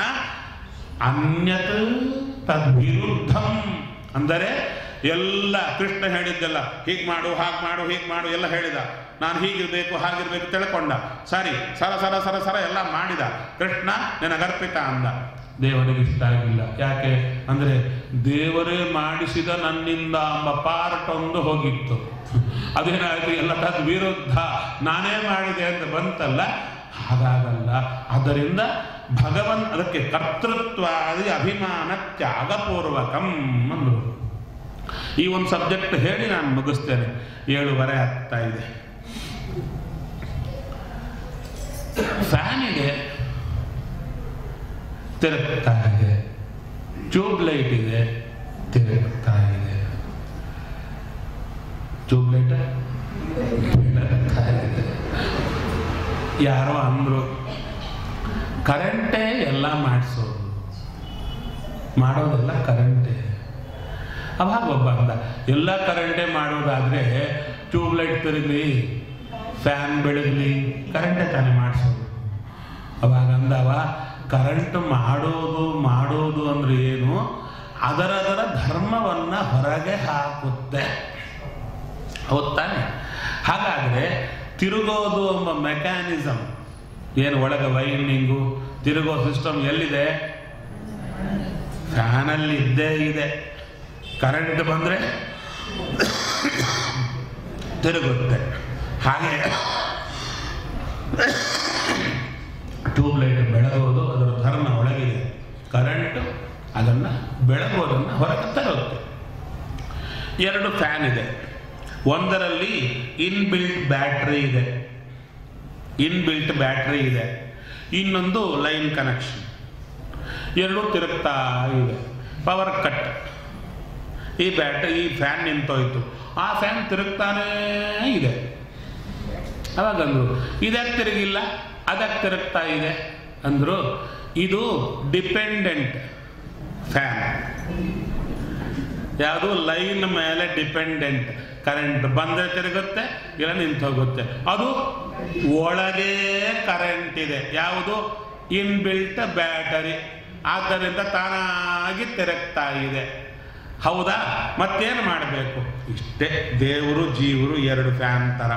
ಅನ್ಯತ್ ತದ್ವಿರುದ್ಧಂ ಅಂದರೆ ಎಲ್ಲ ಕೃಷ್ಣ ಹೇಳಿದ್ದೆಲ್ಲ ಹೀಗೆ ಮಾಡು ಹಾಗೆ ಮಾಡು ಹೀಗೆ ಮಾಡು ಎಲ್ಲ ಹೇಳಿದ ನಾನು ಹೀಗಿರ್ಬೇಕು ಹಾಗಿರ್ಬೇಕು ತಿಳ್ಕೊಂಡ ಸರಿ ಸರ ಸರ ಸರ ಸರ ಎಲ್ಲ ಮಾಡಿದ ಕೃಷ್ಣ ನಿನಗರ್ಪಿತ ಅಂದ ದೇವರಿಗೆ ಇಷ್ಟ ಆಗಿಲ್ಲ ಯಾಕೆ ಅಂದರೆ ದೇವರೇ ಮಾಡಿಸಿದ ನನ್ನಿಂದ ಎಂಬ ಪಾರ್ಟ್ ಒಂದು ಹೋಗಿತ್ತು ಅದೇನಾಯ್ತು ಎಲ್ಲ ತದ್ ವಿರುದ್ಧ ನಾನೇ ಮಾಡಿದೆ ಅಂತ ಬಂತಲ್ಲ ಹಾಗಾಗಲ್ಲ ಆದ್ದರಿಂದ ಭಗವನ್ ಅದಕ್ಕೆ ಕರ್ತೃತ್ವ ಅಭಿಮಾನ ತ್ಯಾಗಪೂರ್ವಕಂ ಅಂದರು ಈ ಒಂದು ಸಬ್ಜೆಕ್ಟ್ ಹೇಳಿ ನಾನು ಮುಗಿಸ್ತೇನೆ ಏಳುವರೆ ಆಗ್ತಾ ಇದೆ ಫ್ಯಾನ್ ಇದೆ ತಿರುಗ್ತಾ ಇದೆ ಟ್ಯೂಬ್ ಲೈಟ್ ಇದೆ ತಿರುಗ್ತಾ ಇದೆ ಟ್ಯೂಬ್ ಲೈಟ್ ತಿರುಗ್ತಾ ಇದೆ ಯಾರೋ ಅಂದ್ರು ಕರೆಂಟೇ ಎಲ್ಲ ಮಾಡಿಸೋದು ಮಾಡೋದೆಲ್ಲ ಕರೆಂಟೇ ಅವಾಗ ಒಬ್ಬ ಅಂದ ಎಲ್ಲ ಕರೆಂಟೇ ಮಾಡೋದಾದ್ರೆ ಟ್ಯೂಬ್ ಲೈಟ್ ತಿರುಗಲಿ ಫ್ಯಾನ್ ಬೆಳಗಲಿ ಕರೆಂಟೇ ತಾನೇ ಮಾಡಿಸೋದು ಅವಾಗ ಅಂದವ ಕರೆಂಟ್ ಮಾಡೋದು ಮಾಡೋದು ಅಂದ್ರೆ ಏನು ಅದರದರ ಧರ್ಮವನ್ನ ಹೊರಗೆ ಹಾಕುತ್ತೆ ಹೌದ್ ತಾನೆ ಹಾಗಾದ್ರೆ ತಿರುಗೋದು ಎಂಬ ಮೆಕ್ಯಾನಿಸಮ್ ಏನು ಒಳಗೆ ವೈಂಡಿಂಗು ತಿರುಗೋ ಸಿಸ್ಟಮ್ ಎಲ್ಲಿದೆ ಫ್ಯಾನಲ್ಲಿ ಇದ್ದೇ ಇದೆ ಕರೆಂಟ್ ಬಂದರೆ ತಿರುಗುತ್ತೆ ಹಾಗೆ ಟ್ಯೂಬ್ ಲೈಟ್ ಬೆಳಗೋದು ಅದರ ಧರ್ಮ ಒಳಗಿದೆ ಕರೆಂಟ್ ಅದನ್ನು ಬೆಳಗೋದನ್ನು ಹೊರಗೆ ತರುತ್ತೆ ಎರಡು ಫ್ಯಾನ್ ಇದೆ ಒಂದರಲ್ಲಿ ಇನ್ಬಿಲ್ಟ್ ಬ್ಯಾಟ್ರಿ ಇದೆ ಇನ್ಬಿಲ್ಟ್ ಬ್ಯಾಟ್ರಿ ಇದೆ ಇನ್ನೊಂದು ಲೈನ್ ಕನೆಕ್ಷನ್ ಎರಡು ತಿರುಗ್ತಾ ಇದೆ ಪವರ್ ಕಟ್ ಈ ಬ್ಯಾಟ್ರಿ ಈ ಫ್ಯಾನ್ ನಿಂತೋಯ್ತು ಆ ಫ್ಯಾನ್ ತಿರುಗ್ತಾನೇ ಇದೆ ಅವಾಗಂದ್ರು ಇದಕ್ಕೆ ತಿರುಗಿಲ್ಲ ಅದಕ್ಕೆ ತಿರುಗ್ತಾ ಇದೆ ಅಂದರು ಇದು ಡಿಪೆಂಡೆಂಟ್ ಫ್ಯಾನ್ ಯಾವುದು ಲೈನ್ ಮೇಲೆ ಡಿಪೆಂಡೆಂಟ್ ಕರೆಂಟ್ ಬಂದರೆ ತಿರುಗುತ್ತೆ ಇಲ್ಲ ನಿಂತು ಹೋಗುತ್ತೆ ಅದು ಒಳಗೆ ಕರೆಂಟ್ ಇದೆ ಯಾವುದು ಇನ್ಬಿಲ್ಟ್ ಬ್ಯಾಟರಿ ಆದ್ದರಿಂದ ತಾನಾಗಿ ತಿರುಗ್ತಾ ಇದೆ ಹೌದಾ ಮತ್ತೇನು ಮಾಡಬೇಕು ಇಷ್ಟೇ ದೇವರು ಜೀವರು ಎರಡು ಫ್ಯಾನ್ ಥರ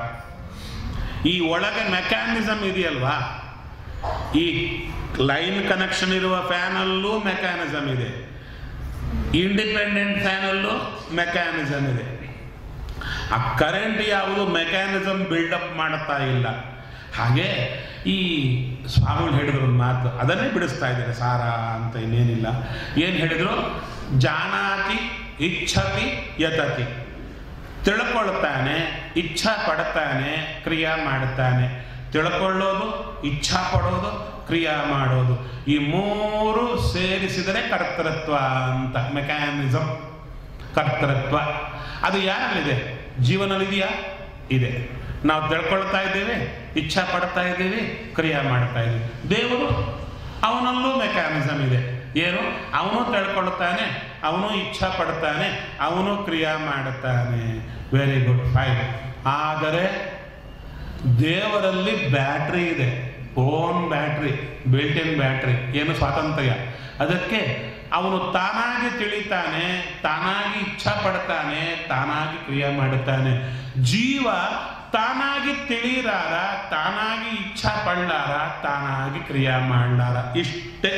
ಈ ಒಳಗೆ ಮೆಕ್ಯಾನಿಸಮ್ ಇದೆಯಲ್ವಾ ಈ ಲೈನ್ ಕನೆಕ್ಷನ್ ಇರುವ ಫ್ಯಾನಲ್ಲೂ ಮೆಕ್ಯಾನಿಸಮ್ ಇದೆ ಇಂಡಿಪೆಂಡೆಂಟ್ ಫ್ಯಾನಲ್ಲೂ ಮೆಕ್ಯಾನಿಸಮ್ ಇದೆ ಆ ಕರೆಂಟ್ ಯಾವುದು ಮೆಕ್ಯಾನಿಸಮ್ ಬಿಲ್ಡಪ್ ಮಾಡುತ್ತಾ ಇಲ್ಲ ಹಾಗೆ ಈ ಸ್ವಾಮಿಗಳು ಹೇಳಿದ್ರು ಒಂದು ಮಾತು ಅದನ್ನೇ ಬಿಡಿಸ್ತಾ ಇದ್ದಾರೆ ಸಾರ ಅಂತ ಇನ್ನೇನಿಲ್ಲ ಏನು ಹೇಳಿದ್ರು ಜಾನಾತಿ ಇಚ್ಛತಿ ಯತತಿ ತಿಳ್ಕೊಳ್ತಾನೆ ಇಚ್ಛಾ ಪಡ್ತಾನೆ ಕ್ರಿಯಾ ಮಾಡುತ್ತಾನೆ ತಿಳ್ಕೊಳ್ಳೋದು ಇಚ್ಛಾ ಪಡೋದು ಕ್ರಿಯಾ ಮಾಡೋದು ಈ ಮೂರು ಸೇರಿಸಿದರೆ ಕರ್ತೃತ್ವ ಅಂತ ಮೆಕ್ಯಾನಿಸಮ್ ಕರ್ತೃತ್ವ ಅದು ಯಾರಲ್ಲಿದೆ ಜೀವನಲ್ಲಿದೆಯಾ ಇದೆ ನಾವು ತಿಳ್ಕೊಳ್ತಾ ಇದ್ದೇವೆ ಇಚ್ಛಾ ಪಡ್ತಾ ಇದ್ದೀವಿ ಕ್ರಿಯಾ ಮಾಡ್ತಾ ಇದ್ದೀವಿ ದೇವರು ಅವನಲ್ಲೂ ಮೆಕ್ಯಾನಿಸಮ್ ಇದೆ ಏನು ಅವನು ತಿಳ್ಕೊಳ್ತಾನೆ ಅವನು ಇಚ್ಛಾ ಪಡ್ತಾನೆ ಅವನು ಕ್ರಿಯಾ ಮಾಡುತ್ತಾನೆ ವೆರಿ ಗುಡ್ ಫೈನ್ ಆದರೆ ದೇವರಲ್ಲಿ ಬ್ಯಾಟ್ರಿ ಇದೆ own battery built in battery ಏನು ಸ್ವಾತಂತ್ರ್ಯ ಅದಕ್ಕೆ ಅವನು ತಾನಾಗಿ ತಿಳಿತಾನೆ ತಾನಾಗಿ ಇಚ್ಛಾ ಪಡ್ತಾನೆ ತಾನಾಗಿ ಕ್ರಿಯೆ ಮಾಡುತ್ತಾನೆ ಜೀವ ತಾನಾಗಿ ತಿಳಿಲಾರ ತಾನಾಗಿ ಇಚ್ಛಾ ಪಡ್ಲಾರ ತಾನಾಗಿ ಕ್ರಿಯೆ ಮಾಡ್ಲಾರ ಇಷ್ಟೇ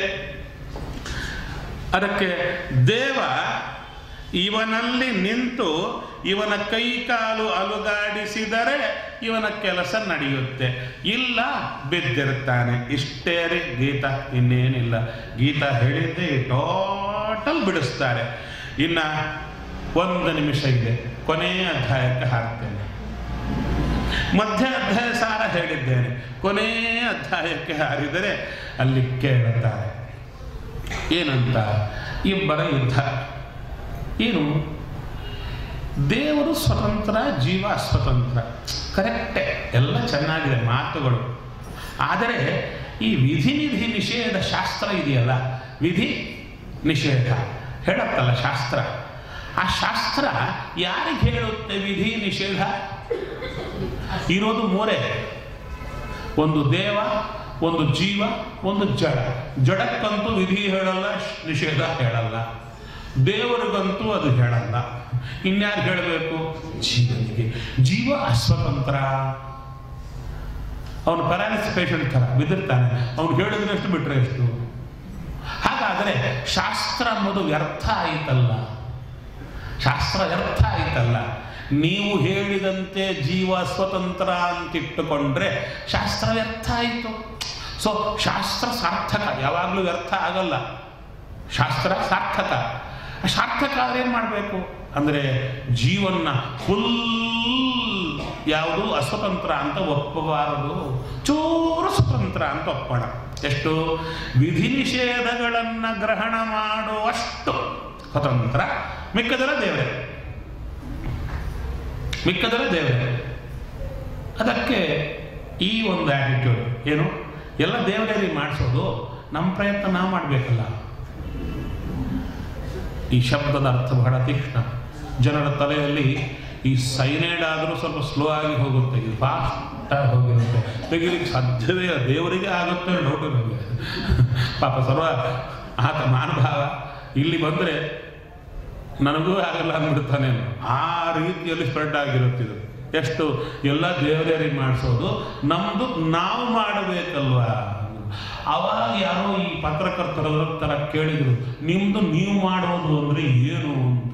ಅದಕ್ಕೆ ದೇವ ಇವನಲ್ಲಿ ನಿಂತು ಇವನ ಕೈ ಕಾಲು ಅಲುಗಾಡಿಸಿದರೆ ಇವನ ಕೆಲಸ ನಡೆಯುತ್ತೆ ಇಲ್ಲ ಬಿದ್ದಿರ್ತಾನೆ ಇಷ್ಟೇ ರೀ ಗೀತಾ ಇನ್ನೇನಿಲ್ಲ ಗೀತಾ ಹೇಳಿದ್ದೆ ಟೋಟಲ್ ಬಿಡಿಸ್ತಾರೆ ಇನ್ನ ಒಂದು ನಿಮಿಷ ಇದೆ ಕೊನೆಯ ಅಧ್ಯಾಯಕ್ಕೆ ಹಾಕ್ತೇನೆ ಮಧ್ಯ ಅಧ್ಯಾಯ ಸಾರ ಹೇಳಿದ್ದೇನೆ ಕೊನೆಯ ಅಧ್ಯಾಯಕ್ಕೆ ಹಾರಿದರೆ ಅಲ್ಲಿ ಕೇಳುತ್ತಾರೆ ಏನಂತ ಇಬ್ಬರ ಯುದ್ಧ ಏನು ದೇವರು ಸ್ವತಂತ್ರ ಜೀವ ಅಸ್ವತಂತ್ರ ಕರೆಕ್ಟೇ ಎಲ್ಲ ಚೆನ್ನಾಗಿದೆ ಮಾತುಗಳು ಆದರೆ ಈ ವಿಧಿ ನಿಧಿ ನಿಷೇಧ ಶಾಸ್ತ್ರ ಇದೆಯಲ್ಲ ವಿಧಿ ನಿಷೇಧ ಹೇಳುತ್ತಲ್ಲ ಶಾಸ್ತ್ರ ಆ ಶಾಸ್ತ್ರ ಯಾರಿಗೆ ಹೇಳುತ್ತೆ ವಿಧಿ ನಿಷೇಧ ಇರೋದು ಮೂರೇ ಒಂದು ದೇವ ಒಂದು ಜೀವ ಒಂದು ಜಡ ಜಡಕ್ಕಂತೂ ವಿಧಿ ಹೇಳಲ್ಲ ಶ್- ನಿಷೇಧ ಹೇಳಲ್ಲ ದೇವರಿಗಂತೂ ಅದು ಹೇಳಲ್ಲ ಇನ್ಯಾರು ಹೇಳಬೇಕು ಜೀವನಿಗೆ ಜೀವ ಅಸ್ವತಂತ್ರ ಅವನು ಪ್ಯಾರಾಲಿಸ್ ಪೇಷಂಟ್ ಥರ ಬಿದ್ದಿರ್ತಾನೆ ಅವ್ನು ಹೇಳಿದ್ರೆ ಎಷ್ಟು ಬಿಟ್ರೆ ಎಷ್ಟು ಹಾಗಾದರೆ ಶಾಸ್ತ್ರ ಅನ್ನೋದು ವ್ಯರ್ಥ ಆಯಿತಲ್ಲ ಶಾಸ್ತ್ರ ವ್ಯರ್ಥ ಆಯಿತಲ್ಲ ನೀವು ಹೇಳಿದಂತೆ ಜೀವ ಸ್ವತಂತ್ರ ಅಂತಿಟ್ಟುಕೊಂಡ್ರೆ ಶಾಸ್ತ್ರ ವ್ಯರ್ಥ ಆಯಿತು ಸೊ ಶಾಸ್ತ್ರ ಸಾರ್ಥಕ ಯಾವಾಗಲೂ ವ್ಯರ್ಥ ಆಗಲ್ಲ ಶಾಸ್ತ್ರ ಸಾರ್ಥಕ ಆ ಸಾರ್ಥಕ ಆದ್ರೆ ಏನು ಮಾಡಬೇಕು ಅಂದರೆ ಜೀವನ್ನ ಫುಲ್ ಯಾವುದು ಅಸ್ವತಂತ್ರ ಅಂತ ಒಪ್ಪಬಾರದು ಚೂರು ಸ್ವತಂತ್ರ ಅಂತ ಒಪ್ಪೋಣ ಎಷ್ಟು ವಿಧಿ ನಿಷೇಧಗಳನ್ನು ಗ್ರಹಣ ಮಾಡುವಷ್ಟು ಸ್ವತಂತ್ರ ಮಿಕ್ಕದರ ದೇವರೇ ಮಿಕ್ಕದರ ದೇವರೇ ಅದಕ್ಕೆ ಈ ಒಂದು ಆಟಿಟ್ಯೂಡ್ ಏನು ಎಲ್ಲ ದೇವರಲ್ಲಿ ಮಾಡಿಸೋದು ನಮ್ಮ ಪ್ರಯತ್ನ ನಾವು ಮಾಡಬೇಕಲ್ಲ ಈ ಶಬ್ದದ ಅರ್ಥ ಬಹಳ ತೀಕ್ಷ್ಣ ಜನರ ತಲೆಯಲ್ಲಿ ಈ ಸೈನೈಡ್ ಆದರೂ ಸ್ವಲ್ಪ ಸ್ಲೋ ಆಗಿ ಹೋಗುತ್ತೆ ಇದು ಫಾಸ್ಟ್ ಆಗಿ ಹೋಗಿರುತ್ತೆ ತೆಗಿಲಿಕ್ಕೆ ಸಾಧ್ಯವೇ ಇಲ್ಲ ದೇವರಿಗೆ ಆಗುತ್ತೆ ಡೌಟ್ ನನಗೆ ಪಾಪ ಸರ್ವ ಆತ ಮಾನಭಾವ ಇಲ್ಲಿ ಬಂದರೆ ನನಗೂ ಆಗಲ್ಲ ಅಂದ್ಬಿಡ್ತಾನೆ ಆ ರೀತಿಯಲ್ಲಿ ಸ್ಪ್ರೆಡ್ ಆಗಿರುತ್ತಿದ್ದು ಎಷ್ಟು ಎಲ್ಲ ದೇವರಿಗೆ ಮಾಡಿಸೋದು ನಮ್ಮದು ನಾವು ಮಾಡಬೇಕಲ್ವಾ ಅವಾಗ ಯಾರೋ ಈ ಪತ್ರಕರ್ತರ ಥರ ಕೇಳಿದ್ರು ನಿಮ್ಮದು ನೀವು ಮಾಡೋದು ಅಂದರೆ ಏನು ಅಂತ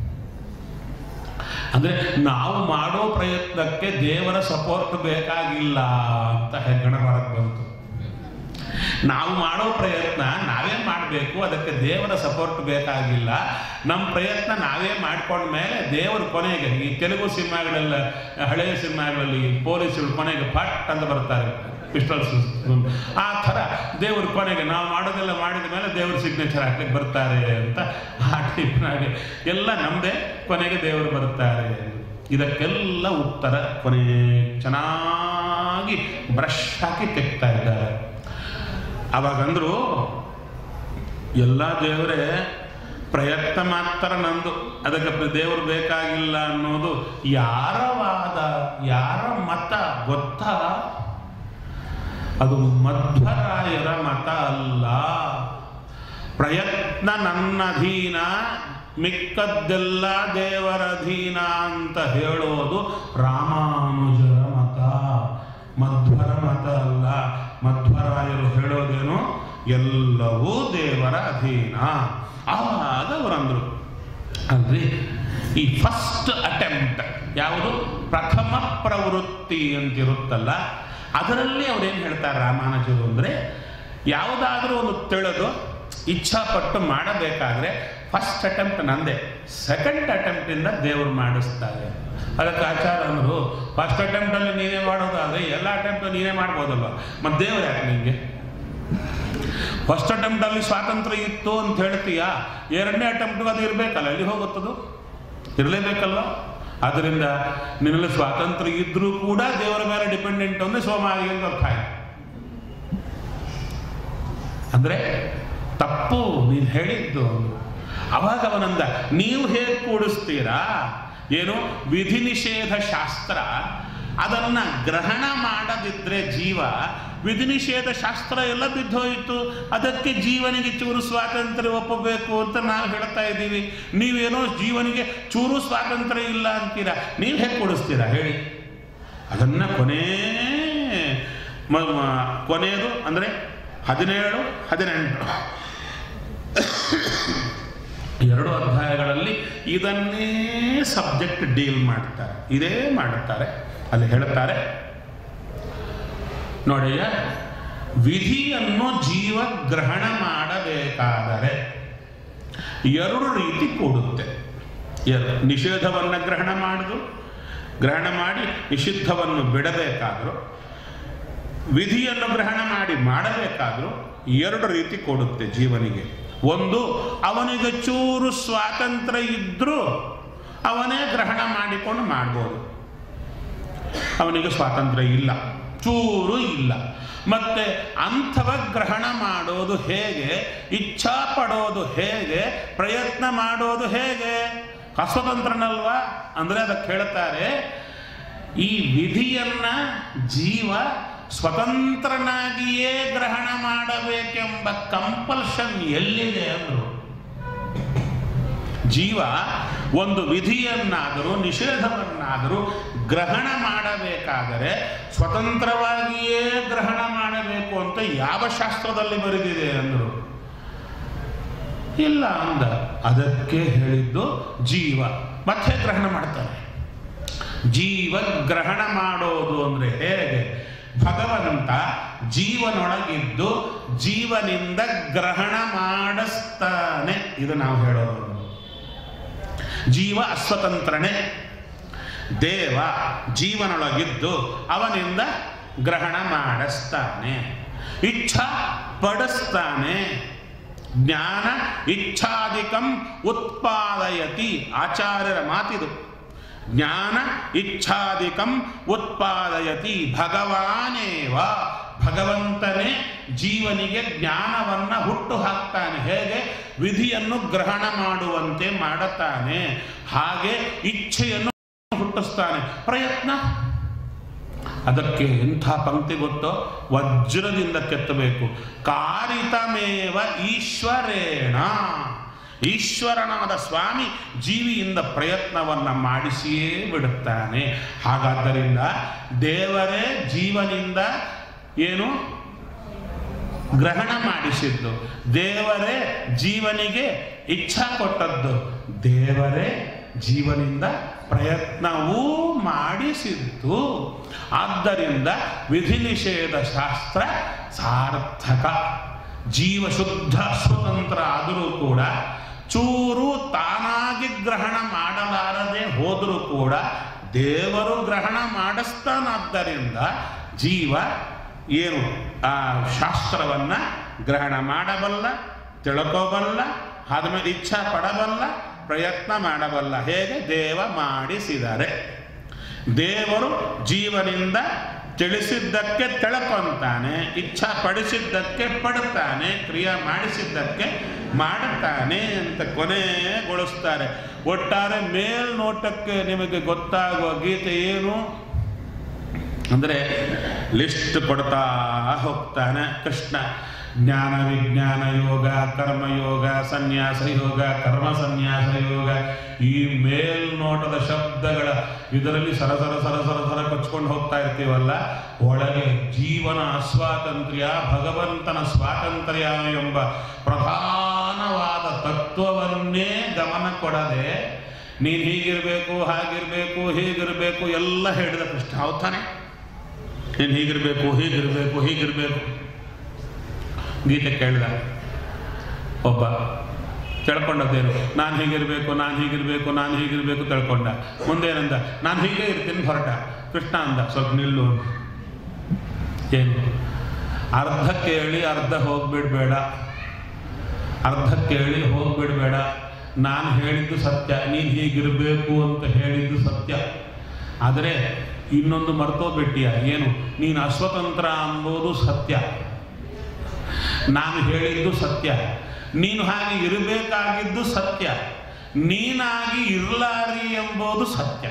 ಅಂದರೆ ನಾವು ಮಾಡೋ ಪ್ರಯತ್ನಕ್ಕೆ ದೇವರ ಸಪೋರ್ಟ್ ಬೇಕಾಗಿಲ್ಲ ಅಂತ ಹೆಗ್ಗಣ ಹೊರಗೆ ಬಂತು ನಾವು ಮಾಡೋ ಪ್ರಯತ್ನ ನಾವೇ ಮಾಡಬೇಕು ಅದಕ್ಕೆ ದೇವರ ಸಪೋರ್ಟ್ ಬೇಕಾಗಿಲ್ಲ ನಮ್ಮ ಪ್ರಯತ್ನ ನಾವೇ ಮಾಡ್ಕೊಂಡ ಮೇಲೆ ದೇವರು ಕೊನೆಗೆ ಈ ತೆಲುಗು ಸಿನಿಮಾಗಳೆಲ್ಲ ಹಳೆಯ ಸಿನಿಮಾಗಳಲ್ಲಿ ಪೊಲೀಸರು ಕೊನೆಗೆ ಪಟ್ ಅಂತ ಬರ್ತಾರೆ ಪಿಸ್ಟಲ್ಸ್ ಆ ಥರ ದೇವರು ಕೊನೆಗೆ ನಾವು ಮಾಡೋದೆಲ್ಲ ಮಾಡಿದ ಮೇಲೆ ದೇವ್ರ ಸಿಗ್ನೇಚರ್ ಹಾಕ್ಲಿಕ್ಕೆ ಬರ್ತಾರೆ ಅಂತ ಆ ಟೈಪ್ನಾಗೆ ಎಲ್ಲ ನಮ್ಮದೇ ಕೊನೆಗೆ ದೇವರು ಬರ್ತಾರೆ ಇದಕ್ಕೆಲ್ಲ ಉತ್ತರ ಕೊನೆ ಚೆನ್ನಾಗಿ ಬ್ರಷ್ ಹಾಕಿ ತೆಗ್ತಾ ಇದ್ದಾರೆ ಅವಾಗಂದ್ರು ಎಲ್ಲ ದೇವರೇ ಪ್ರಯತ್ನ ಮಾತ್ರ ನಂದು ಅದಕ್ಕೆ ದೇವರು ಬೇಕಾಗಿಲ್ಲ ಅನ್ನೋದು ಯಾರ ವಾದ ಯಾರ ಮತ ಗೊತ್ತಾ ಅದು ಮಧ್ವರಾಯರ ಮತ ಅಲ್ಲ ಪ್ರಯತ್ನ ನನ್ನಧೀನ ಮಿಕ್ಕದ್ದೆಲ್ಲ ದೇವರ ಅಧೀನ ಅಂತ ಹೇಳೋದು ರಾಮಾನುಜರ ಮತ ಮಧ್ವರ ಮತ ಅಲ್ಲ ಮಧ್ವರಾಯರು ಹೇಳೋದೇನು ಎಲ್ಲವೂ ದೇವರ ಅಧೀನ ಆವಾಗ ಅವರಂದ್ರು ಅಲ್ರಿ ಈ ಫಸ್ಟ್ ಅಟೆಂಪ್ಟ್ ಯಾವುದು ಪ್ರಥಮ ಪ್ರವೃತ್ತಿ ಅಂತಿರುತ್ತಲ್ಲ ಅದರಲ್ಲಿ ಅವ್ರೇನು ಹೇಳ್ತಾರೆ ರಾಮಾನುಜರು ಅಂದರೆ ಯಾವುದಾದ್ರೂ ಒಂದು ತಿಳಿದು ಇಚ್ಛಾಪಟ್ಟು ಮಾಡಬೇಕಾದ್ರೆ ಫಸ್ಟ್ ಅಟೆಂಪ್ಟ್ ನಂದೇ ಸೆಕೆಂಡ್ ಅಟೆಂಪ್ಟಿಂದ ದೇವರು ಮಾಡಿಸ್ತಾರೆ ಅದಕ್ಕೆ ಆಚಾರ ಅಂದರು ಫಸ್ಟ್ ಅಟೆಂಪ್ಟಲ್ಲಿ ನೀನೇ ಮಾಡೋದಾದರೆ ಎಲ್ಲ ಅಟೆಂಪ್ಟ್ ನೀನೇ ಮಾಡ್ಬೋದಲ್ವ ಮತ್ತು ದೇವರು ಯಾಕೆ ನಿಮಗೆ ಫಸ್ಟ್ ಅಟೆಂಪ್ಟಲ್ಲಿ ಸ್ವಾತಂತ್ರ್ಯ ಇತ್ತು ಅಂತ ಹೇಳ್ತೀಯಾ ಎರಡನೇ ಅಟೆಂಪ್ಟ್ಗೆ ಅದು ಇರಬೇಕಲ್ಲ ಎಲ್ಲಿ ಹೋಗುತ್ತದು ಇರಲೇಬೇಕಲ್ವ ಆದ್ದರಿಂದ ನಿನ್ನಲ್ಲಿ ಸ್ವಾತಂತ್ರ್ಯ ಇದ್ರೂ ಕೂಡ ದೇವರ ಮೇಲೆ ಡಿಪೆಂಡೆಂಟ್ ಅಂದರೆ ಸೋಮಾರಿ ಅಂತ ಅರ್ಥ ಆಯ್ತು ಅಂದರೆ ತಪ್ಪು ನೀನು ಹೇಳಿದ್ದು ಅವಾಗ ಅವನಂದ ನೀವು ಹೇಗೆ ಕೂಡಿಸ್ತೀರಾ ಏನು ವಿಧಿ ನಿಷೇಧ ಶಾಸ್ತ್ರ ಅದನ್ನ ಗ್ರಹಣ ಮಾಡದಿದ್ರೆ ಜೀವ ವಿಧಿ ನಿಷೇಧ ಶಾಸ್ತ್ರ ಎಲ್ಲ ಬಿದ್ದೋಯಿತು ಅದಕ್ಕೆ ಜೀವನಿಗೆ ಚೂರು ಸ್ವಾತಂತ್ರ್ಯ ಒಪ್ಪಬೇಕು ಅಂತ ನಾವು ಹೇಳ್ತಾ ಇದ್ದೀವಿ ನೀವೇನೋ ಜೀವನಿಗೆ ಚೂರು ಸ್ವಾತಂತ್ರ್ಯ ಇಲ್ಲ ಅಂತೀರಾ ನೀವು ಹೇಗೆ ಕೊಡಿಸ್ತೀರಾ ಹೇಳಿ ಅದನ್ನು ಕೊನೇ ಮ- ಮ- ಕೊನೆಯದು ಅಂದರೆ ಹದಿನೇಳು ಹದಿನೆಂಟು ಎರಡು ಅಧ್ಯಾಯಗಳಲ್ಲಿ ಇದನ್ನೇ ಸಬ್ಜೆಕ್ಟ್ ಡೀಲ್ ಮಾಡ್ತಾರೆ ಇದೇ ಮಾಡುತ್ತಾರೆ ಅಲ್ಲಿ ಹೇಳ್ತಾರೆ ನೋಡಿಯ ವಿಧಿಯನ್ನು ಜೀವ ಗ್ರಹಣ ಮಾಡಬೇಕಾದರೆ ಎರಡು ರೀತಿ ಕೂಡುತ್ತೆ ಎರಡು ನಿಷೇಧವನ್ನು ಗ್ರಹಣ ಮಾಡುದು ಗ್ರಹಣ ಮಾಡಿ ನಿಷಿದ್ಧವನ್ನು ಬಿಡಬೇಕಾದರೂ ವಿಧಿಯನ್ನು ಗ್ರಹಣ ಮಾಡಿ ಮಾಡಬೇಕಾದರೂ ಎರಡು ರೀತಿ ಕೊಡುತ್ತೆ ಜೀವನಿಗೆ ಒಂದು ಅವನಿಗೆ ಚೂರು ಸ್ವಾತಂತ್ರ್ಯ ಇದ್ದರೂ ಅವನೇ ಗ್ರಹಣ ಮಾಡಿಕೊಂಡು ಮಾಡ್ಬೋದು ಅವನಿಗೆ ಸ್ವಾತಂತ್ರ್ಯ ಇಲ್ಲ ಚೂರು ಇಲ್ಲ ಮತ್ತೆ ಅಂಥವ ಗ್ರಹಣ ಮಾಡೋದು ಹೇಗೆ ಇಚ್ಛಾ ಪಡೋದು ಹೇಗೆ ಪ್ರಯತ್ನ ಮಾಡೋದು ಹೇಗೆ ಅಸ್ವತಂತ್ರನಲ್ವಾ ಅಂದರೆ ಅದಕ್ಕೆ ಹೇಳ್ತಾರೆ ಈ ವಿಧಿಯನ್ನ ಜೀವ ಸ್ವತಂತ್ರನಾಗಿಯೇ ಗ್ರಹಣ ಮಾಡಬೇಕೆಂಬ ಕಂಪಲ್ಷನ್ ಎಲ್ಲಿದೆ ಅಂದರು ಜೀವ ಒಂದು ವಿಧಿಯನ್ನಾದರೂ ನಿಷೇಧವನ್ನಾದರೂ ಗ್ರಹಣ ಮಾಡಬೇಕಾದರೆ ಸ್ವತಂತ್ರವಾಗಿಯೇ ಗ್ರಹಣ ಮಾಡಬೇಕು ಅಂತ ಯಾವ ಶಾಸ್ತ್ರದಲ್ಲಿ ಬರೆದಿದೆ ಅಂದರು ಇಲ್ಲ ಅಂದ ಅದಕ್ಕೆ ಹೇಳಿದ್ದು ಜೀವ ಮತ್ತೆ ಗ್ರಹಣ ಮಾಡ್ತಾರೆ ಜೀವ ಗ್ರಹಣ ಮಾಡೋದು ಅಂದರೆ ಹೇಗೆ ಭಗವಂತ ಜೀವನೊಳಗಿದ್ದು ಜೀವನಿಂದ ಗ್ರಹಣ ಮಾಡಿಸ್ತಾನೆ ಇದು ನಾವು ಹೇಳೋದು ಜೀವ ಅಸ್ವತಂತ್ರನೇ ದೇವ ಜೀವನೊಳಗಿದ್ದು ಅವನಿಂದ ಗ್ರಹಣ ಮಾಡಿಸ್ತಾನೆ ಇಚ್ಛಾ ಪಡಿಸ್ತಾನೆ ಜ್ಞಾನ ಇಚ್ಛಾಧಿಕಂ ಉತ್ಪಾದಯತಿ ಆಚಾರ್ಯರ ಮಾತಿದು ಜ್ಞಾನ ಇಚ್ಛಾಧಿಕಂ ಉತ್ಪಾದಯತಿ ಭಗವಾನೇವ ಭಗವಂತನೇ ಜೀವನಿಗೆ ಜ್ಞಾನವನ್ನ ಹುಟ್ಟು ಹಾಕ್ತಾನೆ ಹೇಗೆ ವಿಧಿಯನ್ನು ಗ್ರಹಣ ಮಾಡುವಂತೆ ಮಾಡುತ್ತಾನೆ ಹಾಗೆ ಇಚ್ಛೆಯನ್ನು ಹುಟ್ಟಿಸ್ತಾನೆ ಪ್ರಯತ್ನ ಅದಕ್ಕೆ ಎಂಥ ಪಂಕ್ತಿ ಗೊತ್ತೋ ವಜ್ರದಿಂದ ಕೆತ್ತಬೇಕು ಕಾರಿತಮೇವ ಈಶ್ವರೇಣ ಈಶ್ವರನಾದ ಸ್ವಾಮಿ ಜೀವಿಯಿಂದ ಪ್ರಯತ್ನವನ್ನು ಮಾಡಿಸಿಯೇ ಬಿಡುತ್ತಾನೆ ಹಾಗಾದ್ದರಿಂದ ದೇವರೇ ಜೀವನಿಂದ ಏನು ಗ್ರಹಣ ಮಾಡಿಸಿದ್ದು ದೇವರೇ ಜೀವನಿಗೆ ಇಚ್ಛಾ ಕೊಟ್ಟದ್ದು ದೇವರೇ ಜೀವನಿಂದ ಪ್ರಯತ್ನವೂ ಮಾಡಿಸಿದ್ದು ಆದ್ದರಿಂದ ವಿಧಿ ನಿಷೇಧ ಶಾಸ್ತ್ರ ಸಾರ್ಥಕ ಜೀವ ಶುದ್ಧ ಸ್ವತಂತ್ರ ಆದರೂ ಕೂಡ ಚೂರು ತಾನಾಗಿ ಗ್ರಹಣ ಮಾಡಲಾರದೆ ಹೋದರೂ ಕೂಡ ದೇವರು ಗ್ರಹಣ ಮಾಡಿಸ್ತಾನಾದ್ದರಿಂದ ಜೀವ ಏನು ಆ ಶಾಸ್ತ್ರವನ್ನ ಗ್ರಹಣ ಮಾಡಬಲ್ಲ ತಿಳ್ಕೋಬಲ್ಲ ಆದಮೇಲೆ ಇಚ್ಛಾ ಪಡಬಲ್ಲ ಪ್ರಯತ್ನ ಮಾಡಬಲ್ಲ ಹೇಗೆ ದೇವ ಮಾಡಿಸಿದರೆ ದೇವರು ಜೀವನಿಂದ ತಿಳಿಸಿದ್ದಕ್ಕೆ ತಿಳ್ಕೊಂತಾನೆ ಇಚ್ಛಾ ಪಡಿಸಿದ್ದಕ್ಕೆ ಪಡುತ್ತಾನೆ ಕ್ರಿಯೆ ಮಾಡಿಸಿದ್ದಕ್ಕೆ ಮಾಡುತ್ತಾನೆ ಅಂತ ಕೊನೆಗೊಳಿಸ್ತಾರೆ ಒಟ್ಟಾರೆ ಮೇಲ್ನೋಟಕ್ಕೆ ನಿಮಗೆ ಗೊತ್ತಾಗುವ ಗೀತೆ ಏನು ಅಂದರೆ ಲಿಸ್ಟ್ ಕೊಡ್ತಾ ಹೋಗ್ತಾನೆ ಕೃಷ್ಣ ಜ್ಞಾನ ವಿಜ್ಞಾನ ಯೋಗ ಕರ್ಮಯೋಗ ಸನ್ಯಾಸ ಯೋಗ ಕರ್ಮ ಸನ್ಯಾಸ ಯೋಗ ಈ ಮೇಲ್ನೋಟದ ಶಬ್ದಗಳ ಇದರಲ್ಲಿ ಸರಸರ ಸರಸರ ಸರ ಕೊಚ್ಕೊಂಡು ಹೋಗ್ತಾ ಇರ್ತೀವಲ್ಲ ಒಳಗೆ ಜೀವನ ಅಸ್ವಾತಂತ್ರ್ಯ ಭಗವಂತನ ಸ್ವಾತಂತ್ರ್ಯ ಎಂಬ ಪ್ರಧಾನವಾದ ತತ್ವವನ್ನೇ ಗಮನ ಕೊಡದೆ ನೀನು ಹೀಗಿರಬೇಕು ಹಾಗಿರಬೇಕು ಹೀಗಿರಬೇಕು ಎಲ್ಲ ಹೇಳಿದ ಕೃಷ್ಣ ಹೌದ್ ತಾನೆ ನೀನು ಹೀಗಿರಬೇಕು ಹೀಗಿರಬೇಕು ಹೀಗಿರಬೇಕು ಗೀತೆ ಕೇಳಿದ ಒಬ್ಬ ತಿಳ್ಕೊಂಡದ್ದೇನು ನಾನು ಹೀಗಿರಬೇಕು ನಾನು ಹೀಗಿರಬೇಕು ನಾನು ಹೀಗಿರಬೇಕು ತಿಳ್ಕೊಂಡ ಮುಂದೇನಂದ ನಾನು ಹೀಗೆ ಇರ್ತೀನಿ ಹೊರಟ ಕೃಷ್ಣ ಅಂದ ಸ್ವಲ್ಪ ನಿಲ್ಲು ಏನು ಅರ್ಧ ಕೇಳಿ ಅರ್ಧ ಹೋಗ್ಬಿಡ್ಬೇಡ ಅರ್ಧ ಕೇಳಿ ಹೋಗ್ಬಿಡ್ಬೇಡ ನಾನು ಹೇಳಿದ್ದು ಸತ್ಯ ನೀನು ಹೀಗಿರಬೇಕು ಅಂತ ಹೇಳಿದ್ದು ಸತ್ಯ ಆದರೆ ಇನ್ನೊಂದು ಮರ್ತೋಗ್ಬಿಟ್ಟಿಯ ಏನು ನೀನು ಅಸ್ವತಂತ್ರ ಅಂಬೋದು ಸತ್ಯ ನಾನು ಹೇಳಿದ್ದು ಸತ್ಯ ನೀನು ಹಾಗೆ ಇರಬೇಕಾಗಿದ್ದು ಸತ್ಯ ನೀನಾಗಿ ಇರಲಾರಿ ಎಂಬುದು ಸತ್ಯ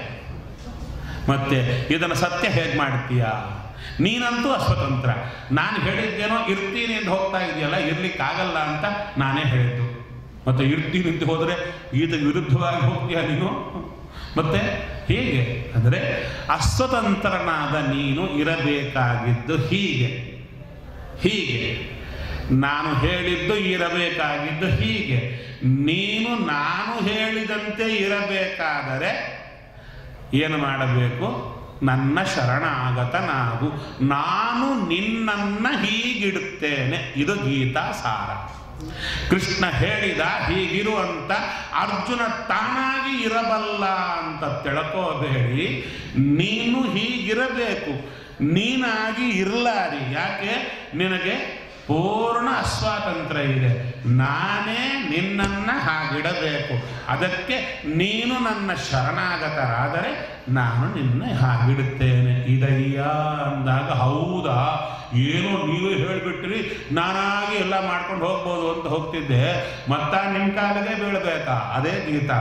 ಮತ್ತೆ ಇದನ್ನು ಸತ್ಯ ಹೇಗೆ ಮಾಡ್ತೀಯ ನೀನಂತೂ ಅಸ್ವತಂತ್ರ ನಾನು ಹೇಳಿದ್ದೇನೋ ಇರ್ತೀನಿ ಅಂತ ಹೋಗ್ತಾ ಇದೆಯಲ್ಲ ಇರ್ಲಿಕ್ಕಾಗಲ್ಲ ಅಂತ ನಾನೇ ಹೇಳಿದ್ದು ಮತ್ತೆ ಇರ್ತೀನಿ ಅಂತ ಹೋದರೆ ಈತ ವಿರುದ್ಧವಾಗಿ ಹೋಗ್ತೀಯ ನೀನು ಮತ್ತೆ ಹೇಗೆ ಅಂದರೆ ಅಸ್ವತಂತ್ರನಾದ ನೀನು ಇರಬೇಕಾಗಿದ್ದು ಹೀಗೆ ಹೀಗೆ ನಾನು ಹೇಳಿದ್ದು ಇರಬೇಕಾಗಿದ್ದು ಹೀಗೆ ನೀನು ನಾನು ಹೇಳಿದಂತೆ ಇರಬೇಕಾದರೆ ಏನು ಮಾಡಬೇಕು ನನ್ನ ಶರಣಾಗತನಾಗು ನಾನು ನಿನ್ನನ್ನ ಹೀಗಿಡುತ್ತೇನೆ ಇದು ಗೀತಾ ಸಾರ ಕೃಷ್ಣ ಹೇಳಿದ ಹೀಗಿರುವಂತ ಅರ್ಜುನ ತಾನಾಗಿ ಇರಬಲ್ಲ ಅಂತ ತಿಳ್ಕೋಬೇಡಿ ನೀನು ಹೀಗಿರಬೇಕು ನೀನಾಗಿ ಇರಲಾರಿ ಯಾಕೆ ನಿನಗೆ ಪೂರ್ಣ ಅಸ್ವಾತಂತ್ರ್ಯ ಇದೆ ನಾನೇ ನಿನ್ನನ್ನು ಹಾಗಿಡಬೇಕು ಅದಕ್ಕೆ ನೀನು ನನ್ನ ಶರಣಾಗತರಾದರೆ ನಾನು ನಿನ್ನ ಹಾಗಿಡುತ್ತೇನೆ ಇದಯ್ಯ ಅಂದಾಗ ಹೌದಾ ಏನೋ ನೀವೇ ಹೇಳಿಬಿಟ್ರಿ ನಾನಾಗಿ ಎಲ್ಲ ಮಾಡ್ಕೊಂಡು ಹೋಗ್ಬೋದು ಅಂತ ಹೋಗ್ತಿದ್ದೆ ಮತ್ತ ನಿಮ್ಮ ಕಾಲಿಗೆ ಬೀಳ್ಬೇಕಾ ಅದೇ ಗೀತಾ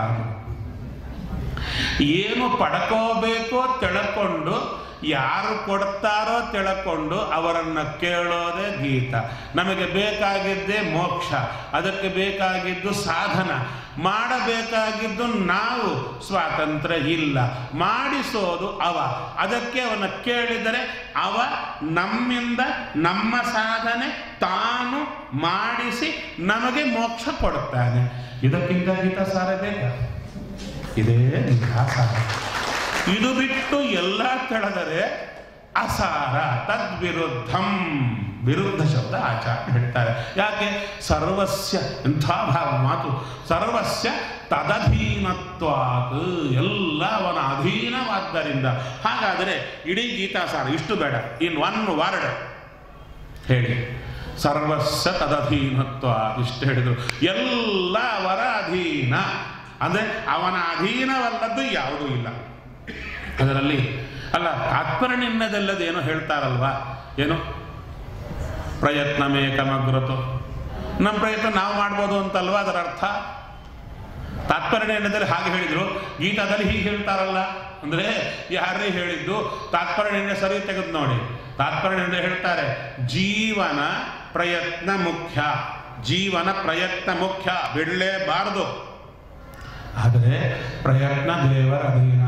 ಏನು ಪಡ್ಕೋಬೇಕೋ ತಿಳ್ಕೊಂಡು ಯಾರು ಕೊಡ್ತಾರೋ ತಿಳ್ಕೊಂಡು ಅವರನ್ನು ಕೇಳೋದೇ ಗೀತ ನಮಗೆ ಬೇಕಾಗಿದ್ದೇ ಮೋಕ್ಷ ಅದಕ್ಕೆ ಬೇಕಾಗಿದ್ದು ಸಾಧನ ಮಾಡಬೇಕಾಗಿದ್ದು ನಾವು ಸ್ವಾತಂತ್ರ್ಯ ಇಲ್ಲ ಮಾಡಿಸೋದು ಅವ ಅದಕ್ಕೆ ಅವನ ಕೇಳಿದರೆ ಅವ ನಮ್ಮಿಂದ ನಮ್ಮ ಸಾಧನೆ ತಾನು ಮಾಡಿಸಿ ನಮಗೆ ಮೋಕ್ಷ ಕೊಡುತ್ತಾನೆ ಇದಕ್ಕಿಂತ ಗೀತ ಸಾರ ಬೇಕಾ ಇದೇ ಗೀತಾ ಸಾರ ಇದು ಬಿಟ್ಟು ಎಲ್ಲ ಕೆಳದರೆ ಅಸಾರ ತದ್ವಿರುದ್ಧಂ ವಿರುದ್ಧ ಶಬ್ದ ಆಚಾರ್ಯ ಹೇಳ್ತಾರೆ ಯಾಕೆ ಸರ್ವಸ್ಯ ಎಂಥ ಭಾವ ಮಾತು ಸರ್ವಸ್ಯ ತದಧೀನತ್ವಾತ್ ಎಲ್ಲ ಅವನ ಅಧೀನವಾದ್ದರಿಂದ ಹಾಗಾದರೆ ಇಡೀ ಗೀತಾಸಾರ ಇಷ್ಟು ಬೇಡ ಇನ್ ಒನ್ ವರ್ಡ್ ಹೇಳಿ ಸರ್ವಸ್ವ ತದಧೀನತ್ವ ಇಷ್ಟು ಹೇಳಿದರು ಎಲ್ಲ ಅವರ ಅಧೀನ ಅಂದರೆ ಅವನ ಅಧೀನವಲ್ಲದ್ದು ಯಾವುದೂ ಇಲ್ಲ ಅದರಲ್ಲಿ ಅಲ್ಲ ತಾತ್ಪರ್ಯನಿನ್ನದಲ್ಲದ ಏನೋ ಹೇಳ್ತಾರಲ್ವಾ ಏನು ಪ್ರಯತ್ನ ಮೇಕಮಗ್ರತು ನಮ್ಮ ಪ್ರಯತ್ನ ನಾವು ಮಾಡ್ಬೋದು ಅಂತಲ್ವಾ ಅದರ ಅರ್ಥ ತಾತ್ಪರ್ಯನಿರ್ಣಯದಲ್ಲಿ ಹಾಗೆ ಹೇಳಿದ್ರು ಗೀತಾದಲ್ಲಿ ಹೀಗೆ ಹೇಳ್ತಾರಲ್ಲ ಅಂದ್ರೆ ಯಾರೇ ಹೇಳಿದ್ದು ತಾತ್ಪರ್ಯ ನಿರ್ಣಯ ಸರಿ ತೆಗೆದು ನೋಡಿ ತಾತ್ಪರ್ಯ ನಿರ್ಣಯ ಹೇಳ್ತಾರೆ ಜೀವನ ಪ್ರಯತ್ನ ಮುಖ್ಯ ಜೀವನ ಪ್ರಯತ್ನ ಮುಖ್ಯ ಬಿಡಲೇಬಾರದು ಆದರೆ ಪ್ರಯತ್ನ ದೇವರ ಅಧೀನ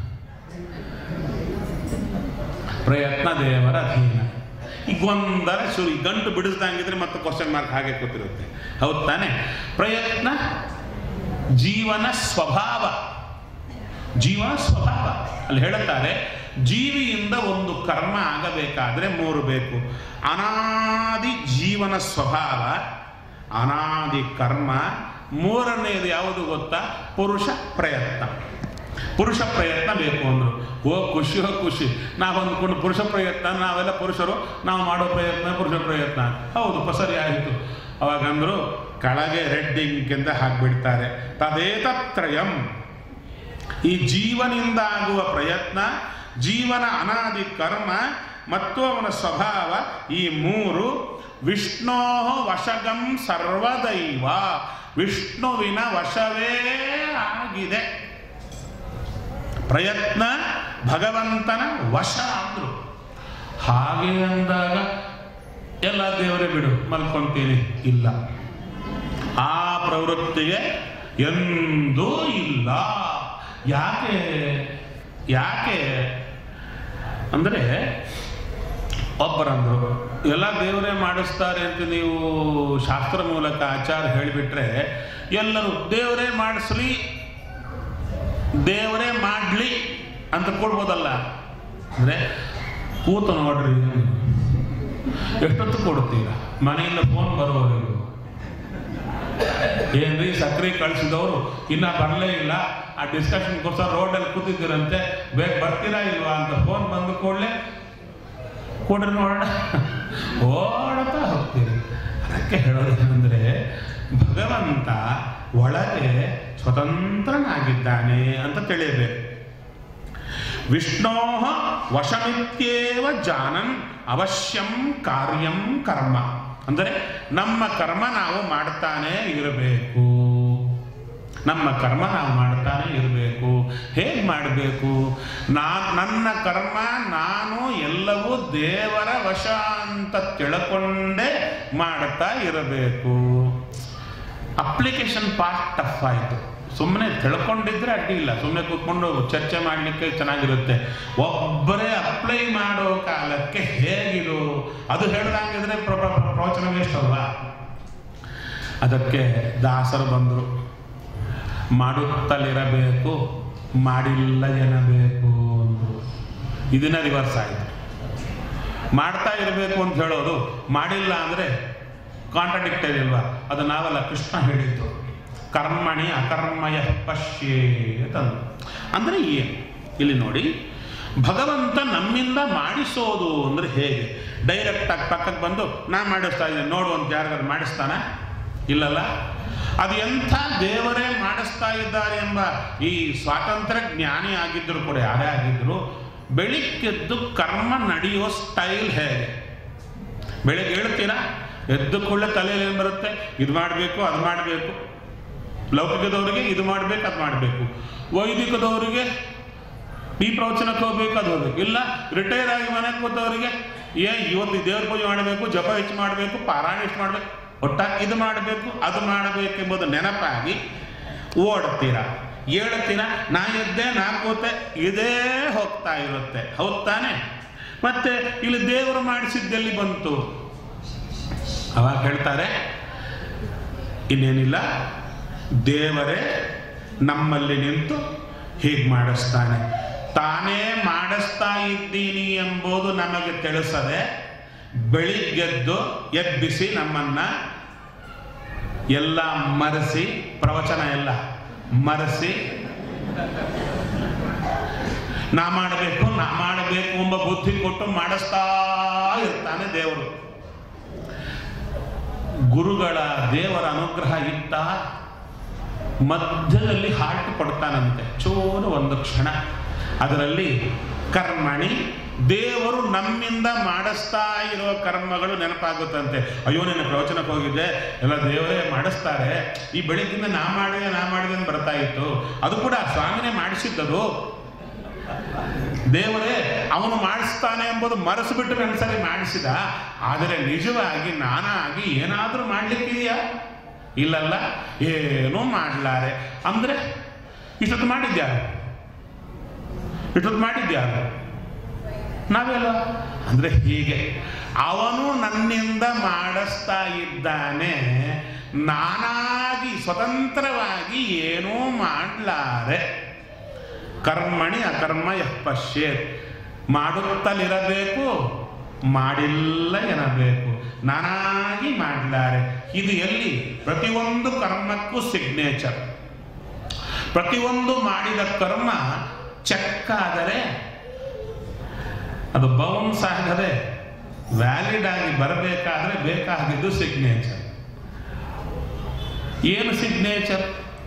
ಪ್ರಯತ್ನ ದೇವರ ಅಧೀನ ಈಗ ಒಂದರ ಶುರು ಈ ಗಂಟು ಬಿಡಿಸ್ದಂಗಿದ್ರೆ ಮತ್ತೆ ಕ್ವಶನ್ ಮಾರ್ಕ್ ಹಾಗೆ ಕೂತಿರುತ್ತೆ ಹೌದು ತಾನೆ ಪ್ರಯತ್ನ ಜೀವನ ಸ್ವಭಾವ ಜೀವನ ಸ್ವಭಾವ ಅಲ್ಲಿ ಹೇಳುತ್ತಾರೆ ಜೀವಿಯಿಂದ ಒಂದು ಕರ್ಮ ಆಗಬೇಕಾದ್ರೆ ಮೂರು ಬೇಕು ಅನಾದಿ ಜೀವನ ಸ್ವಭಾವ ಅನಾದಿ ಕರ್ಮ ಮೂರನೆಯದು ಯಾವುದು ಗೊತ್ತಾ ಪುರುಷ ಪ್ರಯತ್ನ ಪುರುಷ ಪ್ರಯತ್ನ ಬೇಕು ಅಂದರು ಓ ಖುಷಿ ಹೋ ಖುಷಿ ನಾವು ಅಂದ್ಕೊಂಡು ಪುರುಷ ಪ್ರಯತ್ನ ನಾವೆಲ್ಲ ಪುರುಷರು ನಾವು ಮಾಡೋ ಪ್ರಯತ್ನ ಪುರುಷ ಪ್ರಯತ್ನ ಹೌದು ಪ ಸರಿ ಆಯಿತು ಅವಾಗಂದ್ರು ಕೆಳಗೆ ರೆಡ್ ಇಂಕ್ ಅಂತ ಹಾಕ್ಬಿಡ್ತಾರೆ ತದೇತತ್ರಯಂ ಈ ಜೀವನಿಂದ ಆಗುವ ಪ್ರಯತ್ನ ಜೀವನ ಅನಾದಿ ಕರ್ಮ ಮತ್ತು ಅವನ ಸ್ವಭಾವ ಈ ಮೂರು ವಿಷ್ಣೋ ವಶಗಂ ಸರ್ವದೈವ ವಿಷ್ಣುವಿನ ವಶವೇ ಆಗಿದೆ ಪ್ರಯತ್ನ ಭಗವಂತನ ವಶ ಅಂದ್ರು ಹಾಗೆ ಅಂದಾಗ ಎಲ್ಲ ದೇವರೇ ಬಿಡು ಮಲ್ಕೊಂತೀನಿ ಇಲ್ಲ ಆ ಪ್ರವೃತ್ತಿಗೆ ಎಂದೂ ಇಲ್ಲ ಯಾಕೆ ಯಾಕೆ ಅಂದರೆ ಒಬ್ಬರಂದ್ರು ಎಲ್ಲ ದೇವರೇ ಮಾಡಿಸ್ತಾರೆ ಅಂತ ನೀವು ಶಾಸ್ತ್ರ ಮೂಲಕ ಆಚಾರ ಹೇಳಿಬಿಟ್ರೆ ಎಲ್ಲರೂ ದೇವರೇ ಮಾಡಿಸ್ಲಿ ದೇವರೇ ಮಾಡಲಿ ಅಂತ ಕೊಡ್ಬೋದಲ್ಲ ಅಂದರೆ ಕೂತು ನೋಡ್ರಿ ಎಷ್ಟೊತ್ತು ಕೊಡ್ತೀರಾ ಮನೆಯಿಂದ ಫೋನ್ ಬರೋವರೆಗೂ ಏನ್ರಿ ಸಕ್ರೆ ಕಳಿಸಿದವರು ಇನ್ನ ಬರಲೇ ಇಲ್ಲ ಆ ಡಿಸ್ಕಷನ್ಗೋಸ್ಕರ ರೋಡಲ್ಲಿ ಕೂತಿದ್ದೀರಂತೆ ಬೇಗ ಬರ್ತೀರಾ ಇಲ್ವಾ ಅಂತ ಫೋನ್ ಬಂದು ಕೂಡಲೇ ಕೊಡ್ರಿ ನೋಡೋಣ ಓಡತಾ ಹೋಗ್ತೀರಿ ಅದಕ್ಕೆ ಹೇಳೋದೇನೆಂದ್ರೆ ಭಗವಂತ ಒಳಗೆ ಸ್ವತಂತ್ರನಾಗಿದ್ದಾನೆ ಅಂತ ತಿಳಿಯಬೇಕು ವಿಷ್ಣೋ ವಶಮಿತ್ಯೇವ ಜಾನನ್ ಅವಶ್ಯಂ ಕಾರ್ಯಂ ಕರ್ಮ ಅಂದರೆ ನಮ್ಮ ಕರ್ಮ ನಾವು ಮಾಡ್ತಾನೆ ಇರಬೇಕು ನಮ್ಮ ಕರ್ಮ ನಾವು ಮಾಡ್ತಾನೆ ಇರಬೇಕು ಹೇಗೆ ಮಾಡಬೇಕು ನಾ ನನ್ನ ಕರ್ಮ ನಾನು ಎಲ್ಲವೂ ದೇವರ ವಶ ಅಂತ ತಿಳ್ಕೊಂಡೇ ಮಾಡ್ತಾ ಇರಬೇಕು ಅಪ್ಲಿಕೇಶನ್ ಪಾರ್ಟ್ ಟಫ್ ಆಯಿತು ಸುಮ್ಮನೆ ತಿಳ್ಕೊಂಡಿದ್ರೆ ಅಡ್ಡಿ ಇಲ್ಲ ಸುಮ್ಮನೆ ಕೂತ್ಕೊಂಡು ಚರ್ಚೆ ಮಾಡಲಿಕ್ಕೆ ಚೆನ್ನಾಗಿರುತ್ತೆ ಒಬ್ಬರೇ ಅಪ್ಲೈ ಮಾಡೋ ಕಾಲಕ್ಕೆ ಹೇಗಿದು ಅದು ಹೇಳ್ದಂಗಿದ್ರೆ ಪ್ರ ಪ್ರ- ಪ್ರ- ಪ್ರವಚನ ವೇಸ್ಟ್ ಅಲ್ವಾ ಅದಕ್ಕೆ ದಾಸರು ಬಂದರು ಮಾಡುತ್ತಲಿರಬೇಕು ಮಾಡಿಲ್ಲ ಎನ್ನಬೇಕು ಅಂದರು ಇದನ್ನ ರಿವರ್ಸ್ ಆಯಿತು ಮಾಡ್ತಾ ಇರಬೇಕು ಅಂತ ಹೇಳೋದು ಮಾಡಿಲ್ಲ ಅಂದರೆ ಕಾಂಟ್ರಡಿಕ್ಟರಿ ಇಲ್ವಾ ಅದು ನಾವಲ್ಲ ಕೃಷ್ಣ ಹೇಳಿದ್ದು ಕರ್ಮಣಿ ಅಕರ್ಮಯ ಪಶ್ಯೇತಂದು ಅಂದರೆ ಏನು ಇಲ್ಲಿ ನೋಡಿ ಭಗವಂತ ನಮ್ಮಿಂದ ಮಾಡಿಸೋದು ಅಂದರೆ ಹೇಗೆ ಡೈರೆಕ್ಟಾಗಿ ಪಕ್ಕಕ್ಕೆ ಬಂದು ನಾ ಮಾಡಿಸ್ತಾ ಇದ್ದೀನಿ ನೋಡು ಅಂತ ಯಾರಿಗಾರು ಮಾಡಿಸ್ತಾನ ಇಲ್ಲಲ್ಲ ಅದು ಎಂಥ ದೇವರೇ ಮಾಡಿಸ್ತಾ ಇದ್ದಾರೆ ಎಂಬ ಈ ಸ್ವಾತಂತ್ರ್ಯ ಜ್ಞಾನಿ ಆಗಿದ್ದರು ಕೂಡ ಯಾರೇ ಆಗಿದ್ದರು ಬೆಳಿಗ್ಗೆದ್ದು ಕರ್ಮ ನಡೆಯೋ ಸ್ಟೈಲ್ ಹೇಗೆ ಬೆಳಿಗ್ಗೆ ಹೇಳ್ತೀರಾ ಎದ್ದು ಕೂಡಲೇ ತಲೆಯಲ್ಲಿ ಏನು ಬರುತ್ತೆ ಇದು ಮಾಡಬೇಕು ಅದು ಮಾಡಬೇಕು ಲೌಕಿಕದವರಿಗೆ ಇದು ಮಾಡಬೇಕು ಅದು ಮಾಡಬೇಕು ವೈದಿಕದವರಿಗೆ ಈ ಪ್ರವಚನಕ್ಕೆ ಹೋಗ್ಬೇಕು ಅದು ಹೋಗ್ಬೇಕು ಇಲ್ಲ ರಿಟೈರ್ ಆಗಿ ಮನೆಗೆ ಕೂತವರಿಗೆ ಏ ಇವತ್ತು ಈ ದೇವ್ರ ಪೂಜೆ ಮಾಡಬೇಕು ಜಪ ಹೆಚ್ಚು ಮಾಡಬೇಕು ಪಾರಾಯಣ ಎಷ್ಟು ಮಾಡಬೇಕು ಒಟ್ಟಾಗಿ ಇದು ಮಾಡಬೇಕು ಅದು ಮಾಡಬೇಕೆಂಬುದು ನೆನಪಾಗಿ ಓಡ್ತೀರಾ ಏಳ್ತೀರಾ ನಾ ಎದ್ದೆ ನಾ ಕೂತೆ ಇದೇ ಹೋಗ್ತಾ ಇರುತ್ತೆ ಹೌದ್ ತಾನೆ ಮತ್ತೆ ಇಲ್ಲಿ ದೇವರು ಮಾಡಿಸಿದ್ದೆಲ್ಲಿ ಬಂತು ಅವಾಗ ಹೇಳ್ತಾರೆ ಇನ್ನೇನಿಲ್ಲ ದೇವರೇ ನಮ್ಮಲ್ಲಿ ನಿಂತು ಹೀಗೆ ಮಾಡಿಸ್ತಾನೆ ತಾನೇ ಮಾಡಿಸ್ತಾ ಇದ್ದೀನಿ ಎಂಬುದು ನಮಗೆ ತಿಳಿಸದೆ ಬೆಳಿಗ್ಗೆದ್ದು ಎಬ್ಬಿಸಿ ನಮ್ಮನ್ನ ಎಲ್ಲ ಮರೆಸಿ ಪ್ರವಚನ ಎಲ್ಲ ಮರೆಸಿ ನಾ ಮಾಡಬೇಕು ನಾ ಮಾಡಬೇಕು ಎಂಬ ಬುದ್ಧಿ ಕೊಟ್ಟು ಮಾಡಿಸ್ತಾ ಇರ್ತಾನೆ ದೇವರು ಗುರುಗಳ ದೇವರ ಅನುಗ್ರಹ ಇತ್ತ ಮಧ್ಯದಲ್ಲಿ ಹಾರ್ಟ್ ಕೊಡ್ತಾನಂತೆ ಚೂರು ಒಂದು ಕ್ಷಣ ಅದರಲ್ಲಿ ಕರ್ಮಣಿ ದೇವರು ನಮ್ಮಿಂದ ಮಾಡಿಸ್ತಾ ಇರುವ ಕರ್ಮಗಳು ನೆನಪಾಗುತ್ತಂತೆ ಅಯ್ಯೋ ನಿನ್ನ ಪ್ರವಚನಕ್ಕೆ ಹೋಗಿದ್ದೆ ಎಲ್ಲ ದೇವರೇ ಮಾಡಿಸ್ತಾರೆ ಈ ಬೆಳಿಗ್ಗಿಂದ ನಾ ಮಾಡಿದೆ ನಾ ಮಾಡಿದೆ ಅಂತ ಬರ್ತಾ ಇತ್ತು ಅದು ಕೂಡ ಸ್ವಾಮಿನೇ ಮಾಡಿಸಿದ್ದದು ದೇವರೇ ಅವನು ಮಾಡಿಸ್ತಾನೆ ಎಂಬುದು ಮರೆಸಿಬಿಟ್ಟು ಒಂದ್ಸರಿ ಮಾಡಿಸಿದ ಆದರೆ ನಿಜವಾಗಿ ನಾನಾಗಿ ಏನಾದರೂ ಮಾಡ್ಲಿಕ್ಕಿದೆಯಾ ಇಲ್ಲಲ್ಲ ಏನೂ ಮಾಡಲಾರೆ ಅಂದ್ರೆ ಇಷ್ಟೊತ್ತು ಮಾಡಿದ್ಯಾರು ಇಷ್ಟೊತ್ತು ಮಾಡಿದ್ಯಾರು ನಾವೆಲ್ಲ ಅಂದ್ರೆ ಹೀಗೆ ಅವನು ನನ್ನಿಂದ ಮಾಡಿಸ್ತಾ ಇದ್ದಾನೆ ನಾನಾಗಿ ಸ್ವತಂತ್ರವಾಗಿ ಏನೂ ಮಾಡಲಾರೆ ಕರ್ಮಣಿ ಅಕರ್ಮ ಯಃ ಪಶ್ಯೇತ್ ಮಾಡುತ್ತಲಿರಬೇಕು ಮಾಡಿಲ್ಲ ಎನ್ನಬೇಕು ನಾನಾಗಿ ಮಾಡಲಾರೆ ಇದು ಎಲ್ಲಿ ಪ್ರತಿಯೊಂದು ಕರ್ಮಕ್ಕೂ ಸಿಗ್ನೇಚರ್ ಪ್ರತಿಯೊಂದು ಮಾಡಿದ ಕರ್ಮ ಚೆಕ್ ಆದರೆ ಅದು ಬೌನ್ಸ್ ಆಗದೆ ವ್ಯಾಲಿಡ್ ಆಗಿ ಬರಬೇಕಾದ್ರೆ ಬೇಕಾಗಿದ್ದು ಸಿಗ್ನೇಚರ್ ಏನು ಸಿಗ್ನೇಚರ್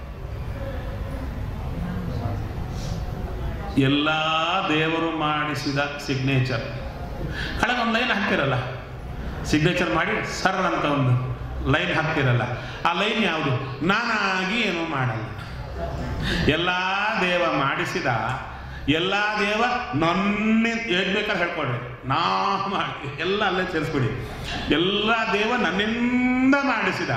ಎಲ್ಲ ದೇವರು ಮಾಡಿಸಿದ ಸಿಗ್ನೇಚರ್ ಕೆಳಗೊಂದು ಲೈನ್ ಹಾಕ್ತಿರಲ್ಲ ಸಿಗ್ನೇಚರ್ ಮಾಡಿ ಸರ್ ಅಂತ ಒಂದು ಲೈನ್ ಹಾಕ್ತಿರಲ್ಲ ಆ ಲೈನ್ ಯಾವುದು ನಾನಾಗಿ ಏನೂ ಮಾಡಲ್ಲ ಎಲ್ಲ ದೇವ ಮಾಡಿಸಿದ ಎಲ್ಲ ದೇವ ನನ್ನೆ ಏನ್ ಬೇಕಾದ್ರೆ ಹೇಳ್ಕೊಡ್ರಿ ನಾ ಮಾಡಿ ಎಲ್ಲ ಅಲ್ಲೇ ಸೇರಿಸ್ಬಿಡಿ ಎಲ್ಲ ದೇವ ನನ್ನಿಂದ ಮಾಡಿಸಿದ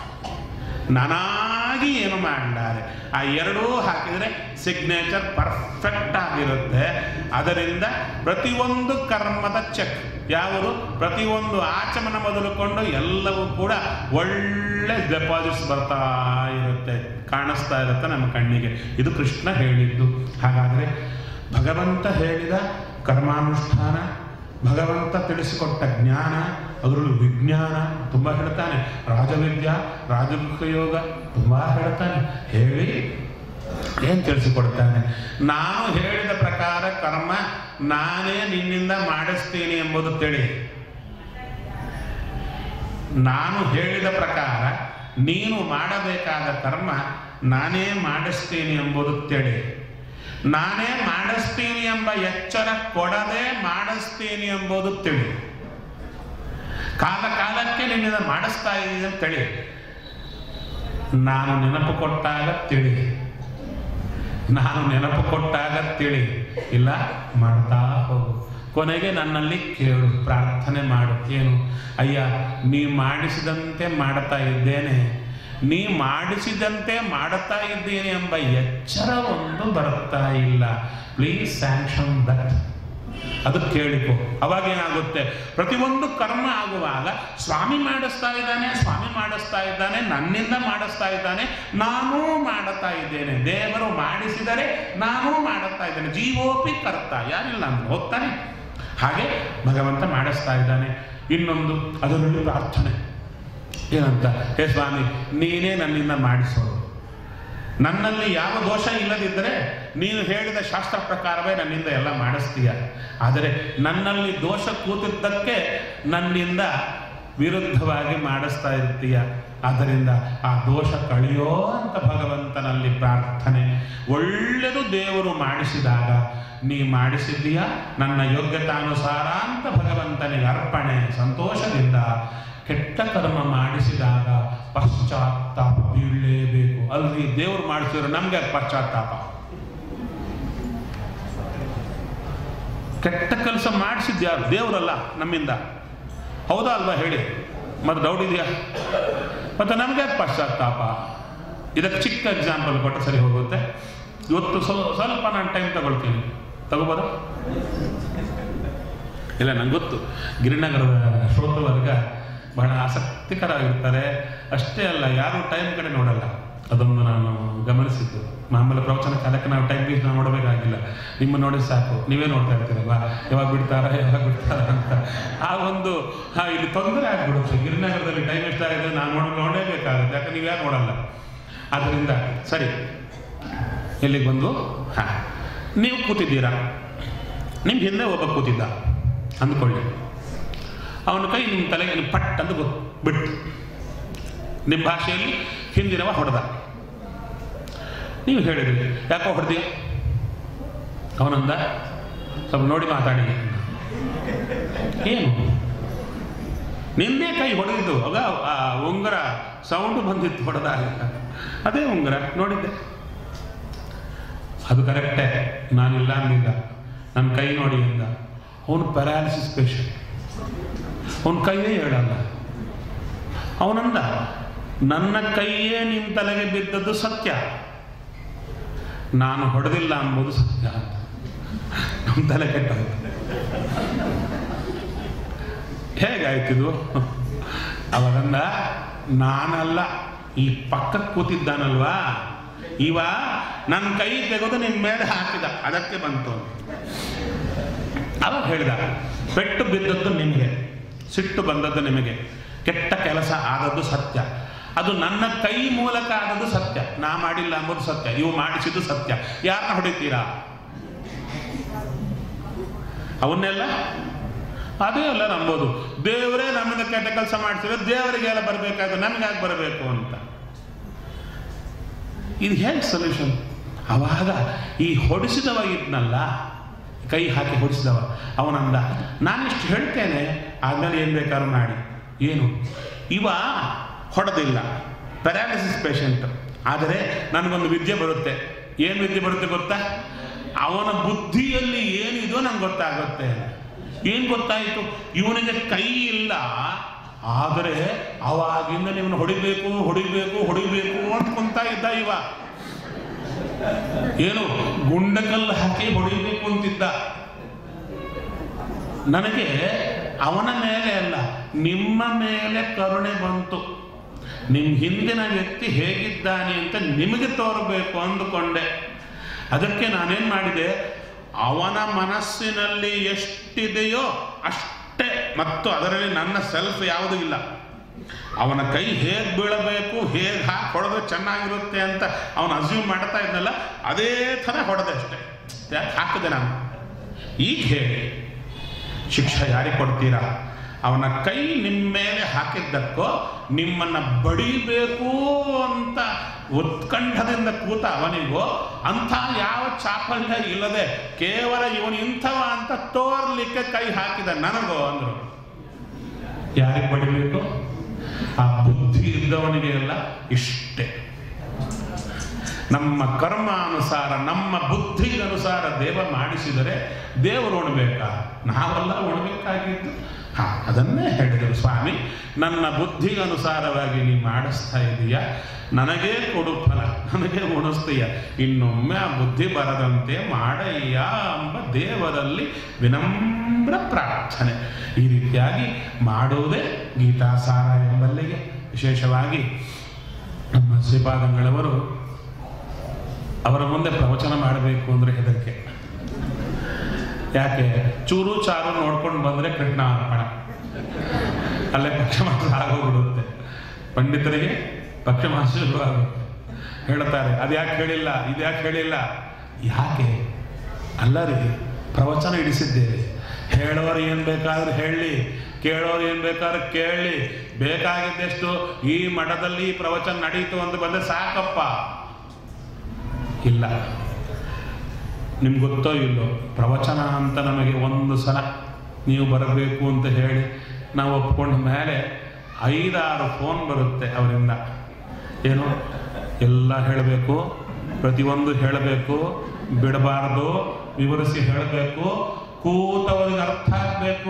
ನಾನಾಗಿ ಏನು ಮಾಡಿದ್ದಾರೆ ಆ ಎರಡೂ ಹಾಕಿದರೆ ಸಿಗ್ನೇಚರ್ ಪರ್ಫೆಕ್ಟ್ ಆಗಿರುತ್ತೆ ಅದರಿಂದ ಪ್ರತಿಯೊಂದು ಕರ್ಮದ ಚೆಕ್ ಯಾವುದು ಪ್ರತಿಯೊಂದು ಆಚಮನ ಮೊದಲುಕೊಂಡು ಎಲ್ಲವೂ ಕೂಡ ಒಳ್ಳೆ ಡೆಪಾಸಿಟ್ಸ್ ಬರ್ತಾ ಇರುತ್ತೆ ಕಾಣಿಸ್ತಾ ಇರುತ್ತೆ ನಮ್ಮ ಕಣ್ಣಿಗೆ ಇದು ಕೃಷ್ಣ ಹೇಳಿದ್ದು ಹಾಗಾದರೆ ಭಗವಂತ ಹೇಳಿದ ಕರ್ಮಾನುಷ್ಠಾನ ಭಗವಂತ ತಿಳಿಸಿಕೊಟ್ಟ ಜ್ಞಾನ ಅದರಲ್ಲೂ ವಿಜ್ಞಾನ ತುಂಬ ಹೇಳ್ತಾನೆ ರಾಜವಿದ್ಯಾ ರಾಜಮುಖ ಯೋಗ ತುಂಬ ಹೇಳ್ತಾನೆ ಹೇಳಿ ಏನು ತಿಳಿಸಿಕೊಡ್ತಾನೆ ನಾನು ಹೇಳಿದ ಪ್ರಕಾರ ಕರ್ಮ ನಾನೇ ನಿನ್ನಿಂದ ಮಾಡಿಸ್ತೀನಿ ಎಂಬುದು ತಿಳಿ ನಾನು ಹೇಳಿದ ಪ್ರಕಾರ ನೀನು ಮಾಡಬೇಕಾದ ಕರ್ಮ ನಾನೇ ಮಾಡಿಸ್ತೀನಿ ಎಂಬುದು ತಿಳಿ ನಾನೇ ಮಾಡಿಸ್ತೀನಿ ಎಂಬ ಎಚ್ಚರ ಕೊಡದೆ ಮಾಡಿಸ್ತೀನಿ ಎಂಬುದು ತಿಳಿ ಕಾಲ ಕಾಲಕ್ಕೆ ನಿನ್ನಿಂದ ಮಾಡಿಸ್ತಾ ಇದ್ದೀನಿ ಅಂತ ತಿಳಿ ನಾನು ನೆನಪು ಕೊಟ್ಟಾಗ ತಿಳಿ ನಾನು ನೆನಪು ಕೊಟ್ಟಾಗ ತಿಳಿ ಇಲ್ಲ ಮಾಡ್ತಾ ಹೋಗು ಕೊನೆಗೆ ನನ್ನಲ್ಲಿ ಕೇಳು ಪ್ರಾರ್ಥನೆ ಮಾಡು ಏನು ಅಯ್ಯ ನೀ ಮಾಡಿಸಿದಂತೆ ಮಾಡ್ತಾ ಇದ್ದೇನೆ ನೀ ಮಾಡಿಸಿದಂತೆ ಮಾಡುತ್ತಾ ಇದ್ದೇನೆ ಎಂಬ ಎಚ್ಚರ ಒಂದು ಬರುತ್ತಾ ಇಲ್ಲ ಪ್ಲೀಸ್ ಸ್ಯಾಂಕ್ಷನ್ ದಟ್ ಅದು ಕೇಳಿಕೊ ಅವಾಗ ಏನಾಗುತ್ತೆ ಪ್ರತಿಯೊಂದು ಕರ್ಮ ಆಗುವಾಗ ಸ್ವಾಮಿ ಮಾಡಿಸ್ತಾ ಇದ್ದಾನೆ ಸ್ವಾಮಿ ಮಾಡಿಸ್ತಾ ಇದ್ದಾನೆ ನನ್ನಿಂದ ಮಾಡಿಸ್ತಾ ಇದ್ದಾನೆ ನಾನೂ ಮಾಡುತ್ತಾ ಇದ್ದೇನೆ ದೇವರು ಮಾಡಿಸಿದರೆ ನಾನೂ ಮಾಡುತ್ತಾ ಇದ್ದೇನೆ ಜೀವೋಪಿ ಕರ್ತ ಯಾರಿಲ್ಲ ಅಂದ್ರೆ ಹೋಗ್ತಾನೆ ಹಾಗೆ ಭಗವಂತ ಮಾಡಿಸ್ತಾ ಇದ್ದಾನೆ ಇನ್ನೊಂದು ಅದರಲ್ಲಿ ಪ್ರಾರ್ಥನೆ ಏನಂತ ಹೇ ಸ್ವಾಮಿ ನೀನೇ ನನ್ನಿಂದ ಮಾಡಿಸೋದು ನನ್ನಲ್ಲಿ ಯಾವ ದೋಷ ಇಲ್ಲದಿದ್ದರೆ ನೀನು ಹೇಳಿದ ಶಾಸ್ತ್ರ ಪ್ರಕಾರವೇ ನನ್ನಿಂದ ಎಲ್ಲ ಮಾಡಿಸ್ತೀಯ ಆದರೆ ನನ್ನಲ್ಲಿ ದೋಷ ಕೂತಿದ್ದಕ್ಕೆ ನನ್ನಿಂದ ವಿರುದ್ಧವಾಗಿ ಮಾಡಿಸ್ತಾ ಇರ್ತೀಯ ಆದ್ದರಿಂದ ಆ ದೋಷ ಕಳೆಯೋ ಅಂತ ಭಗವಂತನಲ್ಲಿ ಪ್ರಾರ್ಥನೆ ಒಳ್ಳೆಯದು ದೇವರು ಮಾಡಿಸಿದಾಗ ನೀ ಮಾಡಿಸಿದ್ದೀಯ ನನ್ನ ಯೋಗ್ಯತಾನುಸಾರ ಅಂತ ಭಗವಂತನಿಗೆ ಅರ್ಪಣೆ ಸಂತೋಷದಿಂದ ಕೆಟ್ಟ ಕರ್ಮ ಮಾಡಿಸಿದಾಗ ಪಶ್ಚಾತ್ತಾಪ ಬೀಳಲೇಬೇಕು ಅಲ್ಲಿ ದೇವರು ಮಾಡಿಸಿದ್ರೆ ನಮ್ಗೆ ಪಶ್ಚಾತ್ತಾಪ ಕೆಟ್ಟ ಕೆಲಸ ಮಾಡಿಸಿದ್ಯಾರು ದೇವರಲ್ಲ ನಮ್ಮಿಂದ ಹೌದಾ ಅಲ್ವಾ ಹೇಳಿ ಮತ್ತೆ ಡೌಟ್ ಇದೆಯಾ ಮತ್ತೆ ನಮಗೆ ಪಶ್ಚಾತ್ತಾಪ ಇದಕ್ಕೆ ಚಿಕ್ಕ ಎಕ್ಸಾಂಪಲ್ ಕೊಟ್ಟರೆ ಸರಿ ಹೋಗುತ್ತೆ ಇವತ್ತು ಸ್ವಲ್ಪ ಸ್ವಲ್ಪ ನಾನು ಟೈಮ್ ತಗೊಳ್ತೀನಿ ತಗೋಬೋದಾ ಇಲ್ಲ ನಂಗೆ ಗೊತ್ತು ಗಿರಿನಗರದ ಶ್ರೋತೃವರ್ಗ ಬಹಳ ಆಸಕ್ತಿಕರಾಗಿರ್ತಾರೆ ಅಷ್ಟೇ ಅಲ್ಲ ಯಾರು ಟೈಮ್ ಕಡೆ ನೋಡಲ್ಲ ಅದೊಂದು ನಾನು ಗಮನಿಸಿದ್ದು ಮಾಮೂಲಿ ಪ್ರವಚನ ಕಾಲಕ್ಕೆ ನಾವು ಟೈಮ್ ಪೀಸ್ ನಾವು ನೋಡಬೇಕಾಗಿಲ್ಲ ನಿಮ್ಮ ನೋಡಿ ಸಾಕು ನೀವೇ ನೋಡ್ತಾ ಇರ್ತೀರಲ್ವಾ ಯಾವಾಗ ಬಿಡ್ತಾರ ಯಾವಾಗ ಬಿಡ್ತಾರ ಅಂತ ಆ ಒಂದು ಹಾ ಇಲ್ಲಿ ತೊಂದರೆ ಆಗ್ಬಿಡುತ್ತೆ ಗಿರಿನಗರದಲ್ಲಿ ಟೈಮ್ ಎಷ್ಟಾಗಿದೆ ನಾನು ನೋಡಿ ನೋಡಲೇಬೇಕಾಗುತ್ತೆ ಯಾಕಂದ್ರೆ ನೀವು ಯಾರು ನೋಡಲ್ಲ ಆದ್ದರಿಂದ ಸರಿ ಎಲ್ಲಿಗೆ ಬಂದು ಹಾಂ ನೀವು ಕೂತಿದ್ದೀರಾ ನಿಮ್ಮ ಹಿಂದೆ ಒಬ್ಬ ಕೂತಿದ್ದ ಅಂದ್ಕೊಳ್ಳಿ ಅವನ ಕೈ ನಿಮ್ಮ ತಲೆಗೆ ಪಟ್ ಅಂತ ಗೊತ್ತು ಬಿಟ್ಟು ನಿಮ್ಮ ಭಾಷೆಯಲ್ಲಿ ಹಿಂದಿನವ ಹೊಡೆದ ನೀವು ಹೇಳಿದ್ರಿ ಯಾಕೋ ಹೊಡೆದಿ ಅವನಂದ ಸ್ವಲ್ಪ ನೋಡಿ ಮಾತಾಡಿ ಏನು ನಿನ್ನೆ ಕೈ ಹೊಡೆದಿದ್ದು ಆಗ ಆ ಉಂಗುರ ಸೌಂಡು ಬಂದಿತ್ತು ಹೊಡೆದಾಗ ಅದೇ ಉಂಗುರ ನೋಡಿದ್ದೆ ಅದು ಕರೆಕ್ಟೇ ನಾನಿಲ್ಲ ಅಂದಿದ್ದ ನನ್ನ ಕೈ ನೋಡಿ ಅಂದ ಅವನು ಪ್ಯಾರಾಲಿಸಿಸ್ ಪೇಷಂಟ್ ಅವನ ಕೈಯೇ ಹೇಳಲ್ಲ ಅವನಂದ ನನ್ನ ಕೈಯೇ ನಿಮ್ಮ ತಲೆಗೆ ಬಿದ್ದದ್ದು ಸತ್ಯ ನಾನು ಹೊಡೆದಿಲ್ಲ ಅಂಬುದು ಸತ್ಯ ಅಂತ ನಮ್ಮ ತಲೆ ಕೆಟ್ಟ ಹೇಗಾಯ್ತಿದು ಅವಾಗಂದ ನಾನಲ್ಲ ಈ ಪಕ್ಕಕ್ಕೆ ಕೂತಿದ್ದಾನಲ್ವಾ ಇವ ನನ್ನ ಕೈ ತೆಗೆದು ನಿನ್ನ ಮೇಲೆ ಹಾಕಿದ ಅದಕ್ಕೆ ಬಂತು ಅಂತ. ಅವಾಗ ಹೇಳಿದ ಪೆಟ್ಟು ಬಿದ್ದದ್ದು ನಿಮಗೆ ಸಿಟ್ಟು ಬಂದದ್ದು ನಿಮಗೆ ಕೆಟ್ಟ ಕೆಲಸ ಆದದ್ದು ಸತ್ಯ ಅದು ನನ್ನ ಕೈ ಮೂಲಕ ಆದದ್ದು ಸತ್ಯ ನಾ ಮಾಡಿಲ್ಲ ಅಂಬುದು ಸತ್ಯ ಇವು ಮಾಡಿಸಿದ್ದು ಸತ್ಯ ಯಾರನ್ನ ಹೊಡಿತೀರಾ ಅವನ್ನೆಲ್ಲ ಅದೇ ಅಲ್ಲ ನಂಬೋದು ದೇವರೇ ನಮ್ಮಿಂದ ಕೆಟ್ಟ ಕೆಲಸ ಮಾಡ್ತಿದ್ರೆ ದೇವರಿಗೆಲ್ಲ ಬರಬೇಕಾದ್ರೆ ನಮ್ಗೆ ಯಾಕೆ ಬರಬೇಕು ಅಂತ ಇದು ಹೇಗೆ ಸೊಲ್ಯೂಷನ್ ಅವಾಗ ಈ ಹೊಡಿಸಿದವ ಇದ್ನಲ್ಲ ಕೈ ಹಾಕಿ ಹೊಡಿಸಿದವ ಅವನಂದ ನಾನಿಷ್ಟು ಹೇಳ್ತೇನೆ ಆದ್ಮೇಲೆ ಏನು ಬೇಕಾದ್ರೂ ಮಾಡಿ ಏನು ಇವ ಹೊಡೆದಿಲ್ಲ ಪ್ಯಾರಾಲಿಸಿಸ್ ಪೇಷಂಟ್ ಆದರೆ ನನಗೊಂದು ವಿದ್ಯೆ ಬರುತ್ತೆ ಏನು ವಿದ್ಯೆ ಬರುತ್ತೆ ಗೊತ್ತಾ ಅವನ ಬುದ್ಧಿಯಲ್ಲಿ ಏನಿದೋ ನಂಗೆ ಗೊತ್ತಾಗುತ್ತೆ ಏನು ಗೊತ್ತಾಯಿತು ಇವನಿಗೆ ಕೈ ಇಲ್ಲ ಆದರೆ ಅವಾಗಿಂದ ನೀವು ಹೊಡಿಬೇಕು ಹೊಡಿಬೇಕು ಹೊಡಿಬೇಕು ಅಂದ್ಕೊಂತ ಇದ್ದ ಇವ ಏನು ಗುಂಡಕಲ್ಲು ಹಾಕಿ ಹೊಡಿಬೇಕು ಅಂತಿದ್ದ ನನಗೆ ಅವನ ಮೇಲೆ ಅಲ್ಲ ನಿಮ್ಮ ಮೇಲೆ ಕರುಣೆ ಬಂತು ನಿಮ್ಮ ಹಿಂದಿನ ವ್ಯಕ್ತಿ ಹೇಗಿದ್ದಾನೆ ಅಂತ ನಿಮಗೆ ತೋರಬೇಕು ಅಂದುಕೊಂಡೆ ಅದಕ್ಕೆ ನಾನೇನು ಮಾಡಿದೆ ಅವನ ಮನಸ್ಸಿನಲ್ಲಿ ಎಷ್ಟಿದೆಯೋ ಅಷ್ಟೇ ಮತ್ತು ಅದರಲ್ಲಿ ನನ್ನ ಸೆಲ್ಫ್ ಯಾವುದೂ ಇಲ್ಲ ಅವನ ಕೈ ಹೇಗೆ ಬೀಳಬೇಕು ಹೇಗೆ ಹಾಕಿ ಹೊಡೆದ್ರೆ ಚೆನ್ನಾಗಿರುತ್ತೆ ಅಂತ ಅವನು ಅಸ್ಯೂಮ್ ಮಾಡ್ತಾ ಇದ್ನಲ್ಲ ಅದೇ ಥರ ಹೊಡೆದೆ ಅಷ್ಟೇ ಯಾಕೆ ಹಾಕಿದೆ ನಾನು ಈಗ ಹೇಳಿ ಶಿಕ್ಷೆ ಯಾರಿಗೆ ಕೊಡ್ತೀರಾ ಅವನ ಕೈ ನಿಮ್ಮ ಮೇಲೆ ಹಾಕಿದ್ದಕ್ಕೋ ನಿಮ್ಮನ್ನ ಬಡಿಬೇಕು ಅಂತ ಉತ್ಕಂಠದಿಂದ ಕೂತ ಅವನಿಗೋ ಅಂಥ ಯಾವ ಚಾಪಲ್ಯ ಇಲ್ಲದೆ ಕೇವಲ ಇವನು ಇಂಥವ ಅಂತ ತೋರ್ಲಿಕ್ಕೆ ಕೈ ಹಾಕಿದ ನನಗೋ ಅಂದ್ರು ಯಾರಿಗೆ ಬಡಿಬೇಕು ಆ ಬುದ್ಧಿ ಇದ್ದವನಿಗೆ ಎಲ್ಲ ಇಷ್ಟೇ ನಮ್ಮ ಕರ್ಮಾನುಸಾರ ನಮ್ಮ ಬುದ್ಧಿಗೆ ಅನುಸಾರ ದೇವ ಮಾಡಿಸಿದರೆ ದೇವರು ಉಣಬೇಕಾ ನಾವೆಲ್ಲ ಉಣಬೇಕಾಗಿದ್ದು ಹಾ ಅದನ್ನೇ ಹೇಳಿದರು ಸ್ವಾಮಿ ನನ್ನ ಬುದ್ಧಿಗೆ ಅನುಸಾರವಾಗಿ ನೀ ಮಾಡಿಸ್ತಾ ಇದೀಯ ನನಗೇ ಕೊಡು ಫಲ ನನಗೆ ಉಣಿಸ್ತೀಯ ಇನ್ನೊಮ್ಮೆ ಆ ಬುದ್ಧಿ ಬರದಂತೆ ಮಾಡಯ್ಯ ಎಂಬ ದೇವರಲ್ಲಿ ವಿನಮ್ರ ಪ್ರಾರ್ಥನೆ ಈ ರೀತಿಯಾಗಿ ಮಾಡುವುದೇ ಗೀತಾಸಾರ ಎಂಬಲ್ಲಿಗೆ ವಿಶೇಷವಾಗಿ ನಮ್ಮ ಶ್ರೀಪಾದಂಗಳವರು ಅವರ ಮುಂದೆ ಪ್ರವಚನ ಮಾಡಬೇಕು ಅಂದರೆ ಹೆದರಿಕೆ ಯಾಕೆ ಚೂರು ಚಾರು ನೋಡ್ಕೊಂಡು ಬಂದರೆ ಕೃಷ್ಣ ಅರ್ಪಣ ಅಲ್ಲೇ ಪಕ್ಷಮಾಸ ಆಗೋಗ್ಬಿಡುತ್ತೆ ಪಂಡಿತರಿಗೆ ಪಕ್ಷಮಾಸ ಶುರುವಾಗುತ್ತೆ ಹೇಳ್ತಾರೆ ಅದು ಯಾಕೆ ಹೇಳಿಲ್ಲ ಇದು ಯಾಕೆ ಹೇಳಿಲ್ಲ ಯಾಕೆ ಅಲ್ಲ ರೀ ಪ್ರವಚನ ಇಡಿಸಿದ್ದೇವೆ ಹೇಳೋರು ಏನು ಬೇಕಾದ್ರೆ ಹೇಳಿ ಕೇಳೋರು ಏನು ಬೇಕಾದ್ರೆ ಕೇಳಿ ಬೇಕಾಗಿದ್ದೆಷ್ಟು ಈ ಮಠದಲ್ಲಿ ಈ ಪ್ರವಚನ ನಡೀತು ಅಂತ ಬಂದರೆ ಸಾಕಪ್ಪ ಇಲ್ಲ ನಿಮ್ಗೆ ಗೊತ್ತೋ ಇಲ್ಲೋ ಪ್ರವಚನ ಅಂತ ನಮಗೆ ಒಂದು ಸಲ ನೀವು ಬರಬೇಕು ಅಂತ ಹೇಳಿ ನಾವು ಒಪ್ಕೊಂಡ ಮೇಲೆ ಐದಾರು ಫೋನ್ ಬರುತ್ತೆ ಅವರಿಂದ ಏನು ಎಲ್ಲ ಹೇಳಬೇಕು ಪ್ರತಿಯೊಂದು ಹೇಳಬೇಕು ಬಿಡಬಾರದು ವಿವರಿಸಿ ಹೇಳಬೇಕು ಕೂತವರಿಗೆ ಅರ್ಥ ಆಗಬೇಕು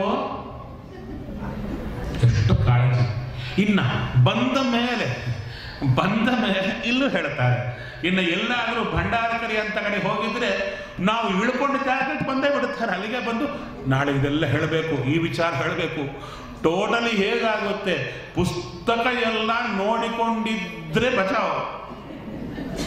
ಎಷ್ಟು ಕಾಳಜಿ ಇನ್ನ ಬಂದ ಮೇಲೆ ಬಂದ ಮೇಲೆ ಇಲ್ಲೂ ಹೇಳ್ತಾರೆ ಇನ್ನು ಎಲ್ಲಾದರೂ ಭಂಡಾರಕರಿ ಅಂತ ಕಡೆ ಹೋಗಿದ್ರೆ ನಾವು ಇಳ್ಕೊಂಡು ಜಾಗಕ್ಕೆ ಬಂದೇ ಬಿಡುತ್ತಾರೆ ಅಲ್ಲಿಗೆ ಬಂದು ನಾಳೆ ಇದೆಲ್ಲ ಹೇಳಬೇಕು ಈ ವಿಚಾರ ಹೇಳಬೇಕು ಟೋಟಲಿ ಹೇಗಾಗುತ್ತೆ ಪುಸ್ತಕ ಎಲ್ಲ ನೋಡಿಕೊಂಡಿದ್ರೆ ಬಚಾವ್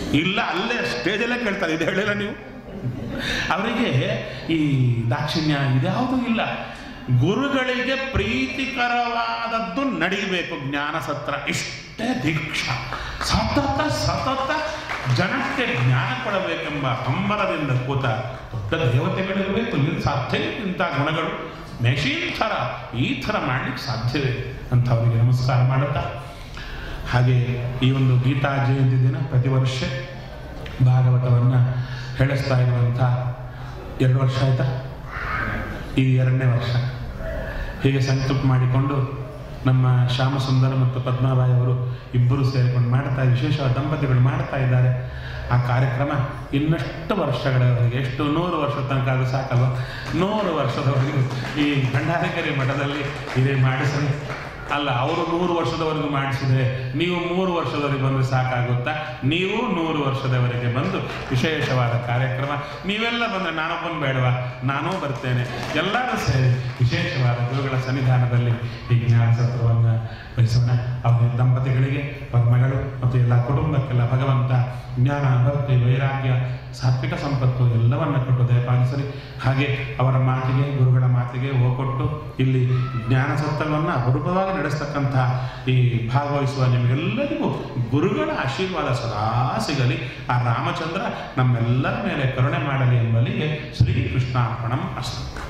ಇಲ್ಲ ಅಲ್ಲೇ ಸ್ಟೇಜಲ್ಲೇ ಕೇಳ್ತಾರೆ ಇದು ಹೇಳಿಲ್ಲ ನೀವು ಅವರಿಗೆ ಈ ದಾಕ್ಷಿಣ್ಯ ಇದ್ಯಾವುದೂ ಇಲ್ಲ ಗುರುಗಳಿಗೆ ಪ್ರೀತಿಕರವಾದದ್ದು ನಡೀಬೇಕು ಜ್ಞಾನ ಸತ್ರ ಇಷ್ಟೇ ದೀಕ್ಷಾ ಸತತ ಸತತ ಜನಕ್ಕೆ ಜ್ಞಾನ ಕೊಡಬೇಕೆಂಬ ಹಂಬಲದಿಂದ ಕೂತ ದೊಡ್ಡ ದೇವತೆಗಳಿರಬೇಕು ಇಲ್ಲಿ ಸಾಧ್ಯ ಇಂಥ ಗುಣಗಳು ಮೆಷಿನ್ ಥರ ಈ ಥರ ಮಾಡಲಿಕ್ಕೆ ಸಾಧ್ಯವೇ ಅಂತ ಅವರಿಗೆ ನಮಸ್ಕಾರ ಮಾಡುತ್ತಾ ಹಾಗೆ ಈ ಒಂದು ಗೀತಾ ಜಯಂತಿ ದಿನ ಪ್ರತಿ ವರ್ಷ ಭಾಗವತವನ್ನು ಹೇಳಿಸ್ತಾ ಇರುವಂಥ ಎರಡು ವರ್ಷ ಆಯ್ತಾ ಈ ಎರಡನೇ ವರ್ಷ ಹೀಗೆ ಸಂಕಲ್ಪ ಮಾಡಿಕೊಂಡು ನಮ್ಮ ಶ್ಯಾಮಸುಂದರ ಮತ್ತು ಪದ್ಮಾಬಾಯಿ ಅವರು ಇಬ್ಬರು ಸೇರಿಕೊಂಡು ಮಾಡ್ತಾ ವಿಶೇಷವಾದ ದಂಪತಿಗಳು ಮಾಡ್ತಾ ಇದ್ದಾರೆ ಆ ಕಾರ್ಯಕ್ರಮ ಇನ್ನಷ್ಟು ವರ್ಷಗಳವರೆಗೆ ಎಷ್ಟು ನೂರು ವರ್ಷದ ತನಕ ಅದು ಸಾಕಲ್ವ ನೂರು ವರ್ಷದವರೆಗೂ ಈ ಭಂಡಾರಕೆರೆ ಮಠದಲ್ಲಿ ಇದೇ ಮಾಡಿಸಲಿ ಅಲ್ಲ ಅವರು ನೂರು ವರ್ಷದವರೆಗೂ ಮಾಡಿಸಿದ್ರೆ ನೀವು ಮೂರು ವರ್ಷದವರೆಗೆ ಬಂದರೆ ಸಾಕಾಗುತ್ತಾ ನೀವು ನೂರು ವರ್ಷದವರೆಗೆ ಬಂದು ವಿಶೇಷವಾದ ಕಾರ್ಯಕ್ರಮ ನೀವೆಲ್ಲ ಬಂದರೆ ನಾನೊಬ್ಬನು ಬೇಡವಾ ನಾನೂ ಬರ್ತೇನೆ ಎಲ್ಲರೂ ಸೇರಿ ವಿಶೇಷವಾದ ಗುರುಗಳ ಸನ್ನಿಧಾನದಲ್ಲಿ ಈ ಜ್ಞಾನ ಸತ್ರವನ್ನು ವಹಿಸೋಣ ಅವರ ದಂಪತಿಗಳಿಗೆ ಅವರ ಮಗಳು ಮತ್ತು ಎಲ್ಲ ಕುಟುಂಬಕ್ಕೆಲ್ಲ ಭಗವಂತ ಜ್ಞಾನ ಭಕ್ತಿ ವೈರಾಗ್ಯ ಸಾತ್ವಿಕ ಸಂಪತ್ತು ಎಲ್ಲವನ್ನ ಕೊಟ್ಟು ದಯಪಾಲಿಸಲಿ ಹಾಗೆ ಅವರ ಮಾತಿಗೆ ಗುರುಗಳ ಮಾತಿಗೆ ಓಕೊಟ್ಟು ಇಲ್ಲಿ ಜ್ಞಾನ ಸತ್ತವನ್ನು ಅಪರೂಪವಾಗಿ ನಡೆಸ್ತಕ್ಕಂಥ ಈ ಭಾಗವಹಿಸುವ ನಿಮಗೆಲ್ಲರಿಗೂ ಗುರುಗಳ ಆಶೀರ್ವಾದ ಸದಾ ಸಿಗಲಿ ಆ ರಾಮಚಂದ್ರ ನಮ್ಮೆಲ್ಲರ ಮೇಲೆ ಕರುಣೆ ಮಾಡಲಿ ಎಂಬಲ್ಲಿಗೆ ಶ್ರೀಕೃಷ್ಣಾರ್ಪಣಂ ಅಸ್ತು